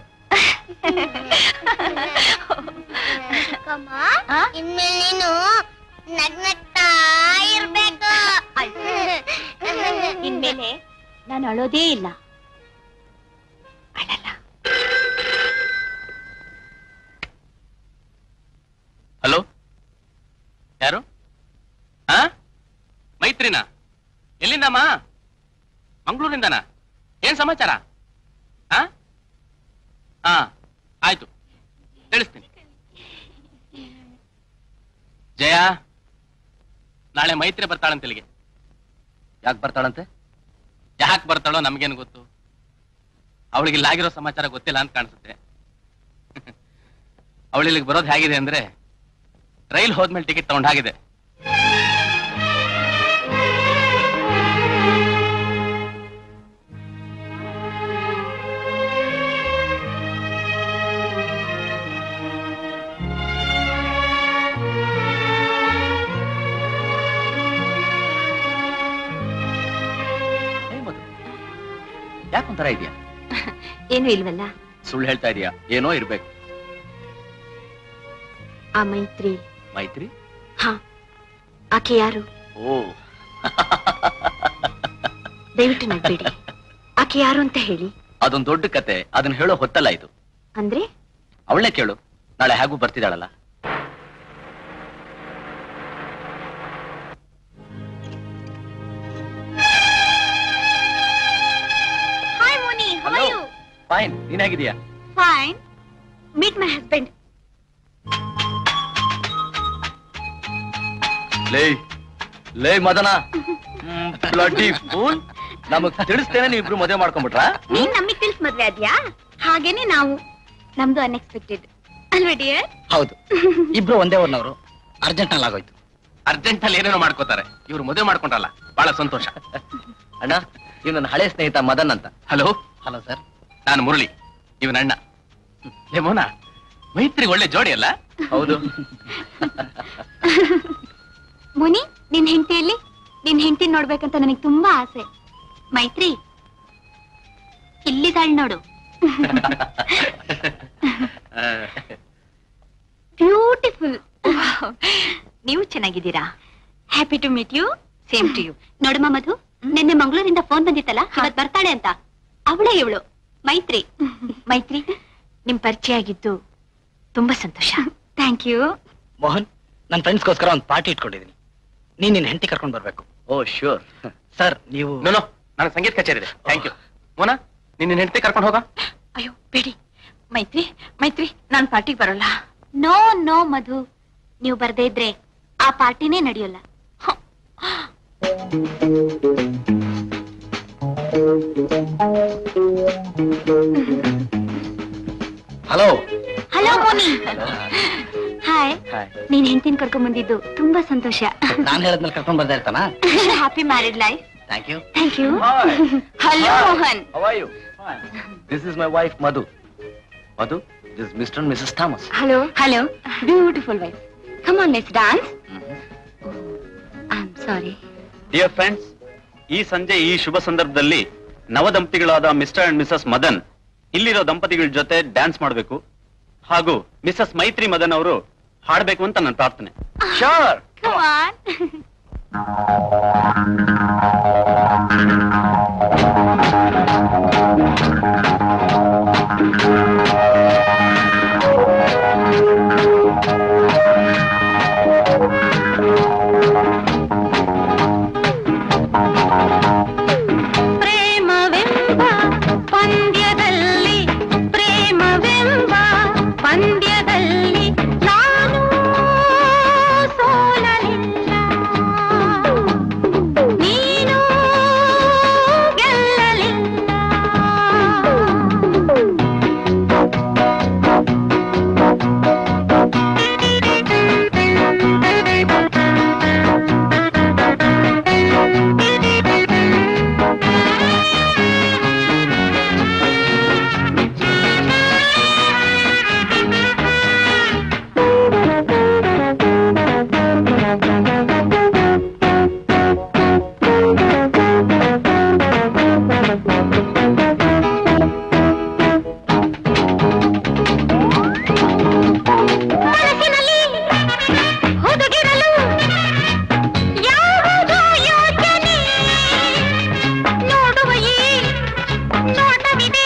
S8: ಚಿಕ್ಕಮ್ಮ ಇನ್ಮೇಲೆ ನೀನು ನಗ್ ನಗ್ತಾ ಇರ್ಬೇಕು
S2: ಇನ್ಮೇಲೆ ನಾನು ಅಳೋದೇ ಇಲ್ಲ
S5: ಹಲೋ ಯಾರು ಆ ಮೈತ್ರಿನಾ ಎಲ್ಲಿಂದಮ್ಮ ಮಂಗಳೂರಿಂದನಾ ಏನ್ ಸಮಾಚಾರ ಆ ಆ ಆಯ್ತು ತಿಳಿಸ್ತೀನಿ ಜಯ ನಾಳೆ ಮೈತ್ರಿ ಬರ್ತಾಳಂತ ಇಲ್ಲಿಗೆ
S9: ಯಾಕೆ ಬರ್ತಾಳಂತೆ
S5: ಯಾಕೆ ಬರ್ತಾಳೋ ನಮ್ಗೇನು ಗೊತ್ತು ಅವಳಿಗೆ ಇಲ್ಲಾಗಿರೋ ಸಮಾಚಾರ ಗೊತ್ತಿಲ್ಲ ಅಂತ ಕಾಣಿಸುತ್ತೆ ಅವಳು ಇಲ್ಲಿಗೆ ಬರೋದು ಹೇಗಿದೆ ಅಂದ್ರೆ ರೈಲ್ ಹೋದ್ಮೇಲೆ ಟಿಕೆಟ್ ತಗೊಂಡಾಗಿದೆ
S9: ಯಾಕೊಂಥರ ಇದೆಯಾ
S2: ಏನು ಇಲ್ವಲ್ಲ
S9: ಸುಳ್ಳು ಹೇಳ್ತಾ ಇದೀಯಾ ಏನೋ ಇರ್ಬೇಕು
S2: ಆ ಮೈತ್ರಿ
S9: ಮೈತ್ರಿ
S2: ಹಾ ಆಕೆ ಯಾರು
S9: ಓ
S2: ದಯವಿಟ್ಟು ನಗ್ಬೇಡಿ ಆಕೆ ಯಾರು ಅಂತ ಹೇಳಿ
S9: ಅದೊಂದ್ ದೊಡ್ಡ ಕತೆ ಅದನ್ನ ಹೇಳೋ ಹೊತ್ತಲ್ಲ ಇದು
S2: ಅಂದ್ರೆ
S9: ಅವಳನ್ನೇ ಕೇಳು ನಾಳೆ ಹೇಗೂ ಬರ್ತಿದ್ದಾಳಲ್ಲ
S2: hi Moni how are you
S9: fine ನೀನ್ ಹೇಗಿದೀಯಾ
S2: ಫೈನ್ ಮೀಟ್ ಮೈ ಹಸ್ಬೆಂಡ್
S9: ಲೇ ಲೇ ಮದನ ಬ್ಲಡ್ಡಿ ಫೂಲ್ ನಮಗ್ ತಿಳಿಸ್ತೇನೆ ನೀವು ಇಬ್ರು ಮದುವೆ ಮಾಡ್ಕೊಂಡ್ಬಿಟ್ರಾ
S2: ನೀನ್ ನಮಗೆ ತಿಳಿಸ್ ಮದ್ವೆ ಆದ್ಯಾ ಹಾಗೇನೆ ನಾವು ನಮ್ದು ಅನ್ಎಕ್ಸ್ಪೆಕ್ಟೆಡ್ ಅಲ್ವಾ ಡಿಯರ್
S4: ಹೌದು ಇಬ್ರು ಒಂದೇ ಊರ್ನವರು ಅರ್ಜೆಂಟ್ ನಲ್ಲಿ ಆಗೋಯ್ತು
S5: ಅರ್ಜೆಂಟ್ ಅಲ್ಲಿ ಏನೇನೋ ಮಾಡ್ಕೋತಾರೆ ಇವ್ರು ಮದುವೆ ಮಾಡ್ಕೊಂಡ್ರಲ್ಲ ಬಹಳ ಸಂತೋಷ
S9: ಅಣ್ಣ ಇವ್ ನನ್ನ ಹಳೆ ಸ್ನೇಹಿತ ಮದನ್ ಅಂತ
S5: ಹಲೋ
S4: ಹಲೋ ಸರ್
S5: ನಾನು ಮುರಳಿ ಇವನ ಅಣ್ಣ ಲೇ ಮೋನ ಮೈತ್ರಿ ಒಳ್ಳೆ ಜೋಡಿ ಅಲ್ಲ
S9: ಹೌದು
S2: ಮುನಿ ನಿನ್ ಹೆಂಡತಿಯಲ್ಲಿ ನಿನ್ ಹೆಂಡತಿ ನೋಡ್ಬೇಕಂತ ನನಗೆ ತುಂಬಾ ಆಸೆ ಮೈತ್ರಿ ಇಲ್ಲಿದ್ದಾಳ್ ನೋಡು ಚೆನ್ನಾಗಿದ್ದೀರಾ happy to meet you same to you ನೋಡಮ್ಮ ಮಧು ನಿನ್ನೆ ಮಂಗಳೂರಿಂದ ಫೋನ್ ಬಂದಿತ್ತಲ್ಲ ಇವತ್ ಬರ್ತಾಳೆ ಅಂತ ಅವಳೇ ಇವಳು ಮೈತ್ರಿ ಮೈತ್ರಿ ನಿಮ್ ಪರಿಚಯ ಆಗಿದ್ದು ತುಂಬಾ ಸಂತೋಷ ಥ್ಯಾಂಕ್ ಯು
S14: ಮೋಹನ್ ನನ್ನ ಫ್ರೆಂಡ್ಸ್ಗೋಸ್ಕರ ಒಂದು ಪಾರ್ಟಿ ಇಟ್ಕೊಂಡಿದ್ದೀನಿ ನೀನ್ ನಿನ್ನ ಹೆಂಡತಿ ಕರ್ಕೊಂಡು ಬರ್ಬೇಕು
S9: ಓ ಶ್ಯೂರ್
S14: ಸರ್ ನೀವು
S6: ನೋನೋ ನಾನು ಸಂಗೀತ ಕಚೇರಿ ಇದೆ ಥ್ಯಾಂಕ್ ಯು ಮೋನ ನಿನ್ನ ಹೆಂಡತಿ ಕರ್ಕೊಂಡು ಹೋಗ
S2: ಅಯ್ಯೋ ಬೇಡಿ ಮೈತ್ರಿ ಮೈತ್ರಿ ನಾನ್ ಪಾರ್ಟಿಗೆ ಬರೋಲ್ಲ ನೋ ನೋ ಮಧು ನೀವು ಬರ್ದೇ ಇದ್ರೆ ಆ ಪಾರ್ಟಿನೇ ನಡೆಯೋಲ್ಲ
S14: hello
S2: hello Moni hi
S9: hi
S2: ನೀನ್ ಹೆಂಡತಿನ ಕರ್ಕೊಂಡ್ ಬಂದಿದ್ದು ತುಂಬಾ ಸಂತೋಷ
S14: ನಾನ್ ಹೇಳದ್ಮೇಲೆ ಕರ್ಕೊಂಡು ಬರ್ತಾ ಇರ್ತಾನ
S2: happy married life
S14: thank you
S2: thank you hello Mohan
S9: How are you? This is my wife Madhu. Madhu, this is Mr. and Mrs. Thomas.
S2: Hello hello beautiful wife come on let's dance I am sorry
S5: dear friends ಈ ಸಂಜೆ ಈ ಶುಭ ಸಂದರ್ಭದಲ್ಲಿ ನವ ದಂಪತಿಗಳಾದ ಮಿಸ್ಟರ್ ಅಂಡ್ ಮಿಸಸ್ ಮದನ್ ಇಲ್ಲಿರೋ ದಂಪತಿಗಳ ಜೊತೆ ಡ್ಯಾನ್ಸ್ ಮಾಡಬೇಕು ಹಾಗೂ ಮಿಸಸ್ ಮೈತ್ರಿ ಮದನ್ ಅವರು ಹಾಡಬೇಕು ಅಂತ ನನ್ನ ಪ್ರಾರ್ಥನೆ
S9: Sure.
S2: ಕಮ್ ಆನ್ ಪ್ರೇಮವೆಂಬ ಪಂದ್ಯದಲ್ಲಿ ಪ್ರೇಮವೆಂಬ ಪಂದ್ಯದಲ್ಲಿ ನಾನು ಸೋಲಲಿಲ್ಲ ನೀನು ಮನಸ್ಸಿನಲ್ಲಿ ಹುದುಗಿರಲು ಯಾವುದೋ ಯೋಚನೆ ನೋಡುವ ಈ ನೋಟವಿದೆ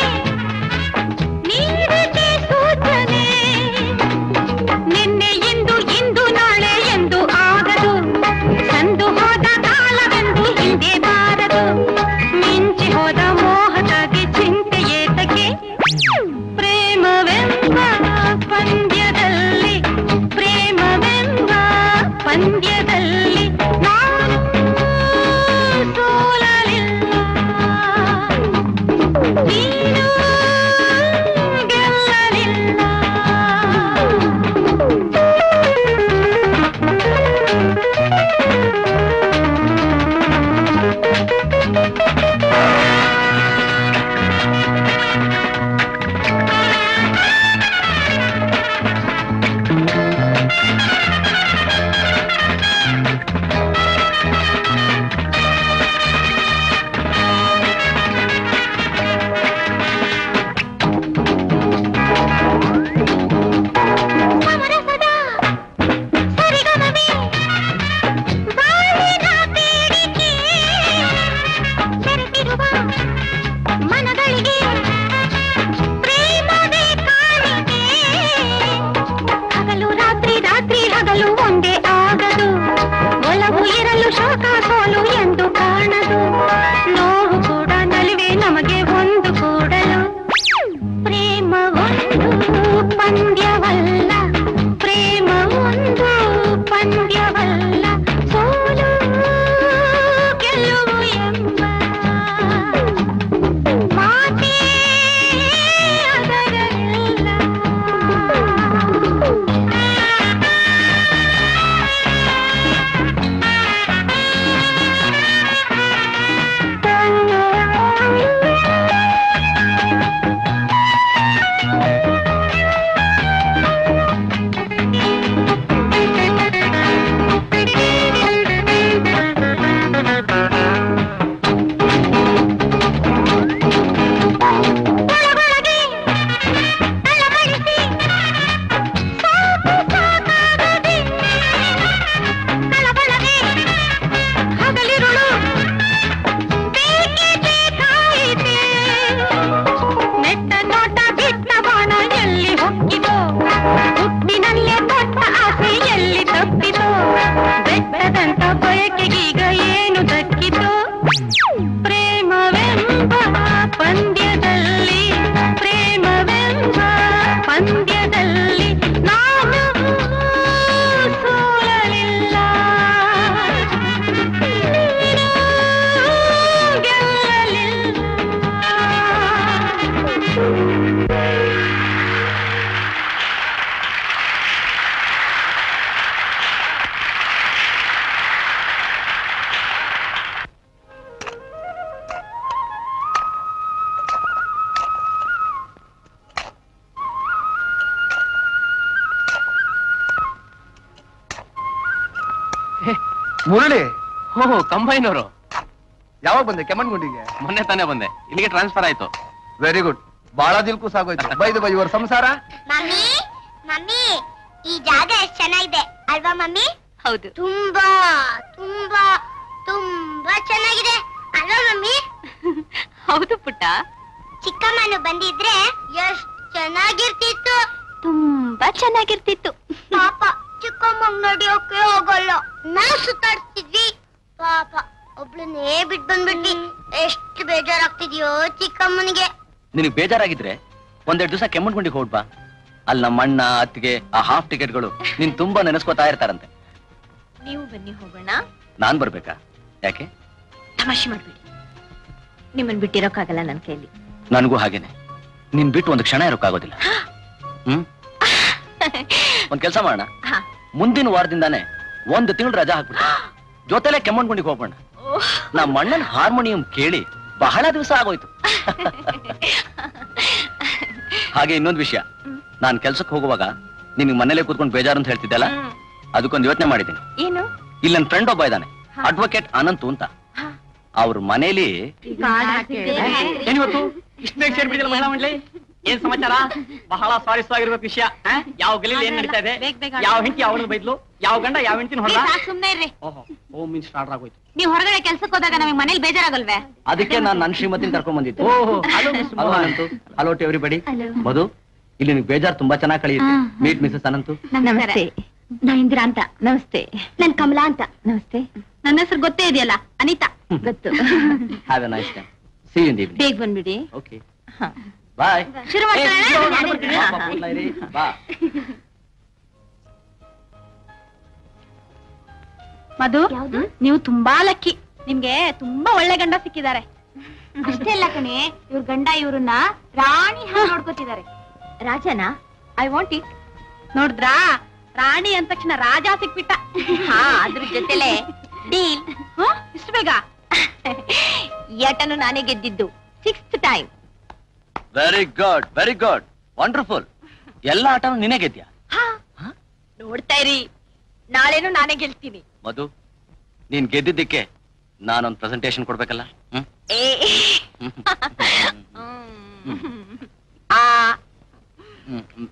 S2: ನೀಡಿದೆ ಸೂಚನೆ ನಿನ್ನೆ ಇಂದು ಇಂದು ನಾಳೆ ಎಂದು ಆಗದು ಸಂದು ಹೋದ ಕಾಲವೆಂದು ಹಿಂದೆ ಬಾರದು ಮಿಂಚಿ ಹೋದ ಮೋಹದಾಗಿ ಚಿಂತೆ ಏತಕ್ಕೆ ಪ್ರೇಮವೆಂಬ ಪಂದ್ಯದಲ್ಲಿ ಪ್ರೇಮವೆಂಬ ಪಂದ್ಯದಲ್ಲಿ ನಾನು ಸೋಲಲಿಲ್ಲ ನೀನು ಸಮರಸದ ಸರಿಗಮವೇ ಬಾಳಿನ ಬೇಡಿಕೆ ಬೆರೆತಿರುವ ಮನಗಳಿಗೆ ಪ್ರೇಮವೇ ಕಾಣಿಕೆ ಹಗಲು ರಾತ್ರಿ ರಾತ್ರಿ ಹಗಲು ಒಂದೇ ಆಗದು ಒಲವು ಇರಲು ಶೋಕ ಸೋಲು ಎಂದು ಕಾಣದು ನೋವು ಕೂಡ ನಲಿವೆ ನಮಗೆ ಒಂದು ಕೂಡಲು ಪ್ರೇಮ ಒಂದು ಪಂದ್ಯವಲ್ಲ ಪ್ರೇಮ ಒಂದು ಪಂದ್ಯವಲ್ಲ ಸೋಲು ಗೆಲುವು ಎಂಬ ಮಾತೇ ಅದರಲ್ಲ
S9: ಮುರಳಿ ಹೋ ಕಂಬೈನವರು
S1: ಯಾವಾಗ ಬಂದೆ ಕೆಮ್ಮಣ್ಗುಂಡಿಗೆ
S9: ಮೊನ್ನೆ ತಾನೇ ಬಂದೆ ಇಲ್ಲಿಗೆ ಟ್ರಾನ್ಸ್ಫರ್ ಆಯ್ತು
S1: ವೆರಿ ಗುಡ್ ಬಹಳ ದಿಲ್ಕು ಸಾಗೋಯ್ತು ಬೈದು ಬೈ ಇವ್ರ ಸಂಸಾರ
S8: ಮಮ್ಮಿ ಮಮ್ಮಿ ಈ ಜಾಗ ಎಷ್ಟ್ ಚೆನ್ನಾಗಿದೆ ಅಲ್ವಾ ಮಮ್ಮಿ
S2: ಹೌದು
S8: ತುಂಬಾ ತುಂಬಾ ತುಂಬಾ ಚೆನ್ನಾಗಿದೆ ಅಲ್ವಾ ಮಮ್ಮಿ
S2: ಹೌದು ಪುಟ್ಟ
S8: ಚಿಕ್ಕಮ್ಮನು ಬಂದಿದ್ರೆ ಎಷ್ಟ್ ಚೆನ್ನಾಗಿರ್ತಿತ್ತು
S2: ತುಂಬಾ ಚೆನ್ನಾಗಿರ್ತಿತ್ತು
S8: ಪಾಪ ಚಿಕ್ಕಮ್ಮಂಗ್ ನಡಿಯೋಕೆ ಹೋಗಲ್ಲ ನಾವು ಸುತ್ತಾಡ್ತಿದ್ವಿ ಪಾಪ ಒಬ್ಳನ್ನೇ ಬಿಟ್ ಬಂದ್ಬಿಟ್ವಿ ಎಷ್ಟು ಬೇಜಾರಾಗ್ತಿದ್ಯೋ ಚಿಕ್ಕಮ್ಮನಿಗೆ
S9: ನಿನಗೆ ಬೇಜಾರಾಗಿದ್ರೆ ಒಂದೆರಡು ದಿವಸ ಕೆಮ್ಮಣ್ಗುಂಡಿಗೆ ಹೋಗ್ಬಾ ಅಲ್ಲಿ ನಮ್ಮ ಅಣ್ಣ ಅತ್ತಿಗೆ ಆ ಹಾಫ್ ಟಿಕೆಟ್ಗಳು ನೀನ್ ತುಂಬಾ ನೆನೆಸ್ಕೊತಾ ಇರ್ತಾರಂತೆ
S2: ನೀವು ಬನ್ನಿ ಹೋಗೋಣ
S9: ನಾನ್ ಬರ್ಬೇಕಾ ಯಾಕೆ
S2: ತಮಾಷೆ ಮಾಡ್ಬೇಡಿ ನಿಮ್ಮನ್ ಬಿಟ್ಟಿರೋಕ್ಕಾಗಲ್ಲ ನನ್ನ ಕೈಲಿ
S9: ನನಗೂ ಹಾಗೇನೆ ನಿನ್ ಬಿಟ್ಟು ಒಂದು ಕ್ಷಣ ಇರೋಕ್ಕಾಗೋದಿಲ್ಲ ಹ್ಮ್ ಒಂದ್ ಕೆಲಸ ಮಾಡೋಣ
S2: ಹಾ.
S9: ಮುಂದಿನ ವಾರದಿಂದಾನೆ ಒಂದು ತಿಂಗಳು ರಜಾ ಹಾಕ್ಬಿಟ್ಟು ಜೊತೆಲೆ ಕೆಮ್ಮಣ್ಗುಂಡಿಗೆ ಹೋಗೋಣ ನಮ್ಮ ಅಣ್ಣನ ಹಾರ್ಮೋನಿಯಂ ಕೇಳಿ ಬಹಳ ದಿವಸ ಆಗೋಯ್ತು ಹಾಗೆ ಇನ್ನೊಂದು ವಿಷಯ ನಾನ್ ಕೆಲ್ಸಕ್ಕೆ ಹೋಗುವಾಗ ನಿನಗೆ ಮನೇಲೆ ಕೂತ್ಕೊಂಡು ಬೇಜಾರು ಅಂತ ಹೇಳ್ತಿದ್ದಲ್ಲ ಅದಕ್ಕೊಂದು ಯೋಚನೆ ಮಾಡಿದ್ದೀನಿ
S2: ಏನು
S9: ಇಲ್ಲಿ ನನ್ನ ಫ್ರೆಂಡ್ ಒಬ್ಬ ಇದ್ದಾನೆ ಅಡ್ವೊಕೇಟ್ ಅನಂತು ಅಂತ ಅವ್ರ ಮನೇಲಿ
S11: ಏನಿವತ್ತು ಇಷ್ಟು ಬೇಗ ಸೇರ್ಬಿಡಿದಲ್ಲ ಮಹಿಳಾ ಮಂಡಳಿ ಏನ್ ಸಮಾಚಾರ ಬಹಳ ಸ್ವಾರಸ್ಯವಾಗಿರ್ಬೇಕು ವಿಷಯ ಆ? ಯಾವ ಗಲೀಲಿ ಏನ್ ನಡೀತಾ ಇದೆ
S2: ಬೇಗ ಬೇಗ
S11: ಯಾವ ಹೆಂಡತಿ ಅವಳನ್ನ ಬೈದ್ಲು ಯಾವ ಗಂಡ ಯಾವ ಹೆಂಡತಿನ ಹೊಡೆದ
S2: ಸುಮ್ನೆ ಇರ್ರಿ
S11: ಓಹೋ ಓ ಮೀನ್ ಸ್ಟಾರ್ಟ್ ಆಗೋಯ್ತು
S2: ನೀವ್ ಹೊರಗಡೆ ಕೆಲ್ಸಕ್ಕೆ ಹೋದಾಗ ನಮಗೆ ಮನೇಲಿ ಬೇಜಾರಾಗಲ್ವೇ
S9: ಅದಕ್ಕೆ ನಾನು ನನ್ನ ಶ್ರೀಮತಿನ ಕರ್ಕೊಂಡ್ ಬಂದಿದ್ದು
S11: ಓಹೋ hello miss
S9: hello Anantu hello to everybody Madhu ಇಲ್ಲಿ ನಿಮ್ಗೆ ಬೇಜಾರು ತುಂಬಾ ಚೆನ್ನಾಗಿ ಕಳೆಯುತ್ತೆ ಮೀಟ್ ಮಿಸಸ್ ಅನಂತು
S2: ನಮಸ್ತೆ ನಾ ಇಂದಿರಾ ಅಂತ ನಮಸ್ತೆ
S8: ನನ್ ಕಮಲಾ ಅಂತ
S2: ನಮಸ್ತೆ ನನ್ನ ಹೆಸರು ಗೊತ್ತೇ ಇದೆಯಲ್ಲ ಅನಿತಾ ಗೊತ್ತು
S9: have a nice time see in the
S2: ಬೇಗ ಬಂದ್ಬಿಡಿ
S9: ಓಕೆ ಬಾಯ್
S2: ಶುರು
S9: ಬಾ
S2: ಮಧು ನೀವು ತುಂಬಾ ಲಕ್ಕಿ ನಿಮ್ಗೆ ತುಂಬಾ ಒಳ್ಳೆ ಗಂಡ ಸಿಕ್ಕಿದ್ದಾರೆ ಅಷ್ಟೇ ಅಲ್ಲ ಕಣೆ ಇವ್ರ ಗಂಡ ಇವ್ರನ್ನ ರಾಣಿ ಹಾಗೆ ನೋಡ್ಕೋತಿದ್ದಾರೆ ರಾಜನ ಐ ವಾಂಟ್ ಇಟ್ ನೋಡಿದ್ರಾ ರಾಣಿ ಅಂದ ತಕ್ಷಣ ರಾಜ ಸಿಕ್ಬಿಟ್ಟ ಹಾ ಅದ್ರ ಜೊತೆಲೆ ಡೀಲ್ ಇಷ್ಟು ಬೇಗ ಯಟನು ನಾನೇ ಗೆದ್ದಿದ್ದು sixth time
S9: very good very good wonderful ಎಲ್ಲ ಆಟನೂ ನಿನೇ ಗೆದ್ಯಾ
S2: ನೋಡ್ತಾ ಇರಿ ನಾಳೆನು ನಾನೇ ಗೆಲ್ತೀನಿ
S9: ಮಧು ನೀನ್ ಗೆದ್ದಿದ್ದಕ್ಕೆ ನಾನೊಂದು ಪ್ರೆಸೆಂಟೇಶನ್ ಕೊಡ್ಬೇಕಲ್ಲ ಹ್ಮ್
S2: ಏ ಆ
S9: ಹ್ಮ್ ಹ್ಮ್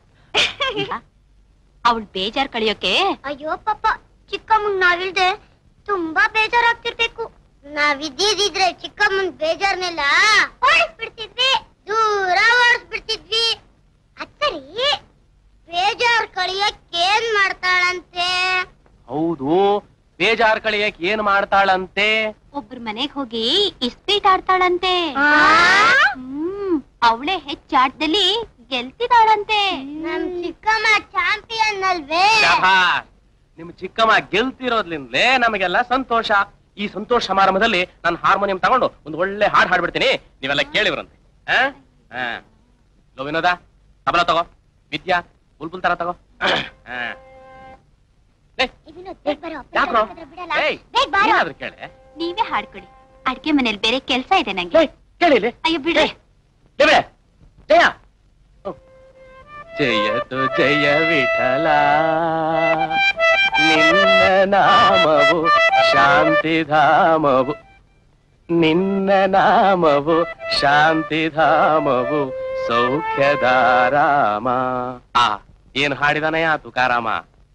S2: ಅವಳು ಬೇಜಾರ್ ಕಳಿಯೋಕೆ
S8: ಅಯ್ಯೋ ಪಾಪ ಚಿಕ್ಕಮ್ಮಂಗ್ ನಾವಿಲ್ದೆ ತುಂಬಾ ಬೇಜಾರಾಗ್ತಿರ್ಬೇಕು ನಾವಿದ್ದಿದ್ರೆ ಚಿಕ್ಕಮ್ಮನ್ ಬೇಜಾರ್ನೆಲ್ಲ ಓಡಿಸ್ಬಿಡ್ತಿದ್ವಿ ದೂರ ಓಡಿಸ್ಬಿಡ್ತಿದ್ವಿ ಅಚ್ಚರಿ ಬೇಜಾರ್ ಕಳಿಯಕ್ ಏನ್ ಮಾಡ್ತಾಳಂತೆ
S6: ಹೌದು ಬೇಜಾರ್ ಕಳಿಯಕ್ ಏನ್ ಮಾಡ್ತಾಳಂತೆ
S2: ಒಬ್ರ ಮನೆಗ್ ಹೋಗಿ ಇಸ್ಪೀಟ್ ಆಡ್ತಾಳಂತೆ ಹ್ಮ್ ಅವಳೆ ಹೆಚ್ಚಾಟದಲ್ಲಿ ಗೆಲ್ತಿದಾಳಂತೆ
S8: ನಮ್ ಚಿಕ್ಕಮ್ಮ ಚಾಂಪಿಯನ್ ಅಲ್ವೇ
S6: ಶಭಾಷ್. ನಿಮ್ ಚಿಕ್ಕಮ್ಮ ಗೆಲ್ತಿರೋದ್ಲಿಂದಲೇ ನಮಗೆಲ್ಲ ಸಂತೋಷ ಈ ಸಂತೋಷ ಸಮಾರಂಭದಲ್ಲಿ ನಾನು ಹಾರ್ಮೋನಿಯಂ ತಗೊಂಡು ಒಂದು ಒಳ್ಳೆ ಹಾಡ್ ಹಾಡ್ಬಿಡ್ತೀನಿ ನೀವೆಲ್ಲ ಕೇಳಿವ್ರಂತೆ ಆ? ಆ. ಲೋ ವಿನೋದ ತಬಲ ತಗೋ ವಿದ್ಯಾ ಬುಲ್ಬುಲ್ ತರ ತಗೋ ಆ. ಯಾಕ್ರೋ ಏಯ್, ಏನಾದ್ರೂ ಕೇಳೆ
S2: ನೀವೇ ಹಾಡ್ಕೊಡಿ ಅಡ್ಗೆ ಮನೇಲಿ ಬೇರೆ ಕೆಲ್ಸ ಇದೆ ನಂಗೆ
S6: ಕೇಳಿ ಇಲ್ಲಿ.
S2: ಅಯ್ಯೋ ಬಿಡ್ರಿ
S6: ದೇವ್ರೆ, ಜಯ ಹ್ಮ್. ಜಯತು ಜಯ ವಿಠಲ ನಿನ್ನ ನಾಮವು ಶಾಂತಿಧಾಮವು ನಿನ್ನ ನಾಮವು ಶಾಂತಿಧಾಮವು ಸೌಖ್ಯದಾರಾಮ ಆ ಏನ್ ಹಾಡಿದಾನಯ್ಯ ತುಕಾರಾಮ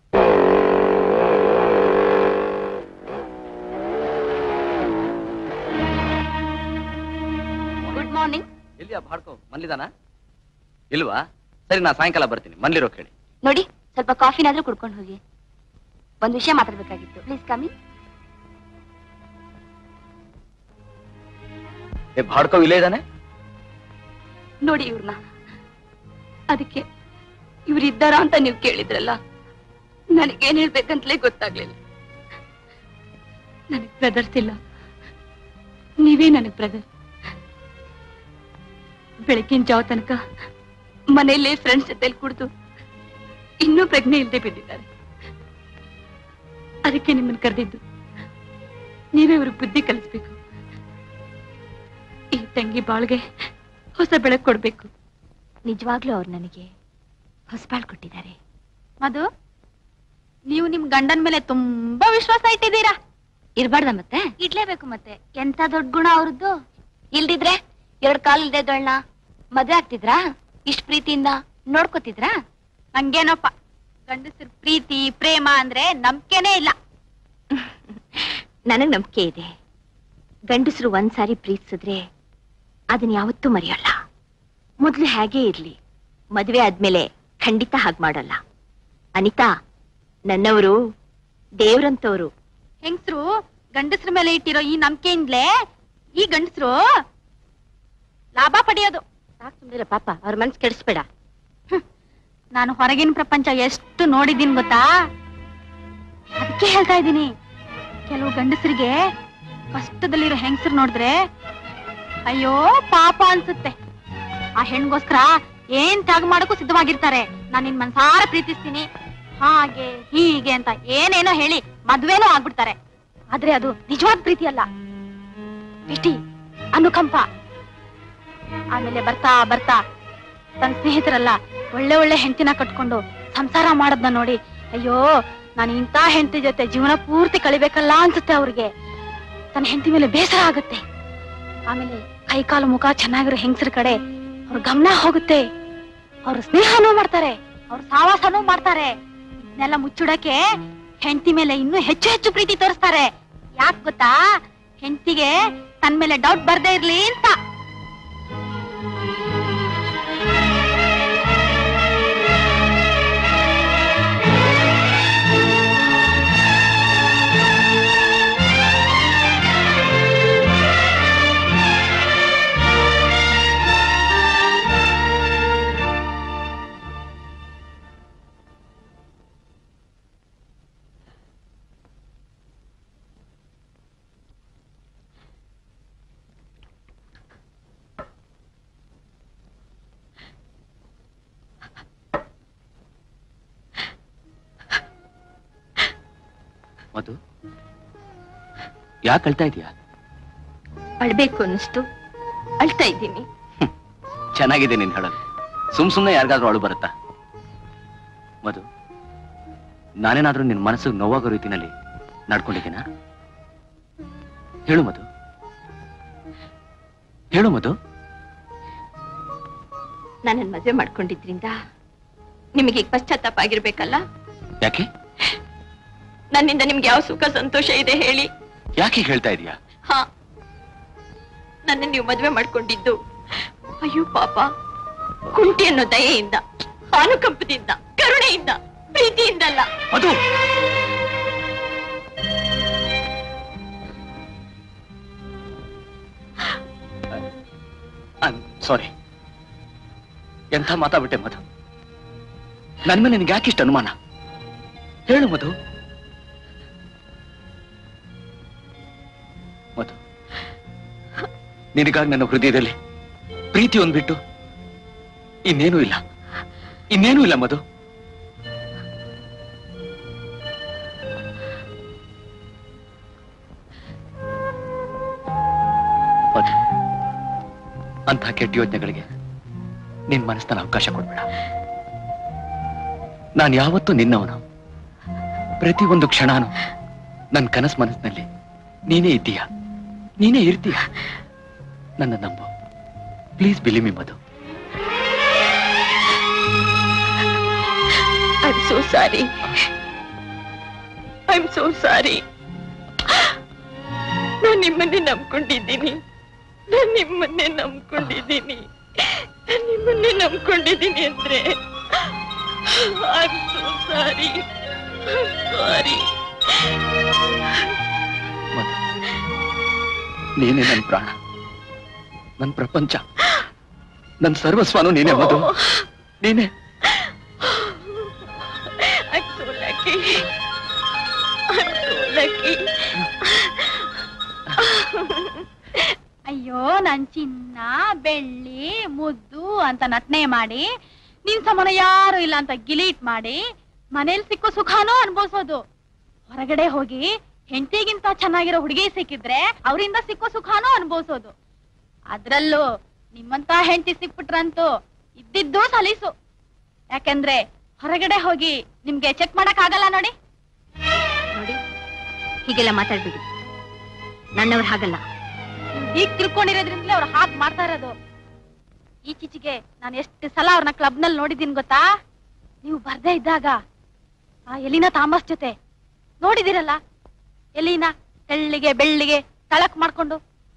S2: ಗುಡ್ ಮಾರ್ನಿಂಗ್
S9: ಎಲ್ಲಿಯಾ ಬಾಡ್ಕೋ ಮನ್ಲಿದಾನ ಇಲ್ವಾ ಸರಿ ನಾ ಸಾಯಂಕಾಲ ಬರ್ತೀನಿ ಮನ್ಲಿರೋ ಕೇಳಿ
S2: ನೋಡಿ ಸ್ವಲ್ಪ ಕಾಫಿನಾದ್ರೂ ಕುಡ್ಕೊಂಡು ಹೋಗಿ ಒಂದ್ ವಿಷಯ ಮಾತಾಡ್ಬೇಕಾಗಿತ್ತು ಪ್ಲೀಸ್ ಕಮ್ಮಿ
S9: ಏ ಬಾಡ್ಕೋ ಇಲ್ಲೇ ಇದ್ದಾನೆ
S2: ನೋಡಿ ಇವ್ರನ್ನ ಅದಕ್ಕೆ ಇವ್ರಿದ್ದಾರ ಅಂತ ನೀವು ಕೇಳಿದ್ರಲ್ಲ ನನಗೇನ್ ಹೇಳ್ಬೇಕಂತಲೇ ಗೊತ್ತಾಗ್ಲಿಲ್ಲ ನನಗ್ ಬ್ರದರ್ಸ್ ಇಲ್ಲ ನೀವೇ ನನಗ್ ಬ್ರದರ್ ಬೆಳಗಿನ ಜಾವ ತನಕ ಮನೆಯಲ್ಲೇ ಫ್ರೆಂಡ್ಸ್ ಜೊತೆಲಿ ಕುಡ್ದು ಇನ್ನೂ ಪ್ರಜ್ಞೆ ಇಲ್ಲದೆ ಬಿದ್ದಿದ್ದಾರೆ ಅದಕ್ಕೆ ನಿಮ್ಮನ್ನ ಕರೆದಿದ್ದು ನೀವೇ ಇವ್ರಿಗೆ ಬುದ್ಧಿ ಕಲಿಸ್ಬೇಕು ಈ ತಂಗಿ ಬಾಳ್ಗೆ ಹೊಸ ಬೆಳಕು ಕೊಡ್ಬೇಕು ನಿಜವಾಗ್ಲೂ ಅವ್ರು ನನಗೆ ಹೊಸ ಬಾಳ್ ಕೊಟ್ಟಿದ್ದಾರೆ ಮಧು ನೀವು ನಿಮ್ ಗಂಡನ ಮೇಲೆ ತುಂಬಾ ವಿಶ್ವಾಸ ಇಟ್ಟಿದ್ದೀರಾ ಇರ್ಬಾರ್ದ ಮತ್ತೆ ಇಡ್ಲೇಬೇಕು ಮತ್ತೆ ಎಂತ ದೊಡ್ಡ ಗುಣ ಅವ್ರದ್ದು ಇಲ್ದಿದ್ರೆ ಎರಡ್ ಕಾಲ್ ಇಲ್ದೇ ಇದ್ದೋಳ್ನ ಮದ್ವೆ ಆಗ್ತಿದ್ರಾ ಇಷ್ಟ್ ಪ್ರೀತಿಯಿಂದ ನೋಡ್ಕೋತಿದ್ರಾ ನಂಗೇನಪ್ಪ ಗಂಡಸರ್ ಪ್ರೀತಿ ಪ್ರೇಮ ಅಂದ್ರೆ ನಂಬಿಕೆನೇ ಇಲ್ಲ ನನಗ್ ನಂಬಿಕೆ ಇದೆ ಗಂಡಸರು ಒಂದ್ಸಾರಿ ಪ್ರೀತಿಸಿದ್ರೆ ಅದನ್ನ ಯಾವತ್ತೂ ಮರೆಯಲ್ಲ ಮೊದ್ಲು ಹೇಗೆ ಇರ್ಲಿ ಮದ್ವೆ ಆದ್ಮೇಲೆ ಖಂಡಿತ ಹಾಗ್ ಮಾಡಲ್ಲ ಅನಿತಾ ನನ್ನವರು ದೇವ್ರಂತವ್ರು ಹೆಂಗಸರು ಗಂಡಸ್ರ ಮೇಲೆ ಇಟ್ಟಿರೋ ಈ ನಂಬಿಕೆಯಿಂದಲೇ ಈ ಗಂಡಸರು ಲಾಭ ಪಡೆಯೋದು ಸುಂದರ ಪಾಪ ಅವ್ರ ಮನ್ಸ್ ಕೆಡಿಸ್ಬೇಡ ನಾನು ಹೊರಗಿನ ಪ್ರಪಂಚ ಎಷ್ಟು ನೋಡಿದೀನಿ ಗೊತ್ತಾ ಅದಕ್ಕೆ ಹೇಳ್ತಾ ಇದ್ದೀನಿ ಕೆಲವು ಗಂಡಸರಿಗೆ ಕಷ್ಟದಲ್ಲಿರೋ ಹೆಂಗಸರು ನೋಡಿದ್ರೆ ಅಯ್ಯೋ ಪಾಪ ಅನ್ಸುತ್ತೆ ಆ ಹೆಣ್ಗೋಸ್ಕರ ಏನ್ ತ್ಯಾಗ ಮಾಡಕ್ಕೂ ಸಿದ್ಧವಾಗಿರ್ತಾರೆ ನಾನ್ ನಿನ್ ಮನ್ಸಾರ ಪ್ರೀತಿಸ್ತೀನಿ ಹಾಗೆ ಹೀಗೆ ಅಂತ ಏನೇನೋ ಹೇಳಿ ಮದ್ವೆನೂ ಆಗ್ಬಿಡ್ತಾರೆ ಆದ್ರೆ ಅದು ನಿಜವಾದ ಪ್ರೀತಿ ಅಲ್ಲ ಇಷ್ಟಿ ಅನುಕಂಪ ಆಮೇಲೆ ಬರ್ತಾ ಬರ್ತಾ ತನ್ನ ಸ್ನೇಹಿತರಲ್ಲ ಒಳ್ಳೆ ಒಳ್ಳೆ ಹೆಂಡತಿನ ಕಟ್ಕೊಂಡು ಸಂಸಾರ ಮಾಡೋದ್ನ ನೋಡಿ ಅಯ್ಯೋ ನಾನು ಇಂಥ ಹೆಂಡತಿ ಜೊತೆ ಜೀವನ ಪೂರ್ತಿ ಕಳಿಬೇಕಲ್ಲ ಅನ್ಸುತ್ತೆ ಅವ್ರಿಗೆ ತನ್ನ ಹೆಂಡತಿ ಮೇಲೆ ಬೇಸರ ಆಗುತ್ತೆ ಆಮೇಲೆ ಕೈ ಕಾಲು ಮುಖ ಚೆನ್ನಾಗಿರೋ ಹೆಂಗಸರ ಕಡೆ ಅವ್ರ ಗಮನ ಹೋಗುತ್ತೆ ಅವ್ರ ಸ್ನೇಹನೂ ಮಾಡ್ತಾರೆ ಅವ್ರ ಸಾವಾಸನೂ ಮಾಡ್ತಾರೆ ಇದನ್ನೆಲ್ಲ ಮುಚ್ಚುಡಕ್ಕೆ ಹೆಂಡತಿ ಮೇಲೆ ಇನ್ನೂ ಹೆಚ್ಚು ಹೆಚ್ಚು ಪ್ರೀತಿ ತೋರಿಸ್ತಾರೆ ಯಾಕ್ ಗೊತ್ತಾ ಹೆಂಡತಿಗೆ ತನ್ ಮೇಲೆ ಡೌಟ್ ಬರ್ದೇ ಇರ್ಲಿ ಅಂತ
S9: ಮಧು ಯಾಕೆ ಅಳ್ತಾ ಇದೀಯಾ
S2: ಅಳ್ಬೇಕು ಅನಿಸ್ತು ಅಳ್ತಾ ಇದ್ದೀನಿ
S9: ಚೆನ್ನಾಗಿದೆ ನೀನ್ ಹೇಳೋದು ಸುಮ್ ಸುಮ್ನೆ ಯಾರಿಗಾದ್ರೂ ಅಳು ಬರುತ್ತಾ ಮಧು ನಾನೇನಾದ್ರೂ ನಿನ್ ಮನಸ್ಸಿಗೆ ನೋವಾಗೋ ರೀತಿನಲ್ಲಿ ನಡ್ಕೊಂಡಿದ್ದೀನಾ ಹೇಳು ಮಧು ಹೇಳು ಮಧು
S2: ನನ್ನನ್ ಮದ್ವೆ ಮಾಡ್ಕೊಂಡಿದ್ರಿಂದ ನಿಮಗೆ ಈಗ ಪಶ್ಚಾತ್ತಾಪ ಆಗಿರ್ಬೇಕಲ್ಲ
S9: ಯಾಕೆ
S2: ನನ್ನಿಂದ ನಿಮ್ಗೆ ಯಾವ ಸುಖ ಸಂತೋಷ ಇದೆ ಹೇಳಿ
S9: ಯಾಕೆ ಹೇಳ್ತಾ ಇದೀಯಾ
S2: ಹಾ ನನ್ನ ನೀವು ಮದ್ವೆ ಮಾಡ್ಕೊಂಡಿದ್ದು ಅಯ್ಯೋ ಪಾಪ ಕುಂಟಿ ಅನ್ನೋ ದಯೆಯಿಂದ ಅನುಕಂಪದಿಂದ ಕರುಣೆಯಿಂದ ಪ್ರೀತಿಯಿಂದಲ್ಲ
S9: ಮಧು ಸಾರಿ ಎಂಥ ಮಾತಾಡ್ಬಿಟ್ಟೆ ಮಧು ನನ್ ಮೇಲೆ ನಿನ್ಗೆ ಯಾಕಿಷ್ಟ ಅನುಮಾನ ಹೇಳು ಮಧು ಮಧು ನಿನಗಾಗಿ ನನ್ನ ಹೃದಯದಲ್ಲಿ ಪ್ರೀತಿ ಒಂದ್ಬಿಟ್ಟು ಇನ್ನೇನೂ ಇಲ್ಲ ಇನ್ನೇನೂ ಇಲ್ಲ ಮಧು ಮಧು ಅಂಥ ಕೆಟ್ಟ ಯೋಚನೆಗಳಿಗೆ ನಿನ್ ಮನಸ್ಸಲ್ಲಿ ಅವಕಾಶ ಕೊಡ್ಬೇಡ ನಾನು ಯಾವತ್ತೂ ನಿನ್ನವನು ಪ್ರತಿ ಒಂದು ಕ್ಷಣನೂ ನನ್ನ ಕನಸು ಮನಸ್ಸಿನಲ್ಲಿ ನೀನೇ ಇದ್ದೀಯ ನೀನೇ ಇರ್ತೀಯ ನನ್ನ ನಂಬು please believe me Madhu
S2: I so sorry I so sorry ನಾನು ನಿಮ್ಮನ್ನೇ ನಂಬ್ಕೊಂಡಿದ್ದೀನಿ ನಾನು ನಿಮ್ಮನ್ನೇ ನಂಬ್ಕೊಂಡಿದ್ದೀನಿ ನಾನು ನಿಮ್ಮನ್ನೇ ನಂಬ್ಕೊಂಡಿದ್ದೀನಿ ಅಂದ್ರೆ ಐ ಸೋ ಸಾರಿ ಸಾರಿ
S9: ಮಧು ನೀನೇ ನನ್ನ ಪ್ರಾಣ ನನ್ನ ಪ್ರಪಂಚ ನನ್ನ ಸರ್ವಸ್ವನು ನೀನೇ ಮಧು ನೀನೇ
S2: I'm so lucky. I'm so lucky. ಅಯ್ಯೋ ನನ್ ಚಿನ್ನ ಬೆಳ್ಳಿ ಮುದ್ದು ಅಂತ ನಟನೆ ಮಾಡಿ ನಿನ್ ಸಮಾನ ಯಾರು ಇಲ್ಲ ಅಂತ ಗಿಲೀಟ್ ಮಾಡಿ ಮನೇಲಿ ಸಿಕ್ಕೋ ಸುಖಾನೂ ಅನ್ಭವಿಸೋದು ಹೊರಗಡೆ ಹೋಗಿ ಹೆಂಡತಿಗಿಂತ ಚೆನ್ನಾಗಿರೋ ಹುಡುಗಿ ಸಿಕ್ಕಿದ್ರೆ ಅವರಿಂದ ಸಿಕ್ಕೋ ಸುಖಾನೂ ಅನ್ಭವಿಸೋದು ಅದ್ರಲ್ಲೂ ನಿಮ್ಮಂತ ಹೆಂಡತಿ ಸಿಕ್ಬಿಟ್ರಂತೂ ಇದ್ದಿದ್ದು ಸಲೀಸು ಯಾಕಂದ್ರೆ ಹೊರಗಡೆ ಹೋಗಿ ನಿಮ್ಗೆ ಚೆಕ್ ಮಾಡಕ್ ಆಗಲ್ಲ ನೋಡಿ ನೋಡಿ ಹೀಗೆಲ್ಲ ಮಾತಾಡ್ಬಿಡಿ ನನ್ನವ್ರು ಹಾಗಲ್ಲ ಈಗ ತಿಳ್ಕೊಂಡಿರೋದ್ರಿಂದಲೇ ಅವ್ರು ಹಾಗೆ ಮಾಡ್ತಾ ಇರೋದು ಈಚೀಚೆಗೆ ನಾನು ಎಷ್ಟು ಸಲ ಅವ್ರನ್ನ ಕ್ಲಬ್ ನಲ್ಲಿ ನೋಡಿದ್ದೀನಿ ಗೊತ್ತಾ ನೀವು ಬರ್ದೇ ಇದ್ದಾಗ ಆ ಎಲಿನಾ ಥಾಮಸ್ ಜೊತೆ ನೋಡಿದಿರಲ್ಲ ಎಲಿನಾ ತೆಳ್ಳಿಗೆ ಬೆಳ್ಳಿಗೆ ತಳಕ್ ಮಾಡ್ಕೊಂಡು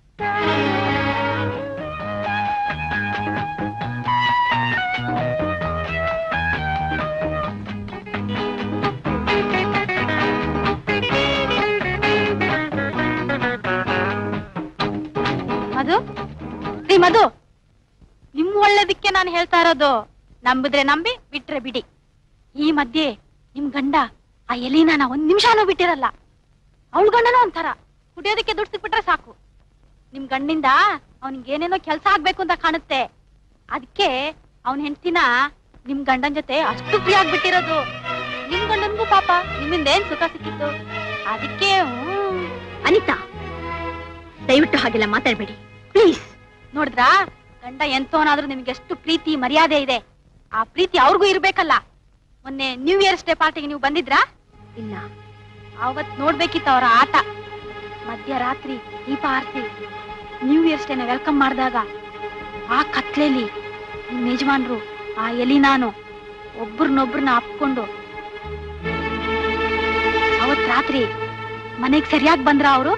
S2: ಮಧು ರೀ ಮಧು ನಿಮ್ ಒಳ್ಳೇದಕ್ಕೆ ನಾನು ಹೇಳ್ತಾ ಇರೋದು ನಂಬಿದ್ರೆ ನಂಬಿ ಬಿಟ್ರೆ ಬಿಡಿ ಈ ಮಧ್ಯೆ ನಿಮ್ ಗಂಡ ಆ ಎಲಿನ ಒಂದ್ ನಿಮಿಷನೂ ಬಿಟ್ಟಿರಲ್ಲ ಅವಳ ಗಂಡನೂ ಒಂಥರ ಕುಡಿಯೋದಕ್ಕೆ ದುಡ್ಡು ಸಿಕ್ಬಿಟ್ರೆ ಸಾಕು ನಿಮ್ ಗಂಡಿಂದ ಅವನಿಗೆ ಏನೇನೋ ಕೆಲ್ಸ ಆಗ್ಬೇಕು ಅಂತ ಕಾಣುತ್ತೆ ಅದಕ್ಕೆ ಅವನ್ ಹೆಂಡತಿನ ನಿಮ್ ಗಂಡನ್ ಜೊತೆ ಅಷ್ಟು ಫ್ರೀ ಆಗ್ಬಿಟ್ಟಿರೋದು ನಿಮ್ ಗಂಡನ್ಗೂ ಪಾಪ ನಿಮ್ಮಿಂದ ಏನ್ ಸುಖ ಸಿಕ್ಕಿತ್ತು ಅದಕ್ಕೆ ಅನಿತಾ ದಯವಿಟ್ಟು ಹಾಗೆಲ್ಲ ಮಾತಾಡ್ಬೇಡಿ ಪ್ಲೀಸ್ ನೋಡಿದ್ರಾ ಗಂಡ ಎಂತವನಾದ್ರೂ ನಿಮ್ಗೆ ಎಷ್ಟು ಪ್ರೀತಿ ಮರ್ಯಾದೆ ಇದೆ ಆ ಪ್ರೀತಿ ಅವ್ರಿಗೂ ಇರ್ಬೇಕಲ್ಲ ಮೊನ್ನೆ ನ್ಯೂ ಇಯರ್ಸ್ ಡೇ ಪಾರ್ಟಿಗೆ ನೀವು ಬಂದಿದ್ರಾ ಇಲ್ಲ ಅವತ್ ನೋಡ್ಬೇಕಿತ್ತು ಅವರ ಆಟ ಮಧ್ಯರಾತ್ರಿ ದೀಪ ಆರ್ತಿ ನ್ಯೂ ಇಯರ್ಸ್ ಡೇನ ವೆಲ್ಕಮ್ ಮಾಡಿದಾಗ ಆ ಕತ್ಲೆಲಿ ನಿಮ್ ಯಜಮಾನ್ರು ಆ ಎಲಿ ನಾನು ಒಬ್ರನ್ನೊಬ್ರನ್ನ ಅಪ್ಕೊಂಡು ಅವತ್ ರಾತ್ರಿ ಮನೆಗ್ ಸರಿಯಾಗಿ ಬಂದ್ರ ಅವರು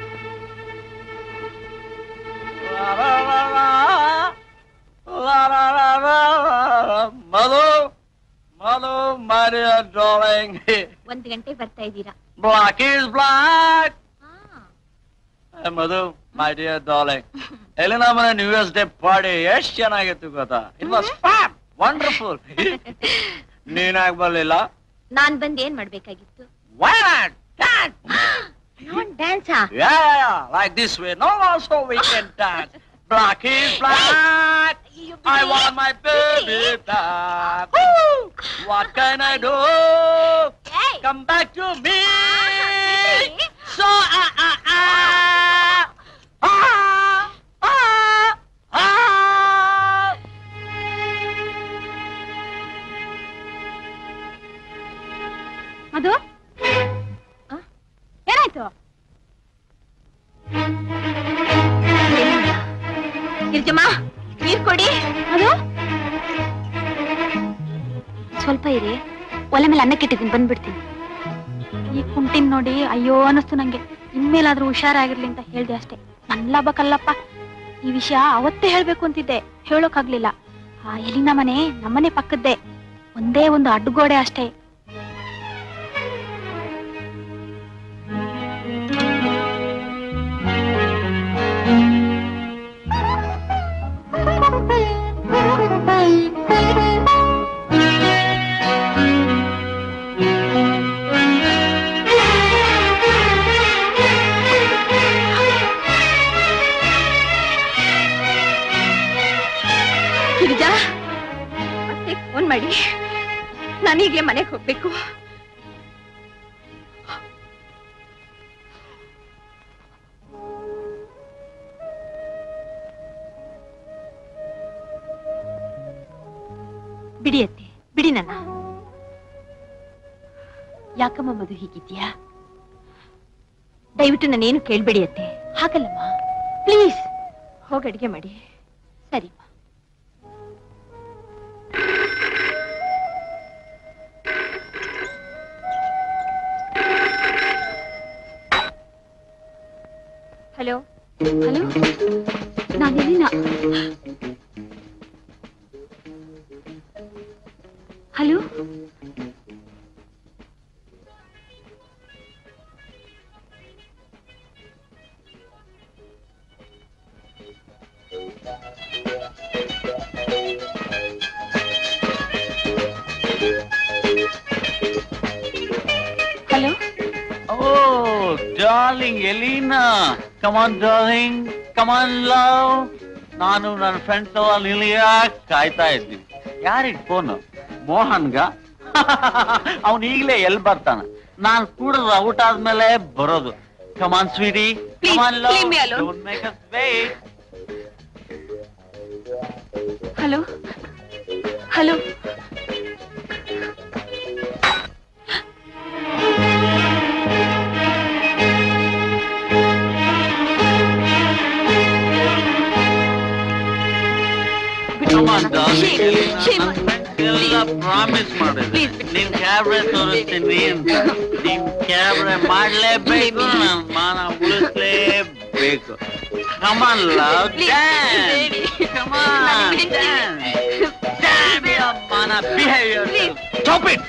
S5: ಮಧು ಮಧು ಮಾರಿಯ ಡಾರ್ಲಿಂಗ್
S2: ಒಂದ್ ಗಂಟೆ ಬರ್ತಾ ಇದ್ದೀರಾ
S5: black is black Madhu my dear darling ಎಲ್ಲಿನ ಮನೆ ನ್ಯೂ ಇಯರ್ಸ್ ಡೇ ಪಾರ್ಟಿ ಎಷ್ಟ್ ಚೆನ್ನಾಗಿತ್ತು ಗೊತ್ತಾ ಇಟ್ ವಾಸ್ ವಂಡರ್ಫುಲ್ ನೀನಾಗ್ ಬರ್ಲಿಲ್ಲ
S2: ನಾನ್ ಬಂದ್ ಏನ್ ಮಾಡ್ಬೇಕಾಗಿತ್ತು
S5: Why not? Dance!
S2: ಡ್ಯಾನ್ಸಾ
S5: Yeah, yeah, yeah, like this way. No, also we can dance. Black is black. I want my baby back. What can I do? Come back to me. So ah ah ah. Ah ah ah.
S2: ಅದು ಆ? ಏನಾಯ್ತು ಗಿರ್ಜಮ್ಮ ನೀರ್ ಕೊಡಿ ಅದು ಸ್ವಲ್ಪ ಇರಿ ಒಲೆ ಮೇಲೆ ಅನ್ನಕ್ಕಿಟ್ಟಿದ್ದೀನಿ ಬಂದ್ಬಿಡ್ತೀನಿ ಈ ಕುಂಟಿನ್ ನೋಡಿ ಅಯ್ಯೋ ಅನಿಸ್ತು ನಂಗೆ ಇನ್ಮೇಲಾದ್ರೂ ಹುಷಾರಾಗಿರ್ಲಿ ಅಂತ ಹೇಳ್ದೆ ಅಷ್ಟೇ ನನ್ ಲಾಭ ಕಲ್ಲಪ್ಪ ಈ ವಿಷಯ ಅವತ್ತೇ ಹೇಳ್ಬೇಕು ಅಂತಿದ್ದೆ ಹೇಳೋಕಾಗ್ಲಿಲ್ಲ ಆ ಎಲಿನ ಮನೆ ನಮ್ಮನೆ ಪಕ್ಕದ್ದೇ ಒಂದೇ ಒಂದು ಅಡ್ಡಗೋಡೆ ಅಷ್ಟೇ ಗಿರಿಜಾ ಮತ್ತೆ ಫೋನ್ ಮಾಡಿ ನಾನೀಗ್ಲೇ ಮನೆಗೆ ಹೋಗ್ಬೇಕು ಬಿಡಿ ಅತ್ತೆ ಬಿಡಿ ನನ್ನ ಯಾಕಮ್ಮ ಮಧು ಹೀಗಿದ್ಯಾ ದಯವಿಟ್ಟು ನಾನೇನು ಕೇಳ್ಬೇಡಿ ಅತ್ತೆ ಹಾಗಲ್ಲಮ್ಮ ಪ್ಲೀಸ್ ಹೋಗಿ ಅಡಿಗೆ ಮಾಡಿ ಸರಿ ಹಲೋ ಹಲೋ ನಾನಿಲ್ಲಿನ hello hello
S5: Oh, darling Elena. Come on, darling. Come on, love. ನಾನು ನನ್ನ ಫ್ರೆಂಡ್ಸ್ ನಿಲಿಯ ಕಾಯ್ತಾ ಇದ್ದೀವಿ ಯಾರಿಗ್ ಫೋನು ಮೋಹನ್ಗ ಅವನ್ ಈಗಲೇ ಎಲ್ ಬರ್ತಾನ ನಾನ್ ಕೂಡ ಔಟ್ ಆದ್ಮೇಲೆ ಬರೋದು come on sweety come on
S2: leave me alone.
S5: Don't make us wait
S2: hello hello
S7: ಎಲ್ಲ ಪ್ರಾಮಿಸ್ ಮಾಡಿದೆ ನಿನ್ ಕ್ಯಾಬ್ರೆ ತೋರಿಸ್ತೀನಿ ಅಂತ ನಿನ್ ಕ್ಯಾಬ್ರೆ ಮಾಡ್ಲೇಬೇಕು ನನ್ ಮಾನ ಉಳಿಸ್ಲೇಬೇಕು ಕಮನ್ ಲವ್ ಕಮಾನ್ ಮಾನ behaviour stop it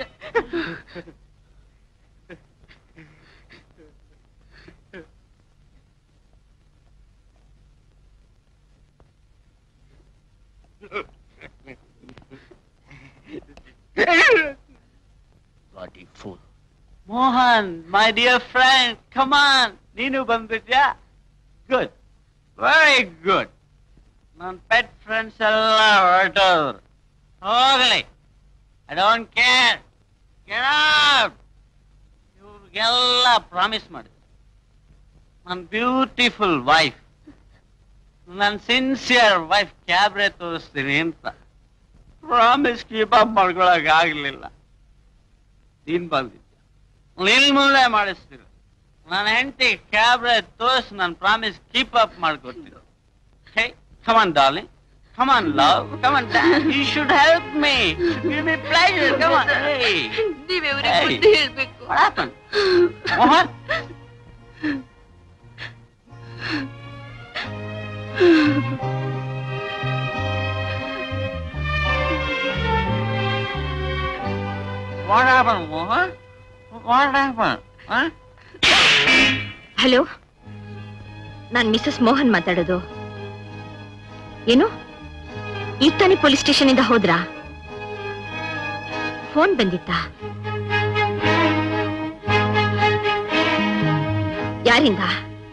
S9: Bloody fool.
S7: Mohan my dear friend come on ನೀನು ಬಂದ್ಬಿಟ್ಯಾ ಗುಡ್ ವೆರಿ ಗುಡ್ ನನ್ನ ಪೆಟ್ ಫ್ರೆಂಡ್ಸ್ ಎಲ್ಲ ಹೊರಟೋದ್ರು ಹೋಗ್ಲಿ ಐ ಡೋಂಟ್ ಕೇರ್ ಇವ್ರಿಗೆಲ್ಲ ಪ್ರಾಮಿಸ್ ಮಾಡಿದೆ ನನ್ನ ಬ್ಯೂಟಿಫುಲ್ ವೈಫ್ ನನ್ನ ಸಿನ್ಸಿಯರ್ ವೈಫ್ ಕ್ಯಾಬ್ರೆ ತೋರಿಸ್ತೀನಿ ಅಂತ ಪ್ರಾಮಿಸ್ ಕೀಪ್ ಅಪ್ ಮಾಡ್ಕೊಳಕ್ ಆಗ್ಲಿಲ್ಲ ನೀನ್ ಬಂದಿದ್ದೆ ನಿಲ್ ಮುಂದೆ ಮಾಡಿಸ್ತೀರ ನನ್ನ ಹೆಂಡತಿ ಕ್ಯಾಬ್ರೆ ತೋರಿಸ್ ನನ್ನ ಪ್ರಾಮಿಸ್ ಕೀಪ್ ಅಪ್ ಮಾಡ್ಕೊಡ್ತೀನಿ hey come on darling come on love come on you should help me give me pleasure come on hey
S2: ನೀವೇ
S7: Hey.
S2: ಬುದ್ಧಿ ಹೇಳ್ಬೇಕು
S7: What happened? Mohan What happened, Mohan? What happened? Huh?
S2: Hello ನಾನ್ ಮಿಸಸ್ ಮೋಹನ್ ಮಾತಾಡೋದು ಏನು ಈಗ ತಾನೇ ಪೊಲೀಸ್ ಸ್ಟೇಷನ್ ಇಂದ ಹೋದ್ರಾ ಫೋನ್ ಬಂದಿತ್ತಾ ಯಾರಿಂದ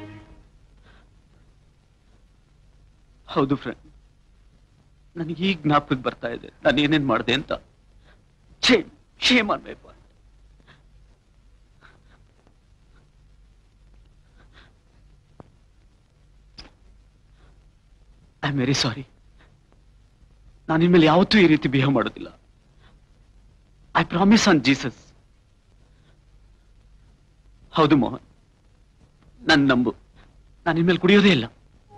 S5: ಹೌದು ಫ್ರೆಂಡ್ ನನಗೆ ಈಗ ಜ್ಞಾಪಕಕ್ಕೆ ಬರ್ತಾ ಇದೆ ನಾನು ಏನೇನ್ ಮಾಡಿದೆ ಅಂತ ಶೇಮ್ ಶೇಮ್ ಅನ್ಬೇಕು ಐ ಆಮ್ ವೆರಿ ಸಾರಿ ನಾನು ಇನ್ಮೇಲೆ ಯಾವತ್ತೂ ಈ ರೀತಿ ಬಿಹೇವ್ ಮಾಡೋದಿಲ್ಲ ಐ ಪ್ರಾಮಿಸ್ ಆನ್ ಜೀಸಸ್ ಹೌದು ಮೋಹನ್ ನನ್ ನಂಬು ನಾನು ಇನ್ಮೇಲೆ ಕುಡಿಯೋದೇ ಇಲ್ಲ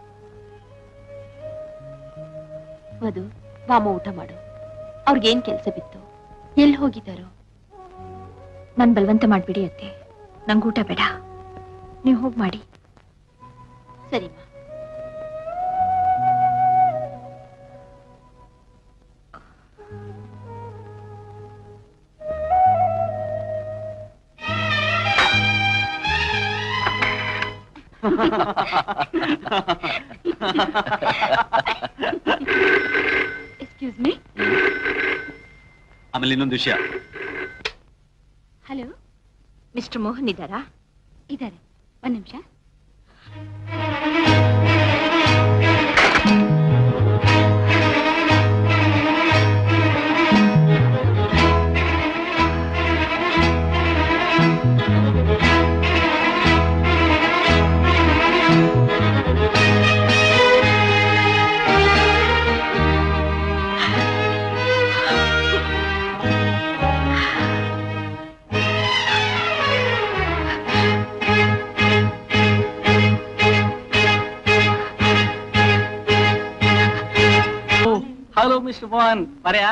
S2: ಮಧು ವಾಮ ಊಟ ಮಾಡು ಅವ್ರಿಗೇನ್ ಕೆಲ್ಸ ಬಿತ್ತು ಎಲ್ಲಿ ಹೋಗಿದ್ದಾರೋ ನನ್ ಬಲವಂತ ಮಾಡ್ಬಿಡಿ ಅತ್ತೆ ನಂಗೆ ಊಟ ಬೇಡ ನೀವು ಹೋಗಿ ಮಾಡಿ ಸರಿ ಎಕ್ಸ್ಕ್ಯೂಸ್ ಮೀ
S5: ಆಮೇಲೆ ಇನ್ನೊಂದು ವಿಷಯ
S2: ಹಲೋ ಮಿಸ್ಟರ್ ಮೋಹನ್ ಇದ್ದಾರಾ ಇದ್ದಾರೆ ಒಂದ್ ನಿಮಿಷ
S4: ಹಲೋ ಮಿಸ್ಟರ್ ಮೋಹನ್ ಬರೆಯಾ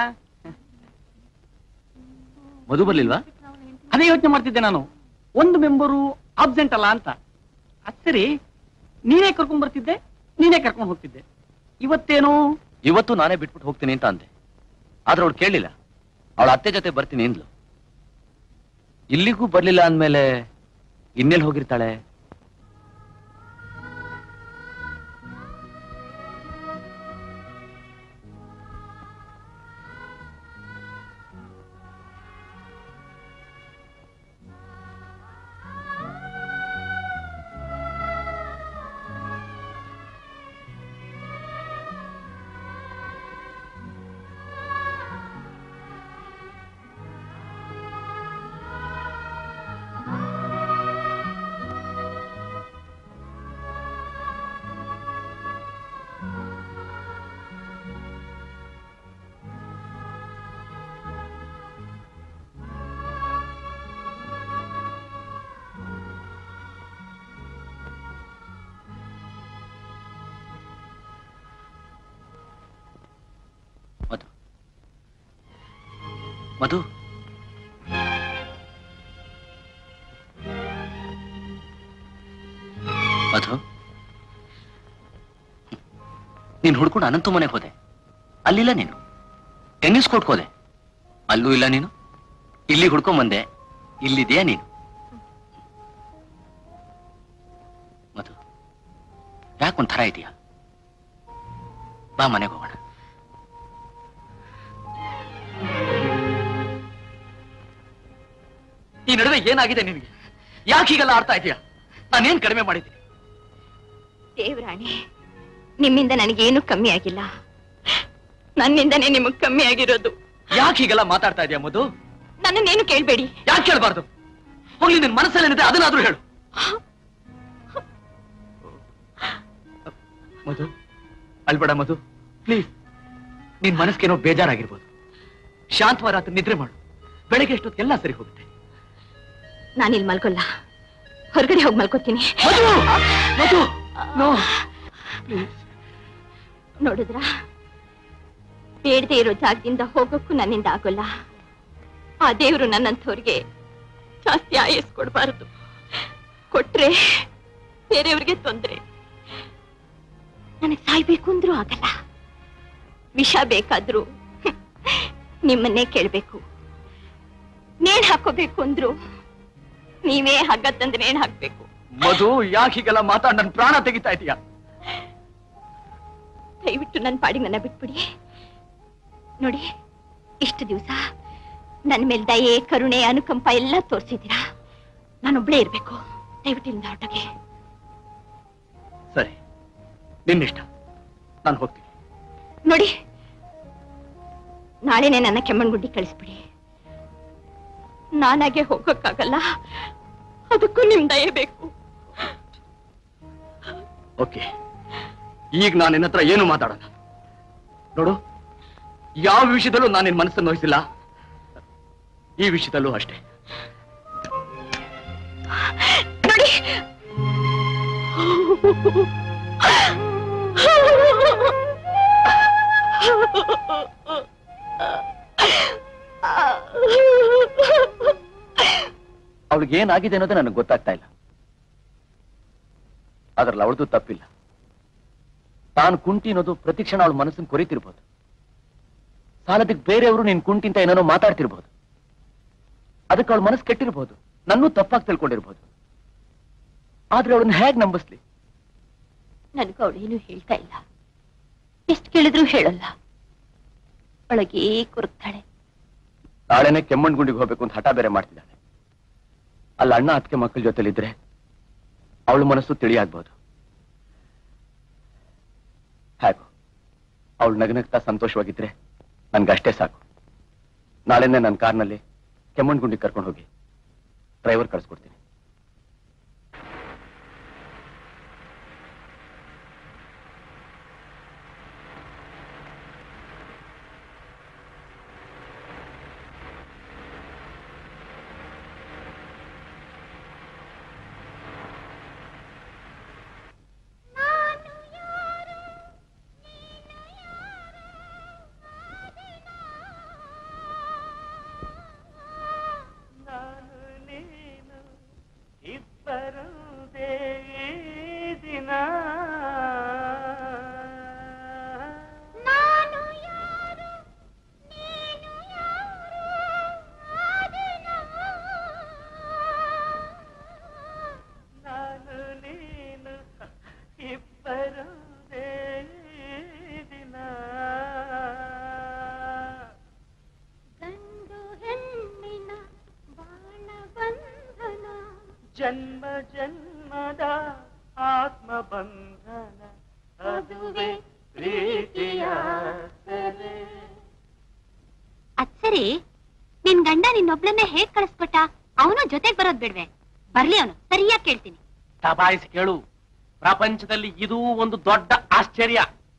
S9: ಮಧು ಬರ್ಲಿಲ್ವಾ
S4: ಅದೇ ಯೋಚನೆ ಮಾಡ್ತಿದ್ದೆ ನಾನು ಒಂದು ಮೆಂಬರು ಆಬ್ಸೆಂಟ್ ಅಲ್ಲ ಅಂತ ಅದ್ ಸರಿ ನೀನೇ ಕರ್ಕೊಂಡ್ ಬರ್ತಿದ್ದೆ ನೀನೇ ಕರ್ಕೊಂಡು ಹೋಗ್ತಿದ್ದೆ ಇವತ್ತೇನು
S9: ಇವತ್ತು ನಾನೇ ಬಿಟ್ಬಿಟ್ಟು ಹೋಗ್ತೀನಿ ಅಂತ ಅಂದೆ ಆದ್ರೆ ಅವಳು ಕೇಳಲಿಲ್ಲ ಅವಳ ಅತ್ತೆ ಜೊತೆ ಬರ್ತೀನಿ ಅಂದ್ಲು ಇಲ್ಲಿಗೂ ಬರ್ಲಿಲ್ಲ ಅಂದ್ಮೇಲೆ ಇನ್ನೆಲ್ಲಿ ಹೋಗಿರ್ತಾಳೆ ಮಧು ಮಧು ನೀನ್ ಹುಡ್ಕೊಂಡು ಅನಂತು ಮನೆಗೆ ಹೋದೆ ಅಲ್ಲಿಲ್ಲ ನೀನು ಟೆನ್ನಿಸ್ ಕೋರ್ಟ್ ಹೋದೆ ಅಲ್ಲೂ ಇಲ್ಲ ನೀನು ಇಲ್ಲಿ ಹುಡ್ಕೊಂಡ್ ಬಂದೆ ಇಲ್ಲಿದೆಯಾ ನೀನು ಮಧು ಯಾಕೊಂಥರ ಇದೆಯಾ ಬಾ ಮನೆಗೆ ಹೋಗೋಣ
S1: ಈ ನಡುವೆ ಏನಾಗಿದೆ ನಿನಗೆ ಯಾಕೆ ಹೀಗೆಲ್ಲ ಆಡ್ತಾ ಇದೀಯಾ ನಾನೇನ್ ಕಡಿಮೆ ಮಾಡಿದ್ದೀನಿ
S2: ದೇವರಾಣಿ ನಿಮ್ಮಿಂದ ನನಗೇನು ಕಮ್ಮಿ ಆಗಿಲ್ಲ ನನ್ನಿಂದನೇ ನಿಮಗ್ ಕಮ್ಮಿ ಆಗಿರೋದು
S1: ಯಾಕೆ ಹೀಗೆಲ್ಲ ಮಾತಾಡ್ತಾ ಇದೀಯಾ ಮಧು
S2: ನನ್ನನ್ನೇನು ಕೇಳ್ಬೇಡಿ
S1: ಯಾಕೆ ಕೇಳಬಾರ್ದು ಹೋಗ್ಲಿ ನಿನ್ ಮನಸ್ಸಲ್ಲೇನಿದೆ ಅದನ್ನಾದ್ರೂ ಹೇಳು ಮಧು ಅಳ್ಬೇಡ ಮಧು ಪ್ಲೀಸ್ ನಿನ್ ಮನಸ್ಸಿಗೇನೋ ಬೇಜಾರಾಗಿರ್ಬೋದು ಶಾಂತವಾರ ರಾತ್ರಿ ನಿದ್ರೆ ಮಾಡು ಬೆಳಗ್ಗೆ ಎಷ್ಟೊತ್ತೆಲ್ಲ ಸರಿ ಹೋಗುತ್ತೆ
S2: ನಾನಿಲ್ ಮಲ್ಕೊಲ್ಲ ಹೊರಗಡೆ ಹೋಗಿ ಮಲ್ಕೋತೀನಿ
S1: ಮಧು ಮಧು ನೋ
S2: ನೋಡಿದ್ರ ಬೇಡದೆ ಇರೋ ಜಾಗದಿಂದ ಹೋಗೋಕ್ಕೂ ನನ್ನಿಂದ ಆಗೋಲ್ಲ ಆ ದೇವರು ನನ್ನಂಥವ್ರಿಗೆ ಜಾಸ್ತಿ ಆಯಸ್ ಕೊಡಬಾರದು ಕೊಟ್ರೆ ಬೇರೆಯವ್ರಿಗೆ ತೊಂದ್ರೆ ನನಗೆ ಸಾಯ್ಬೇಕು ಅಂದ್ರೂ ಆಗಲ್ಲ ವಿಷ ಬೇಕಾದ್ರೂ ಹ್ಮ್, ನಿಮ್ಮನ್ನೇ ಕೇಳ್ಬೇಕು ನೇಣ್ ಹಾಕೋಬೇಕು ಅಂದ್ರು ನೀವೇ ಹಗ್ಗ ತಂದು ನೇಣ್ ಹಾಕ್ಬೇಕು
S1: ಮಧು ಯಾಕೆ ಹೀಗೆಲ್ಲ ಮಾತಾಡ್ ನನ್ ಪ್ರಾಣ ತೆಗಿತಾ ಇದೀಯಾ
S2: ದಯವಿಟ್ಟು ನನ್ನ ಪಾಡಿಗೆ ನನ್ನ ಬಿಟ್ಬಿಡಿ ನೋಡಿ ಇಷ್ಟು ದಿವಸ ನನ್ನ ಮೇಲೆ ದಯೆ ಕರುಣೆ ಅನುಕಂಪ ಎಲ್ಲ ತೋರಿಸಿದ್ದೀರಾ ನಾನೊಬ್ಳೇ ಇರ್ಬೇಕು ದಯವಿಟ್ಟು ಇಲ್ಲಿಂದ ಹೊರಟೋಗಿ
S1: ಸರಿ ನಿನ್ನಿಷ್ಟ ನಾನು ಹೋಗ್ತೀನಿ
S2: ನೋಡಿ ನಾಳೆನೆ ನನ್ನ ಕೆಮ್ಮಣ್ಗುಡ್ಡಿ ಕಳಿಸ್ಬಿಡಿ ನಾನಾಗೆ ಹೋಗೋಕ್ಕಾಗಲ್ಲ ಅದಕ್ಕೂ ನಿಮ್ ದಯೆ ಬೇಕು
S1: ಓಕೆ ಈಗ ನಾನು ನಿನ್ನ ಹತ್ರ ಏನು ಮಾತಾಡಲ್ಲ ನೋಡು ಯಾವ ವಿಷಯದಲ್ಲೂ ನಾನು ನಿನ್ ಮನಸ್ಸನ್ನು ನೋಯಿಸಿಲ್ಲ ಈ ವಿಷಯದಲ್ಲೂ ಅಷ್ಟೇ
S2: ನೋಡಿ
S9: ಅವಳಿಗೆ ಏನಾಗಿದೆ ಅನ್ನೋದು ನನಗೆ ಗೊತ್ತಾಗ್ತಾ ಇಲ್ಲ ಅದ್ರಲ್ಲಿ ಅವಳದು ತಪ್ಪಿಲ್ಲ ತಾನು ಕುಂಟಿ ಅನ್ನೋದು ಪ್ರತಿ ಕ್ಷಣ ಅವಳ ಮನಸ್ಸನ್ನು ಕೊರಿತಿರ್ಬೋದು ಸಾಲದಕ್ಕೆ ಬೇರೆಯವರು ನೀನ್ ಕುಂಟಿ ಅಂತ ಏನೇನೋ ಮಾತಾಡ್ತಿರ್ಬೋದು ಅದಕ್ಕೆ ಅವಳ ಮನಸ್ಸು ಕೆಟ್ಟಿರ್ಬೋದು ನನ್ನೂ ತಪ್ಪಾಗಿ ತಿಳ್ಕೊಂಡಿರ್ಬೋದು ಆದ್ರೆ ಅವಳನ್ನ ಹೇಗ್ ನಂಬಿಸ್ಲಿ
S2: ನನಗೂ ಅವಳೇನು ಹೇಳ್ತಾ ಇಲ್ಲ ಎಷ್ಟು ಕೇಳಿದ್ರು ಹೇಳಲ್ಲ ಒಳಗೇ ಕೊರಗ್ತಾಳೆ
S9: ನಾಳೆನೆ ಕೆಮ್ಮಣ್ಗುಂಡಿಗೆ ಹೋಗ್ಬೇಕು ಅಂತ ಹಠ ಬೇರೆ ಮಾಡ್ತಿದ್ದಾಳೆ ಅಲ್ಲಿ ಅಣ್ಣ ಅತ್ತಿಗೆ ಮಕ್ಕಳ ಜೊತೆಲಿದ್ರೆ ಅವಳ ಮನಸ್ಸು ತಿಳಿಯಾಗ್ಬೋದು ಹೇಗೋ ಅವಳು ನಗನಗ್ತಾ ಸಂತೋಷವಾಗಿದ್ರೆ ನನ್ಗಷ್ಟೇ ಸಾಕು ನಾಳೆನೆ ನನ್ನ ಕಾರ್ನಲ್ಲಿ ಕೆಮ್ಮಣ್ಗುಂಡಿಗೆ ಕರ್ಕೊಂಡು ಹೋಗಿ ಡ್ರೈವರ್ ಕಳಿಸ್ಕೊಡ್ತೀನಿ
S15: ಇಬ್ಬರುದೇ ದಿನ ನಾನು ನೀನು ಇಬ್ಬರುದೇ ದಿನ
S8: ಗಂಡು ಹೆಣ್ಣಿನ ಬಾಳ ಬಂಧನ
S15: ಜನ್ಮ ಜನ್ಮದ ಆತ್ಮ ಬಂಧನ ಅದುವೇ ಪ್ರೀತಿಯ ಸೆಲೆ.
S2: ಅದ್ ಸರಿ ನಿನ್ ಗಂಡ ನಿನ್ನೊಬ್ಳನ್ನೇ ಹೇಗ್ ಕಳಿಸ್ಕೊಟ್ಟ ಅವನು ಜೊತೆಗ್ ಬರೋದ್ ಬಿಡ್ವೆ ಬರ್ಲಿ ಅವನು ಸರಿಯಾಗಿ ಕೇಳ್ತೀನಿ
S6: ದಬಾಯಿಸಿ ಕೇಳು ಪ್ರಪಂಚದಲ್ಲಿ ಇದೂ ಒಂದು ದೊಡ್ಡ ಆಶ್ಚರ್ಯ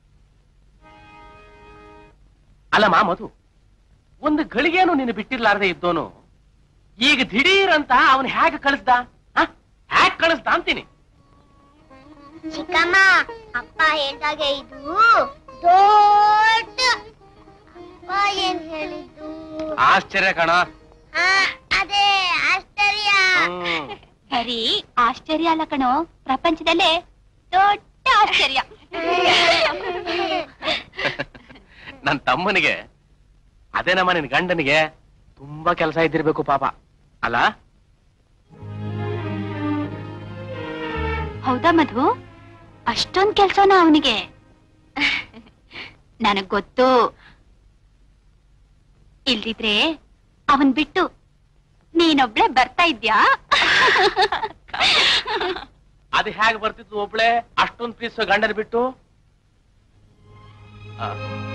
S6: ಅಲ್ಲಮ್ಮ ಮಧು ಒಂದು ಗಳಿಗೆನು ನೀನು ಬಿಟ್ಟಿರ್ಲಾರ್ದೆ ಇದ್ದೋನು ಈಗ ದಿಢೀರ್ ಅಂತ ಅವನ್ ಹೇಗೆ ಕಳಿಸ್ದ ಹ್ಯಾಕ್ ಕಳಿಸ್ದ ಅಂತೀನಿ
S8: ಚಿಕ್ಕಮ್ಮ ಅಪ್ಪ ಹೇಳ್ದಾಗೆ ಇದು ದೊಡ್ಡ ಅಪ್ಪ ಏನ್ ಹೇಳಿದ್ದು
S6: ಆಶ್ಚರ್ಯ ಕಣ
S8: ಆ, ಅದೇ ಆಶ್ಚರ್ಯ
S2: ಬರೀ ಆಶ್ಚರ್ಯ ಅಲ್ಲ ಕಣೋ ಪ್ರಪಂಚದಲ್ಲೇ ದೊಡ್ಡ ಆಶ್ಚರ್ಯ
S6: ನನ್ ತಮ್ಮನಿಗೆ ಅದೇ ನಮ್ಮ ನಿನ್ ಗಂಡನಿಗೆ ತುಂಬಾ ಕೆಲಸ ಇದ್ದಿರ್ಬೇಕು ಪಾಪ ಅಲ್ಲ
S2: ಹೌದಾ ಮಧು ಅಷ್ಟೊಂದ್ ಕೆಲ್ಸನ ಅವನಿಗೆ ನನಗ್ ಗೊತ್ತು ಇಲ್ದಿದ್ರೆ ಅವನ್ ಬಿಟ್ಟು ನೀನೊಬ್ಳೆ ಬರ್ತಾ ಇದ್ಯಾ
S6: ಅದು ಹೇಗೆ ಬರ್ತಿತ್ತು ಒಬ್ಳೆ ಅಷ್ಟೊಂದ್ ಪ್ರೀತಿಸೋ ಗಂಡನ ಬಿಟ್ಟು ಆ.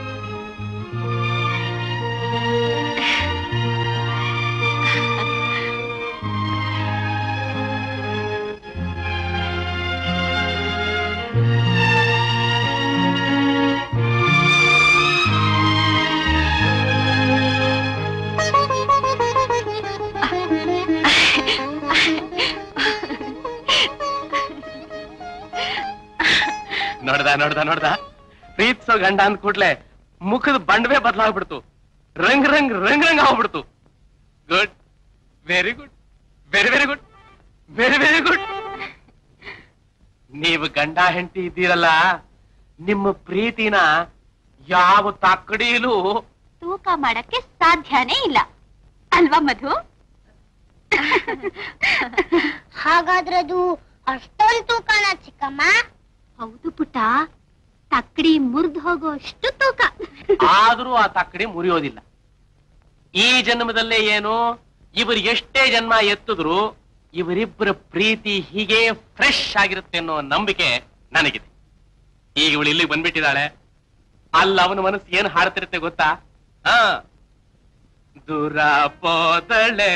S6: ನೋಡ್ದ ನೋಡ್ದ ನೋಡ್ದ ಪ್ರೀತಿಸೋ ಗಂಡ ಅಂದ್ ಕೂಡ್ಲೆ ಮುಖದ ಬಂಡವೇ ಬದಲಾಗ್ಬಿಡ್ತು ರಂಗ್ ರಂಗ್ ರಂಗ್ ರಂಗ್ ಆಗ್ಬಿಡ್ತು good very good very very good very very good ನೀವು ಗಂಡ ಹೆಂಡತಿ ಇದ್ದೀರಲ್ಲ ನಿಮ್ಮ ಪ್ರೀತಿನ ಯಾವ ತಕ್ಕಡಿಲೂ
S2: ತೂಕ ಮಾಡಕ್ಕೆ ಸಾಧ್ಯನೇ ಇಲ್ಲ ಅಲ್ವಾ ಮಧು
S8: ಹಾಗಾದ್ರೆ ಅದು ಅಷ್ಟೊಂದು ತೂಕನ ಚಿಕ್ಕಮ್ಮ
S2: ಹೌದು ಪುಟ್ಟ ತಕ್ಕಡಿ ಮುರಿದು ಹೋಗೋಷ್ಟು ತೂಕ
S6: ಆದ್ರೂ ಆ ತಕ್ಕಡಿ ಮುರಿಯೋದಿಲ್ಲ ಈ ಜನ್ಮದಲ್ಲೇ ಏನು ಇವರು ಎಷ್ಟೇ ಜನ್ಮ ಎತ್ತಿದ್ರು ಇವರಿಬ್ಬರ ಪ್ರೀತಿ ಹೀಗೆ ಫ್ರೆಶ್ ಆಗಿರುತ್ತೆ ಅನ್ನೋ ನಂಬಿಕೆ ನನಗಿದೆ ಈಗ ಇವಳು ಇಲ್ಲಿಗೆ ಬಂದ್ಬಿಟ್ಟಿದ್ದಾಳೆ ಅಲ್ಲ ಅವನ ಮನಸ್ಸು ಏನು ಹಾಡ್ತಿರುತ್ತೆ ಗೊತ್ತಾ ಹಾ ದೂರ ಪೋದಳೆ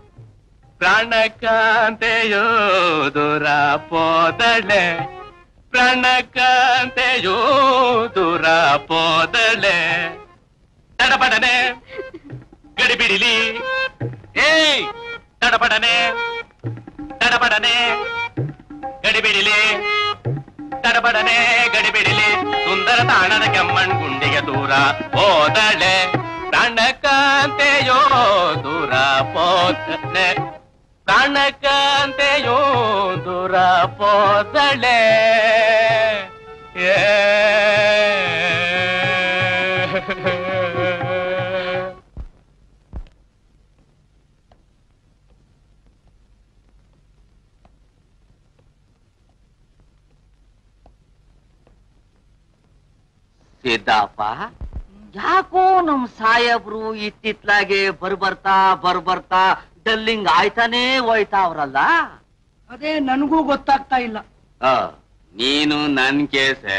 S6: ಪ್ರಾಣಕಾಂತೆಯೋ ದೂರ ಪೋದಳೆ ಪ್ರಾಣಕಾಂತೆಯೋ ದೂರ ಪೋದಳೆ ತಡಪಡನೆ ಗಡಿಬಿಡಿಲಿ ಏಯ್ ತಡಪಡನೆ ತಡಪಡನೆ ಗಡಿಬಿಡಿಲಿ ತಡಪಡನೆ ಗಡಿಬಿಡಿಲಿ ಸುಂದರ ತಾಣದ ಕೆಮ್ಮಣ್ ಗುಂಡಿಗೆ ದೂರ ಹೋದಳೆ ಪ್ರಾಣಕಾಂತೆಯೋ ದೂರ ಪೋದಳೆ ಪ್ರಾಣಕಾಂತೆಯೋ ದೂರ ಪೋದಳೆ ಏ
S5: ಸಿದ್ದಪ್ಪ ಯಾಕೋ ನಮ್ ಸಾಹೇಬ್ರು ಇತ್ತಿತ್ಲಾಗೆ ಬರ್ಬರ್ತಾ ಬರ್ಬರ್ತಾ ಡಲ್ಲಿಂಗ್ ಆಯ್ತಾನೇ ಹೋಯ್ತಾವ್ರಲ್ಲ
S3: ಅದೇ ನನಗೂ ಗೊತ್ತಾಗ್ತಾ ಇಲ್ಲ
S5: ಆ, ನೀನು ನನ್ ಕೇಸೆ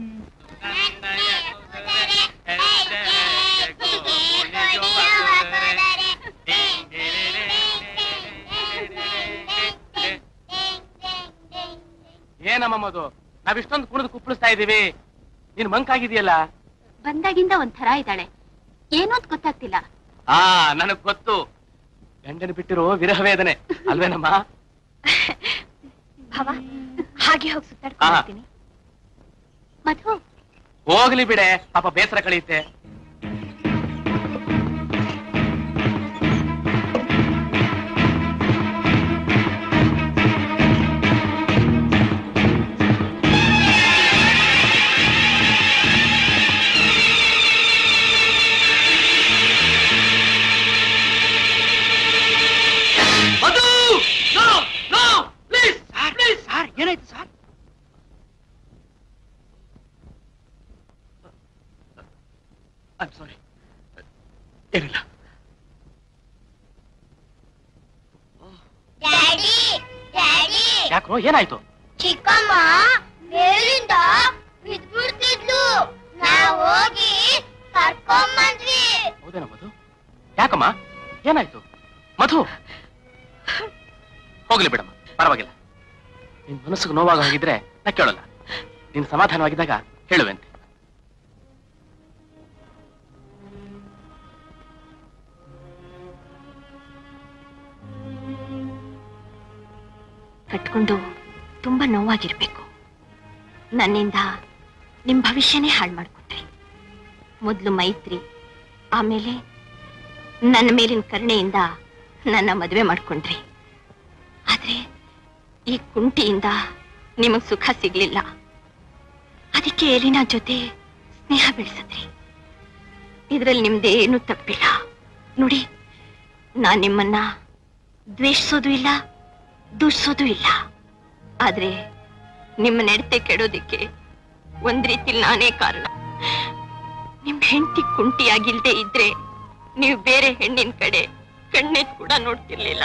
S6: ಏನಮ್ಮ ಮದು ನಾವಿಷ್ಟೊಂದು ಕುಣಿದು ಕುಪ್ಪಳಿಸ್ತಾ ಇದೀವಿ ನೀನ್ ಮಂಕಾಗಿದೆಯಲ್ಲ
S2: ಬಂದಾಗಿಂದ ಒಂಥರ ಇದ್ದಾಳೆ ಏನೋ ಅಂತ ಗೊತ್ತಾಗ್ತಿಲ್ಲ
S6: ಆ ನನಗ್ ಗೊತ್ತು ಗಂಡನ ಬಿಟ್ಟಿರೋ ವಿರಹ ವೇದನೆ ಅಲ್ವೇನಮ್ಮ
S2: ಭವ ಹಾಗೆ ಹೋಗಿ ಸುತ್ತಾಡ್ಕೊಂಡು ಬರ್ತೀನಿ ಮಧು
S6: ಹೋಗ್ಲಿ ಬಿಡೆ ಪಾಪ ಬೇಸರ ಕಳೆಯುತ್ತೆ
S3: Madhu no no please please sir ಏನಾಯ್ತು ಸರ್
S6: ಐಮ್ ಸಾರಿ ಏನಿಲ್ಲ
S8: ಡ್ಯಾಡಿ ಡ್ಯಾಡಿ
S6: ಯಾಕೋ ಏನಾಯ್ತು
S8: ಚಿಕ್ಕಮ್ಮ ಮೇಲಿಂದ ಬಿದ್ಬಿಡ್ತಿದ್ಲು ನಾವ್ ಹೋಗಿ ಕರ್ಕೊಂಬಂದ್ವಿ
S6: ಹೌದೇನ ಮಧು ಯಾಕಮ್ಮ ಏನಾಯ್ತು ಮಧು ಹೋಗ್ಲಿ ಬಿಡಮ್ಮ ಪರವಾಗಿಲ್ಲ ನಿನ್ ಮನಸ್ಸಿಗೆ ನೋವಾಗ ಹೋಗಿದ್ರೆ ನಾ ಕೇಳಲ್ಲ ನೀನ್ ಸಮಾಧಾನವಾಗಿದ್ದಾಗ ಹೇಳುವೆಂತೆ
S2: ಕಟ್ಕೊಂಡು ತುಂಬಾ ನೋವಾಗಿರ್ಬೇಕು ನನ್ನಿಂದ ನಿಮ್ ಭವಿಷ್ಯನೇ ಹಾಳು ಮಾಡ್ಕೊಂಡ್ರಿ ಮೊದ್ಲು ಮೈತ್ರಿ ಆಮೇಲೆ ನನ್ನ ಮೇಲಿನ ಕರುಣೆಯಿಂದ ನನ್ನ ಮದುವೆ ಮಾಡ್ಕೊಂಡ್ರಿ ಆದ್ರೆ ಈ ಕುಂಟಿಯಿಂದ ನಿಮಗ್ ಸುಖ ಸಿಗ್ಲಿಲ್ಲ ಅದಕ್ಕೆ ಎಲಿನಾ ಜೊತೆ ಸ್ನೇಹ ಬೆಳೆಸಿದ್ರಿ ಇದ್ರಲ್ಲಿ ನಿಮ್ದೇನು ತಪ್ಪಿಲ್ಲ ನೋಡಿ ನಾನ್ ನಿಮ್ಮನ್ನ ದ್ವೇಷಿಸೋದು ಇಲ್ಲ ದೂಷಿಸೋದು ಇಲ್ಲ ಆದ್ರೆ ನಿಮ್ಮ ನಡತೆ ಕೆಡೋದಿಕ್ಕೆ ಒಂದ್ ರೀತಿಲಿ ನಾನೇ ಕಾರಣ ನಿಮ್ ಹೆಂಡತಿ ಕುಂಟಿಯಾಗಿಲ್ದೆ ಇದ್ರೆ ನೀವು ಬೇರೆ ಹೆಣ್ಣಿನ ಕಡೆ ಕಣ್ಣೆತ್ ಕೂಡ ನೋಡ್ತಿರ್ಲಿಲ್ಲ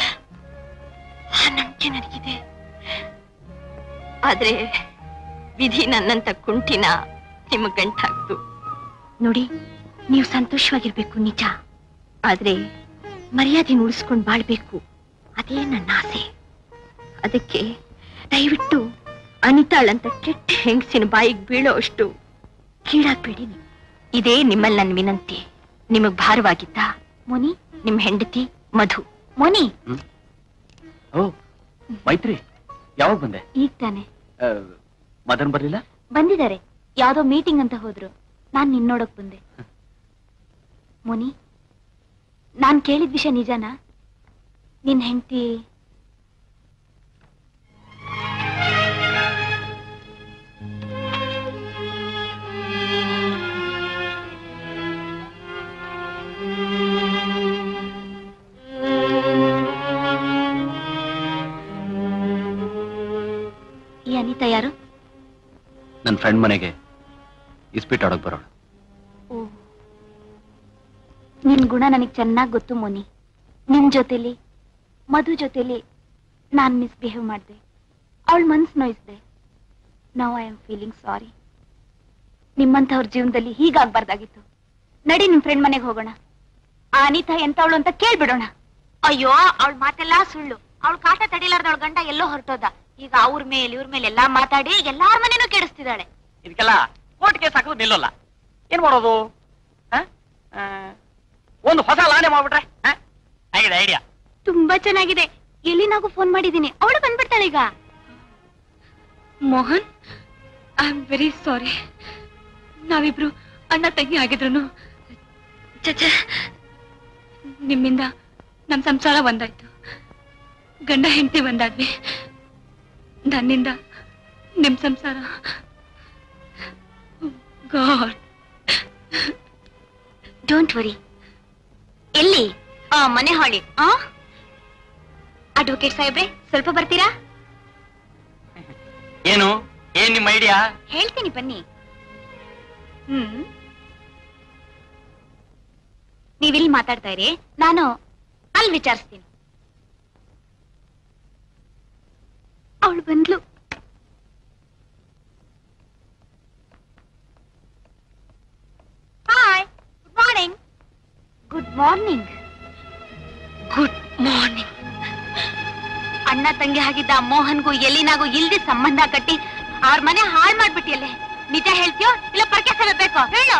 S2: ಆ ನಂಬಿಕೆ ನನಗಿದೆ ಆದ್ರೆ ವಿಧಿ ನನ್ನಂತ ಕುಂಟಿನ ನಿಮ್ಮ ಗಂಟಾಕ್ತು ನೋಡಿ ನೀವು ಸಂತೋಷವಾಗಿರ್ಬೇಕು ನಿಜ ಆದ್ರೆ ಮರ್ಯಾದೆ ಉಳಿಸ್ಕೊಂಡು ಬಾಳ್ಬೇಕು ಅದೇ ನನ್ನ ಆಸೆ ಅದಕ್ಕೆ ದಯವಿಟ್ಟು ಅನಿತಾಳಂತ ಕೆಟ್ಟ ಹೆಂಗಸಿನ ಬಾಯಿಗೆ ಬೀಳೋ ಅಷ್ಟು ಕೀಳಾಗ್ಬೇಡಿ ನೀವು ಇದೇ ನಿಮ್ಮಲ್ಲಿ ನನ್ನ ವಿನಂತಿ ನಿಮಗ್ ಭಾರವಾಗಿದ್ದ ಮುನಿ ನಿಮ್ ಹೆಂಡತಿ ಮಧು ಮುನಿ
S9: ಓ ಮೈತ್ರಿ ಯಾವಾಗ ಬಂದೆ
S2: ಈಗ ತಾನೆ
S9: ಆ, ಮದನ್ ಬರ್ಲಿಲ್ಲ
S2: ಬಂದಿದ್ದಾರೆ ಯಾವ್ದೋ ಮೀಟಿಂಗ್ ಅಂತ ಹೋದ್ರು ನಾನ್ ನಿನ್ ನೋಡಕ್ ಬಂದೆ ಮುನಿ ನಾನ್ ಕೇಳಿದ ವಿಷಯ ನಿಜನಾ ನಿನ್ ಹೆಂಡತಿ ಈ ಅನಿತಾ ಯಾರು
S9: ನನ್ನ ಫ್ರೆಂಡ್ ಮನೆಗೆ ಇಸ್ಪೀಟ್ ಆಡೋಕ್ ಬರೋಣ
S2: ಓ ನಿನ್ ಗುಣ ನನಗ್ ಚೆನ್ನಾಗ್ ಗೊತ್ತು ಮೋನಿ ನಿನ್ ಜೊತೆಲಿ ಮಧು ಜೊತೆಲಿ ನಾನ್ ಮಿಸ್ಬಿಹೇವ್ ಮಾಡ್ದೆ ಅವಳ ಮನ್ಸ್ ನೋಯಿಸ್ದೆ now I am feeling sorry ನಿಮ್ಮಂಥವ್ರ ಜೀವನದಲ್ಲಿ ಹೀಗಾಗ್ಬಾರ್ದಾಗಿತ್ತು ನಡಿ ನಿಮ್ ಫ್ರೆಂಡ್ ಮನೆಗೆ ಹೋಗೋಣ ಆ ಅನಿತಾ ಎಂತವಳು ಅಂತ ಕೇಳ್ಬಿಡೋಣ ಅಯ್ಯೋ ಅವಳ ಮಾತೆಲ್ಲಾ ಸುಳ್ಳು ಅವಳ ಕಾಟ ತಡಿಲಾರ್ದವಳ ಗಂಡ ಎಲ್ಲೋ ಹೊರಟೋದ ಈಗ ಅವ್ರ ಮೇಲೆ ಇವ್ರ ಮೇಲೆ ಎಲ್ಲಾ ಮಾತಾಡಿ ಎಲ್ಲಾರ ಮನೇನೂ ಕೆಡಿಸ್ತಿದ್ದಾಳೆ
S4: ಇದಕ್ಕೆಲ್ಲ ಕೋರ್ಟ್ ಕೇಸ್ ಹಾಕೋದು ನಿಲ್ಲಲ್ಲ ಏನ್ ಮಾಡೋದು ಆ? ಆ, ಒಂದು ಹೊಸ ಲಾನೆ ಮಾಡ್ಬಿಟ್ರೆ ಆ? ಆಗಿದೆ ಐಡಿಯಾ
S2: ತುಂಬಾ ಚೆನ್ನಾಗಿದೆ ಎಲ್ಲಿನಾಗೂ ಫೋನ್ ಮಾಡಿದೀನಿ ಅವಳು ಬಂದ್ಬಿಡ್ತಾಳೆ ಈಗ
S16: Mohan I am very sorry ನಾವಿಬ್ರು ಅಣ್ಣ ತಂಗಿ ಆಗಿದ್ರು ಚಚ ನಿಮ್ಮಿಂದ ನಮ್ ಸಂಸಾರ ಒಂದಾಯ್ತು ಗಂಡ ಹೆಂಡತಿ ಒಂದಾದ್ವಿ ನನ್ನಿಂದ ನಿಮ್ ಸಂಸಾರ ಗಾಡ್
S2: ಡೋಂಟ್ ವರಿ ಎಲ್ಲಿ ಆ ಮನೆ ಹಾಳಿ ಆ ಅಡ್ವೊಕೇಟ್ ಸಾಹೇಬ್ರೆ ಸ್ವಲ್ಪ ಬರ್ತೀರಾ
S4: ಏನು ಏನ್ ನಿಮ್ಮ ಐಡಿಯಾ
S2: ಹೇಳ್ತೀನಿ ಬನ್ನಿ ಹ್ಮ್ ನೀವಿಲ್ಲಿ ಮಾತಾಡ್ತಾ ಇರಿ ನಾನು ಅಲ್ಲಿ ವಿಚಾರಿಸ್ತೀನಿ ಅವಳು ಬಂದ್ಲು hi good morning good morning good morning ಅಣ್ಣ ತಂಗಿ ಆಗಿದ್ದ ಆ ಮೋಹನ್ಗೂ ಎಲ್ಲಿನಾಗೂ ಇಲ್ದಿ ಸಂಬಂಧ ಕಟ್ಟಿ ಅವ್ರ ಮನೆ ಹಾಳ್ ಮಾಡ್ಬಿಟ್ಟಿಯಲ್ಲೇ ನಿಜ ಹೇಳ್ತೀಯೋ ಇಲ್ಲ ಪರ್ಕೆ ಬೇಕು ಹೇಳು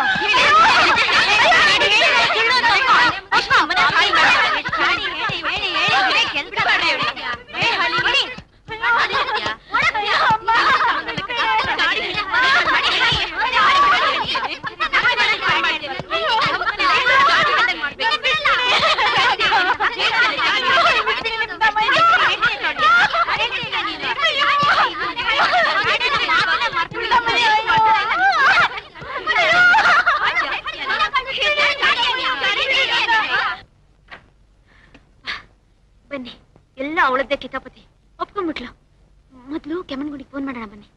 S2: ಬನ್ನಿ ಎಲ್ಲ ಅವಳದ್ದೇ ಕಿತಾಪತಿ ಒಪ್ಕೊಂಡ್ಬಿಟ್ಲು ಮೊದ್ಲು ಕೆಮ್ಮನ್ಗುಡಿಗೆ ಫೋನ್ ಮಾಡೋಣ ಬನ್ನಿ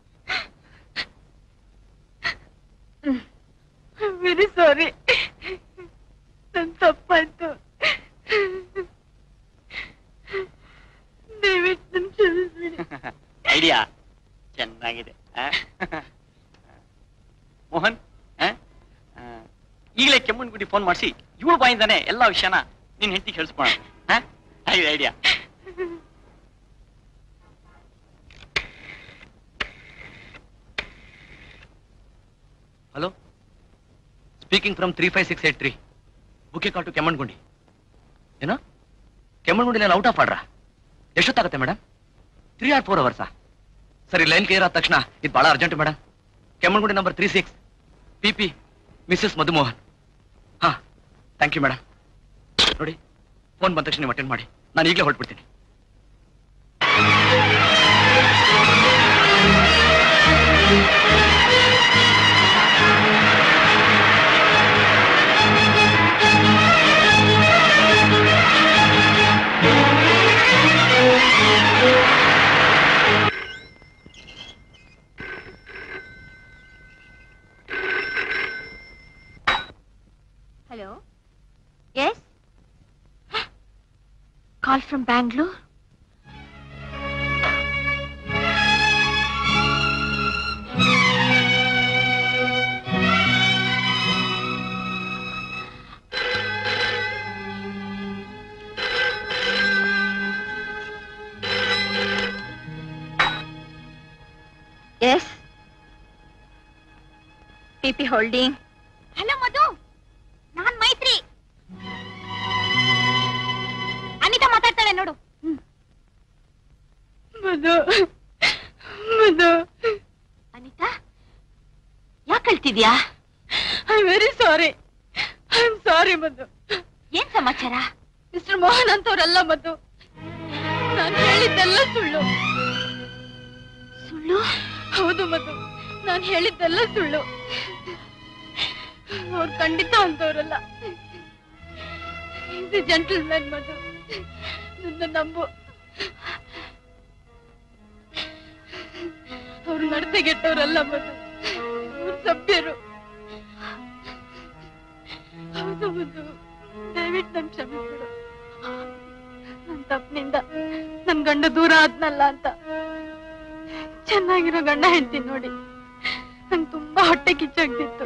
S16: ವೆರಿ ಸಾರಿ ನನ್ ತಪ್ಪಾಯ್ತು ದಯವಿಟ್ಟು ನನ್ ಕ್ಷಮಿಸ್ಬಿಡಿ
S4: ಐಡಿಯಾ ಚೆನ್ನಾಗಿದೆ ಆ? ಮೋಹನ್ ಆ? ಆ, ಈಗಲೇ ಕೆಮ್ಮಣ್ಣಗುಡಿ ಫೋನ್ ಮಾಡಿಸಿ ಇವಳು ಬಾಯಿಂದಾನೆ ಎಲ್ಲಾ ವಿಷಯನ ನಿನ್ ಹೆಂಡತಿ ಕೇಳಿಸ್ಬೋಣ ಆಗಿದೆ idea
S1: hello speaking from three five six eight three ಬುಕ್ಕೆ ಕಾಟು ಕೆಮ್ಮಣ್ಗುಂಡಿ ಏನೋ ಕೆಮ್ಮಣ್ಗುಂಡಿ ನಾನು ಔಟ್ ಆಫ್ ಆಡ್ರಾ ಎಷ್ಟೊತ್ತಾಗುತ್ತೆ ಮೇಡಮ್ ತ್ರೀ ಆರ್ ಫೋರ್ ಅವರ್ಸಾ ಸರಿ ಲೈನ್ ಕ್ಲಿಯರ್ ಆದ ತಕ್ಷಣ ಇದು ಬಹಳ urgent madam Kemmangundi number three six P P Mrs Madhumohan ಹಾ ಥ್ಯಾಂಕ್ ಯು ಮೇಡಮ್ ನೋಡಿ ಫೋನ್ ಬಂದ ತಕ್ಷಣ ನೀವು ಅಟೆಂಡ್ ಮಾಡಿ ನಾನು ಈಗಲೇ ಹೊರಟ್ಬಿಡ್ತೀನಿ
S16: Hello? Yes? Call from Bangalore? Yes? PP holding.
S2: Hello Madhu ನಾನ್ ಮೈತ್ರಿ ಅನಿತಾ ಮಾತಾಡ್ತಾಳೆ ನೋಡು
S16: ಮಧು ಮಧು
S2: ಅನಿತಾ ಯಾಕೆ ಅಳ್ತಿದ್ಯಾ
S16: I very sorry I am sorry Madhu
S2: ಏನ್ ಸಮಾಚಾರ
S16: ಮಿಸ್ಟರ್ ಮೋಹನ್ ಅಂತವ್ರಲ್ಲ ಮಧು ನಾನು ಹೇಳಿದ್ದೆಲ್ಲ ಸುಳ್ಳು
S2: ಸುಳ್ಳು
S16: ಹೌದು ಮಧು ನಾನು ಹೇಳಿದ್ದೆಲ್ಲ ಸುಳ್ಳು ಅವ್ರು ಖಂಡಿತ ಅಂತವ್ರಲ್ಲ ಇದು ಜೆಂಟಲ್ಮ್ಯಾನ್ ಮಧು ನನ್ನ ನಂಬು ಅವ್ರು ನಡತೆಗೆಟ್ಟವ್ರಲ್ಲ ಮಧು ಅವ್ರು ಸಭ್ಯರು ಹೌದು ಮಧು ದಯವಿಟ್ಟು ನನ್ ಕ್ಷಮಿಸ್ಬಿಡು ನನ್ ತಪ್ಪಿನಿಂದ ನನ್ ಗಂಡ ದೂರ ಆದ್ನಲ್ಲ ಅಂತ ಚೆನ್ನಾಗಿರೋ ಗಂಡ ಹೆಂಡ್ತೀನಿ ನೋಡಿ ನಂಗೆ ತುಂಬಾ ಹೊಟ್ಟೆ ಕಿಚ್ಚಾಗ್ತಿತ್ತು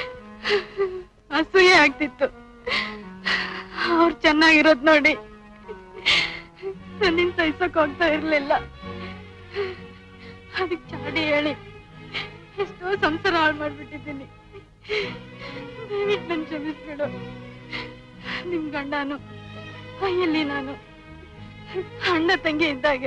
S16: ಅಸೂಯೆ ಆಗ್ತಿತ್ತು ಅವ್ರು ಚೆನ್ನಾಗಿರೋದ್ ನೋಡಿ ನನ್ನಿಂದ ಸಹಿಸಕ್ ಹೋಗ್ತಾ ಇರ್ಲಿಲ್ಲ ಅದಕ್ ಚಾಡಿ ಹೇಳಿ ಎಷ್ಟೋ ಸಂಸಾರ ಹಾಳು ಮಾಡ್ಬಿಟ್ಟಿದ್ದೀನಿ ದಯವಿಟ್ಟು ನನ್ ಕ್ಷಮಿಸ್ಬಿಡು ನಿಮ್ ಗಂಡನು ಎಲ್ಲಿ ನಾನು ಅಣ್ಣ ತಂಗಿ ಇದ್ದಾಗೆ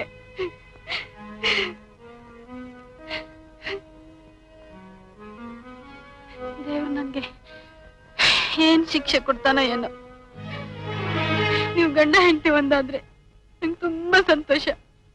S16: ದೇವ್ರು ನನ್ಗೆ ಏನ್ ಶಿಕ್ಷೆ ಕೊಡ್ತಾನೋ ಏನೋ ನೀವು ಗಂಡ ಹೆಂಡತಿ ಒಂದಾದ್ರೆ ನಂಗೆ ತುಂಬಾ ಸಂತೋಷ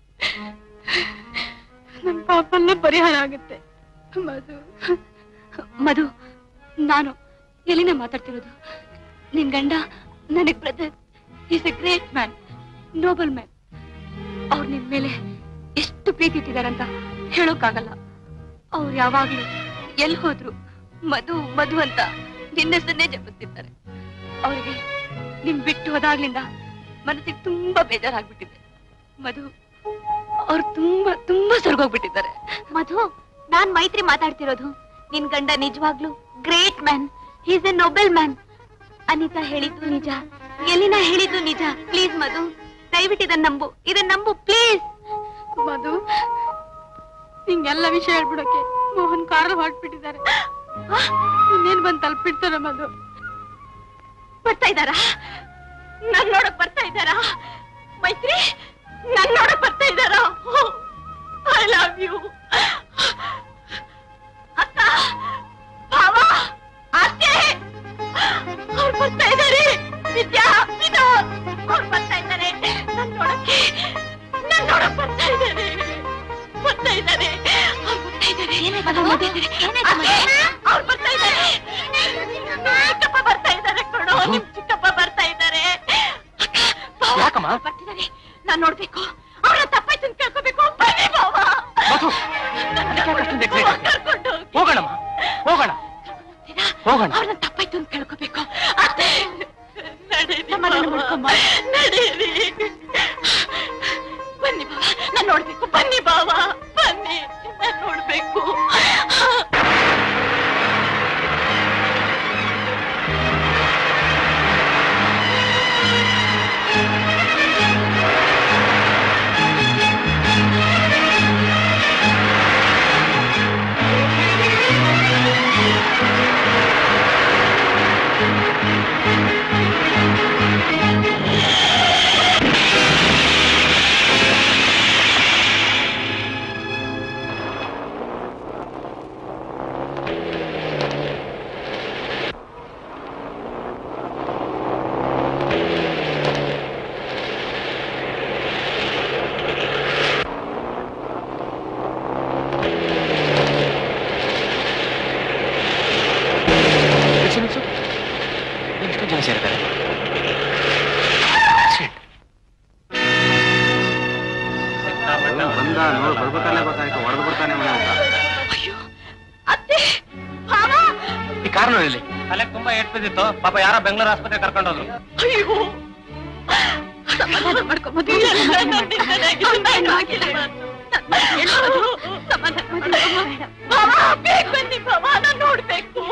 S16: ನನ್ ಪಾಪಲ್ಲ ಪರಿಹಾರ ಆಗುತ್ತೆ ಮಧು
S2: ಮಧು ನಾನು ಎಲ್ಲಿನ ಮಾತಾಡ್ತಿರೋದು ನಿನ್ ಗಂಡ ನನಗ್ brother is a great man noble man ಅವ್ರು ನಿನ್ ಮೇಲೆ ಎಷ್ಟು ಪ್ರೀತಿ ಇಟ್ಟಿದಾರಂತ ಹೇಳೋಕ್ಕಾಗಲ್ಲ ಅವ್ರು ಯಾವಾಗ್ಲೂ ಎಲ್ಲಿ ಹೋದ್ರು ಮಧು ಮಧು ಅಂತ ನಿನ್ನ ಹೆಸರನ್ನೇ ಜಪಿಸ್ತಿರ್ತಾರೆ ಅವ್ರಿಗೆ ನಿನ್ ಬಿಟ್ಟು ಹೋದಾಗ್ಲಿಂದ ಮನಸ್ಸಿಗೆ ತುಂಬಾ ಬೇಜಾರಾಗ್ಬಿಟ್ಟಿದೆ ಮಧು ಅವ್ರು ತುಂಬಾ ತುಂಬಾ ಸೊರ್ಗೋಗ್ಬಿಟ್ಟಿದ್ದಾರೆ ಮಧು ನಾನ್ ಮೈತ್ರಿ ಮಾತಾಡ್ತಿರೋದು ನಿನ್ ಗಂಡ ನಿಜವಾಗ್ಲು great man is a noble man Anita ಹೇಳಿದ್ದು ನಿಜ ಎಲ್ಲಿನ ಹೇಳಿದ್ದು ನಿಜ ಪ್ಲೀಸ್ ಮಧು ದಯವಿಟ್ಟು ಇದನ್ನ ನಂಬು ಇದನ್ನ ನಂಬು ಪ್ಲೀಸ್
S16: ಮಧು ನಿಂಗೆಲ್ಲ ವಿಷಯ ಹೇಳ್ಬಿಡಕ್ಕೆ ಮೋಹನ್ ಕಾರಲ್ಲಿ ಹೊರಟ್ಬಿಟ್ಟಿದ್ದಾರೆ ಇನ್ನೇನ್ ಬಂದ್ ತಲುಪಿಡ್ತಾರ ಮಧು
S2: ಬರ್ತಾ ಇದ್ದಾರಾ ನನ್ ನೋಡಕ್ ಬರ್ತಾ ಇದ್ದಾರಾ ಮೈತ್ರಿ ನನ್ ನೋಡಕ್ ಬರ್ತಾ ಇದ್ದಾರಾ ಐ ಲವ್ ಯು ಅಕ್ಕ ಭಾವ ಅತ್ತೆ ಅವ್ರು ಬರ್ತಾ ಇದ್ದಾರೆ ವಿದ್ಯಾ ವಿನೋದ್ ಅವ್ರು ಬರ್ತಾ ಇದ್ದಾರೆ ನನ್ ನೋಡಕ್ಕೆ ನನ್ ನೋಡಕ್ ಬರ್ತಾ ಇದ್ದಾರೆ ಬರ್ತಾ ಇದ್ದಾರೆ ಅವ್ರು ಬರ್ತಾ ಇದ್ದಾರೆ ಅವ್ರು ಬರ್ತಾ ಇದ್ದಾರೆ ಚಿಕ್ಕಪ್ಪ ಬರ್ತಾ ಇದ್ದಾರೆ ಕಣೋ ನಿಮ್ ಚಿಕ್ಕಪ್ಪ ಬರ್ತಾ ಇದ್ದಾರೆ
S6: ಯಾಕಮ್ಮ
S2: ಬರ್ತಿದ್ದಾರೆ ನಾನ್ ನೋಡ್ಬೇಕು ಅವ್ರ ತಪ್ಪಾಯ್ತು ಅಂತ ಕೇಳ್ಕೋಬೇಕು ಬನ್ನಿ ಬಾವ
S6: ಮಧು ಅಷ್ಟೊಂದು ಎಕ್ಸೈಟ್ ಹೋಗೋಣಮ್ಮ ಹೋಗೋಣ ಹೋಗೋಣ
S2: ಅವ್ರನ್ನ ತಪ್ಪಾಯ್ತು ಅಂತ ಕೇಳ್ಕೋಬೇಕು ಅತ್ತೆ ಸಮಾಧಾನ ಮಾಡ್ಕೊಂಬ ನಡೀರಿ ಬನ್ನಿ ಬಾವ ನಾನ್ ನೋಡ್ಬೇಕು ಬನ್ನಿ ಬಾವ ಬನ್ನಿ ನಾನ್ ನೋಡ್ಬೇಕು
S1: ಇಲ್ಲಿ
S6: ತಲೆಗೆ ತುಂಬಾ ಏಟ್ ಬಿದ್ದಿತ್ತು ಪಾಪ ಯಾರೋ ಬೆಂಗಳೂರು ಆಸ್ಪತ್ರೆ ಕರ್ಕೊಂಡೋದ್ರು
S16: ಅಯ್ಯೋ ಸಮಾಧಾನ ಮಾಡ್ಕೊ ಮಧು ಸಮಾಧಾನ ಬೇಗ ಬನ್ನಿ ಭಾವ ನಾನು ನೋಡ್ಬೇಕು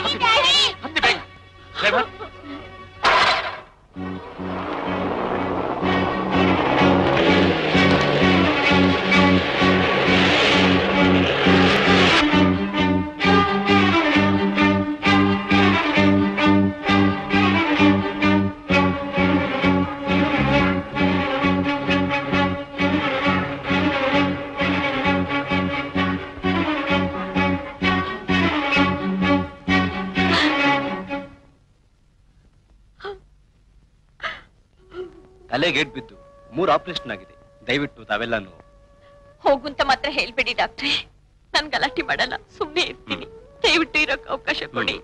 S1: ತಲೆಗೆ ಏಟ್ ಬಿದ್ದು ಮೂರು ಆಪರೇಷನ್ ಆಗಿದೆ ದಯವಿಟ್ಟು ತಾವೆಲ್ಲಾನು
S16: ಹೋಗುಂತ ಮಾತ್ರ ಹೇಳ್ಬೇಡಿ ಡಾಕ್ಟ್ರೆ ನಾನ್ ಗಲಾಟೆ ಮಾಡಲ್ಲ ಸುಮ್ನೆ ಇರ್ತೀನಿ ದಯವಿಟ್ಟು ಇರೋಕ್ ಅವಕಾಶ ಕೊಡಿ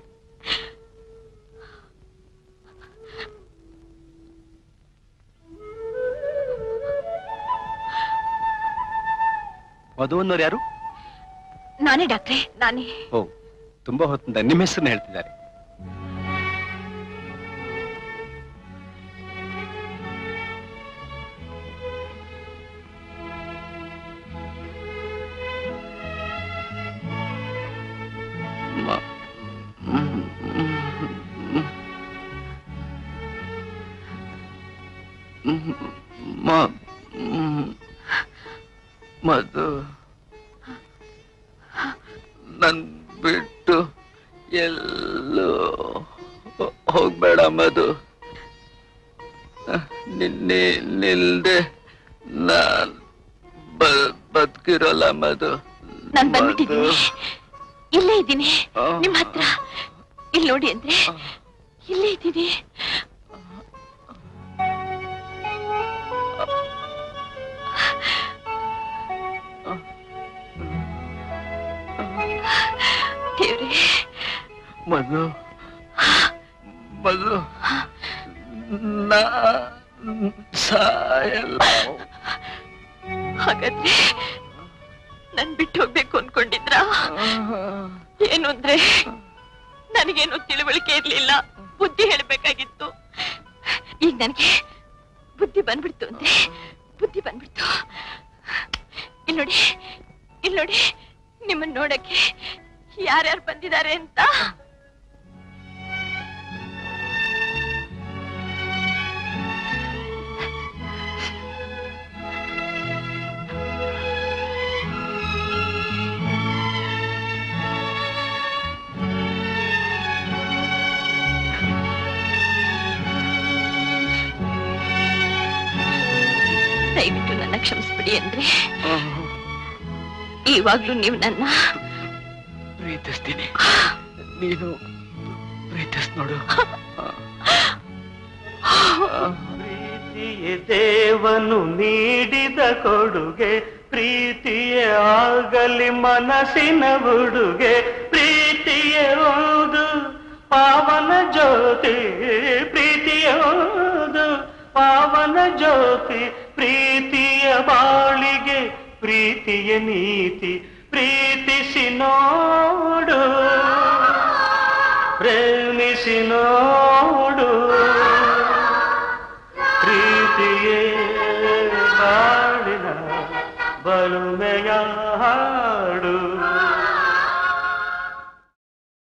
S1: ಮಧು ಅನ್ನೋರು ಯಾರು
S16: ನಾನೇ ಡಾಕ್ಟ್ರೆ ನಾನೇ
S1: ಓ ತುಂಬಾ ಹೊತ್ತಿಂದ ನಿಮ್ಮ ಹೆಸರನ್ನ ಹೇಳ್ತಿದ್ದಾರೆ
S17: ಮಧು ನನ್ ಬಿಟ್ಟು ಎಲ್ಲೂ ಹೋ- ಹೋಗ್ಬೇಡ ಮಧು ನಿನ್ನೆ ನಿಲ್ದೆ ನಾನ್ ಬ- ಬದುಕಿರೋಲ್ಲ ಮಧು
S16: ನಾನ್ ಬಂದ್ಬಿಟ್ಟಿದ್ದೀನಿ ಇಲ್ಲೇ ಇದ್ದೀನಿ ನಿಮ್ ಹತ್ರ ಇಲ್ಲಿ ನೋಡಿ ಅಂದ್ರೆ ಇಲ್ಲೇ ಇದ್ದೀನಿ ದೇವ್ರೇ
S17: ಮಧು ಮಧು ನಾ ಸಾಯಲ್ಲ
S16: ಹಾಗಾದ್ರೆ ನನ್ ಬಿಟ್ಟು ಹೋಗ್ಬೇಕು ಅನ್ಕೊಂಡಿದ್ರ ಏನು ಅಂದ್ರೆ ನನಗೇನು ತಿಳುವಳಿಕೆ ಇರ್ಲಿಲ್ಲ ಬುದ್ಧಿ ಹೇಳ್ಬೇಕಾಗಿತ್ತು ಈಗ ನನಗೆ ಬುದ್ಧಿ ಬಂದ್ಬಿಡ್ತು ಅಂದ್ರೆ ಬುದ್ಧಿ ಬಂದ್ಬಿಡ್ತು ಇಲ್ಲಿ ನೋಡಿ ಇಲ್ಲಿ ನೋಡಿ ನಿಮ್ಮನ್ನ ನೋಡಕ್ಕೆ ಯಾರ್ಯಾರು ಬಂದಿದ್ದಾರೆ ಅಂತ ದಯವಿಟ್ಟು ನನ್ನ ಕ್ಷಮಿಸ್ಬಿಡಿ ಅಂದ್ರೆ ಇವಾಗ್ಲೂ ನೀವು ನನ್ನ
S17: ಪ್ರೀತಿಸ್ತೀನಿ ನೀನು ಪ್ರೀತಿಸ್ ನೋಡು
S15: ಪ್ರೀತಿಯೇ ದೇವನು ನೀಡಿದ ಕೊಡುಗೆ ಪ್ರೀತಿಯೇ ಆಗಲಿ ಮನಸ್ಸಿನ ಉಡುಗೆ ಪ್ರೀತಿಯೇ ಒಂದು ಪಾವನ ಜ್ಯೋತಿ ಪ್ರೀತಿಯ ಒಂದು ಪಾವನ ಜ್ಯೋತಿ ಪ್ರೀತಿಯ ಬಾಳಿಗೆ ಪ್ರೀತಿಯ ನೀತಿ ಪ್ರೀತಿಸಿ ನೋಡು ಪ್ರೇಮಿಸಿ ನೋಡು ಪ್ರೀತಿಯೇ ಬಾಳಿನ ಬಲುಮೆಯ ಹಾಡು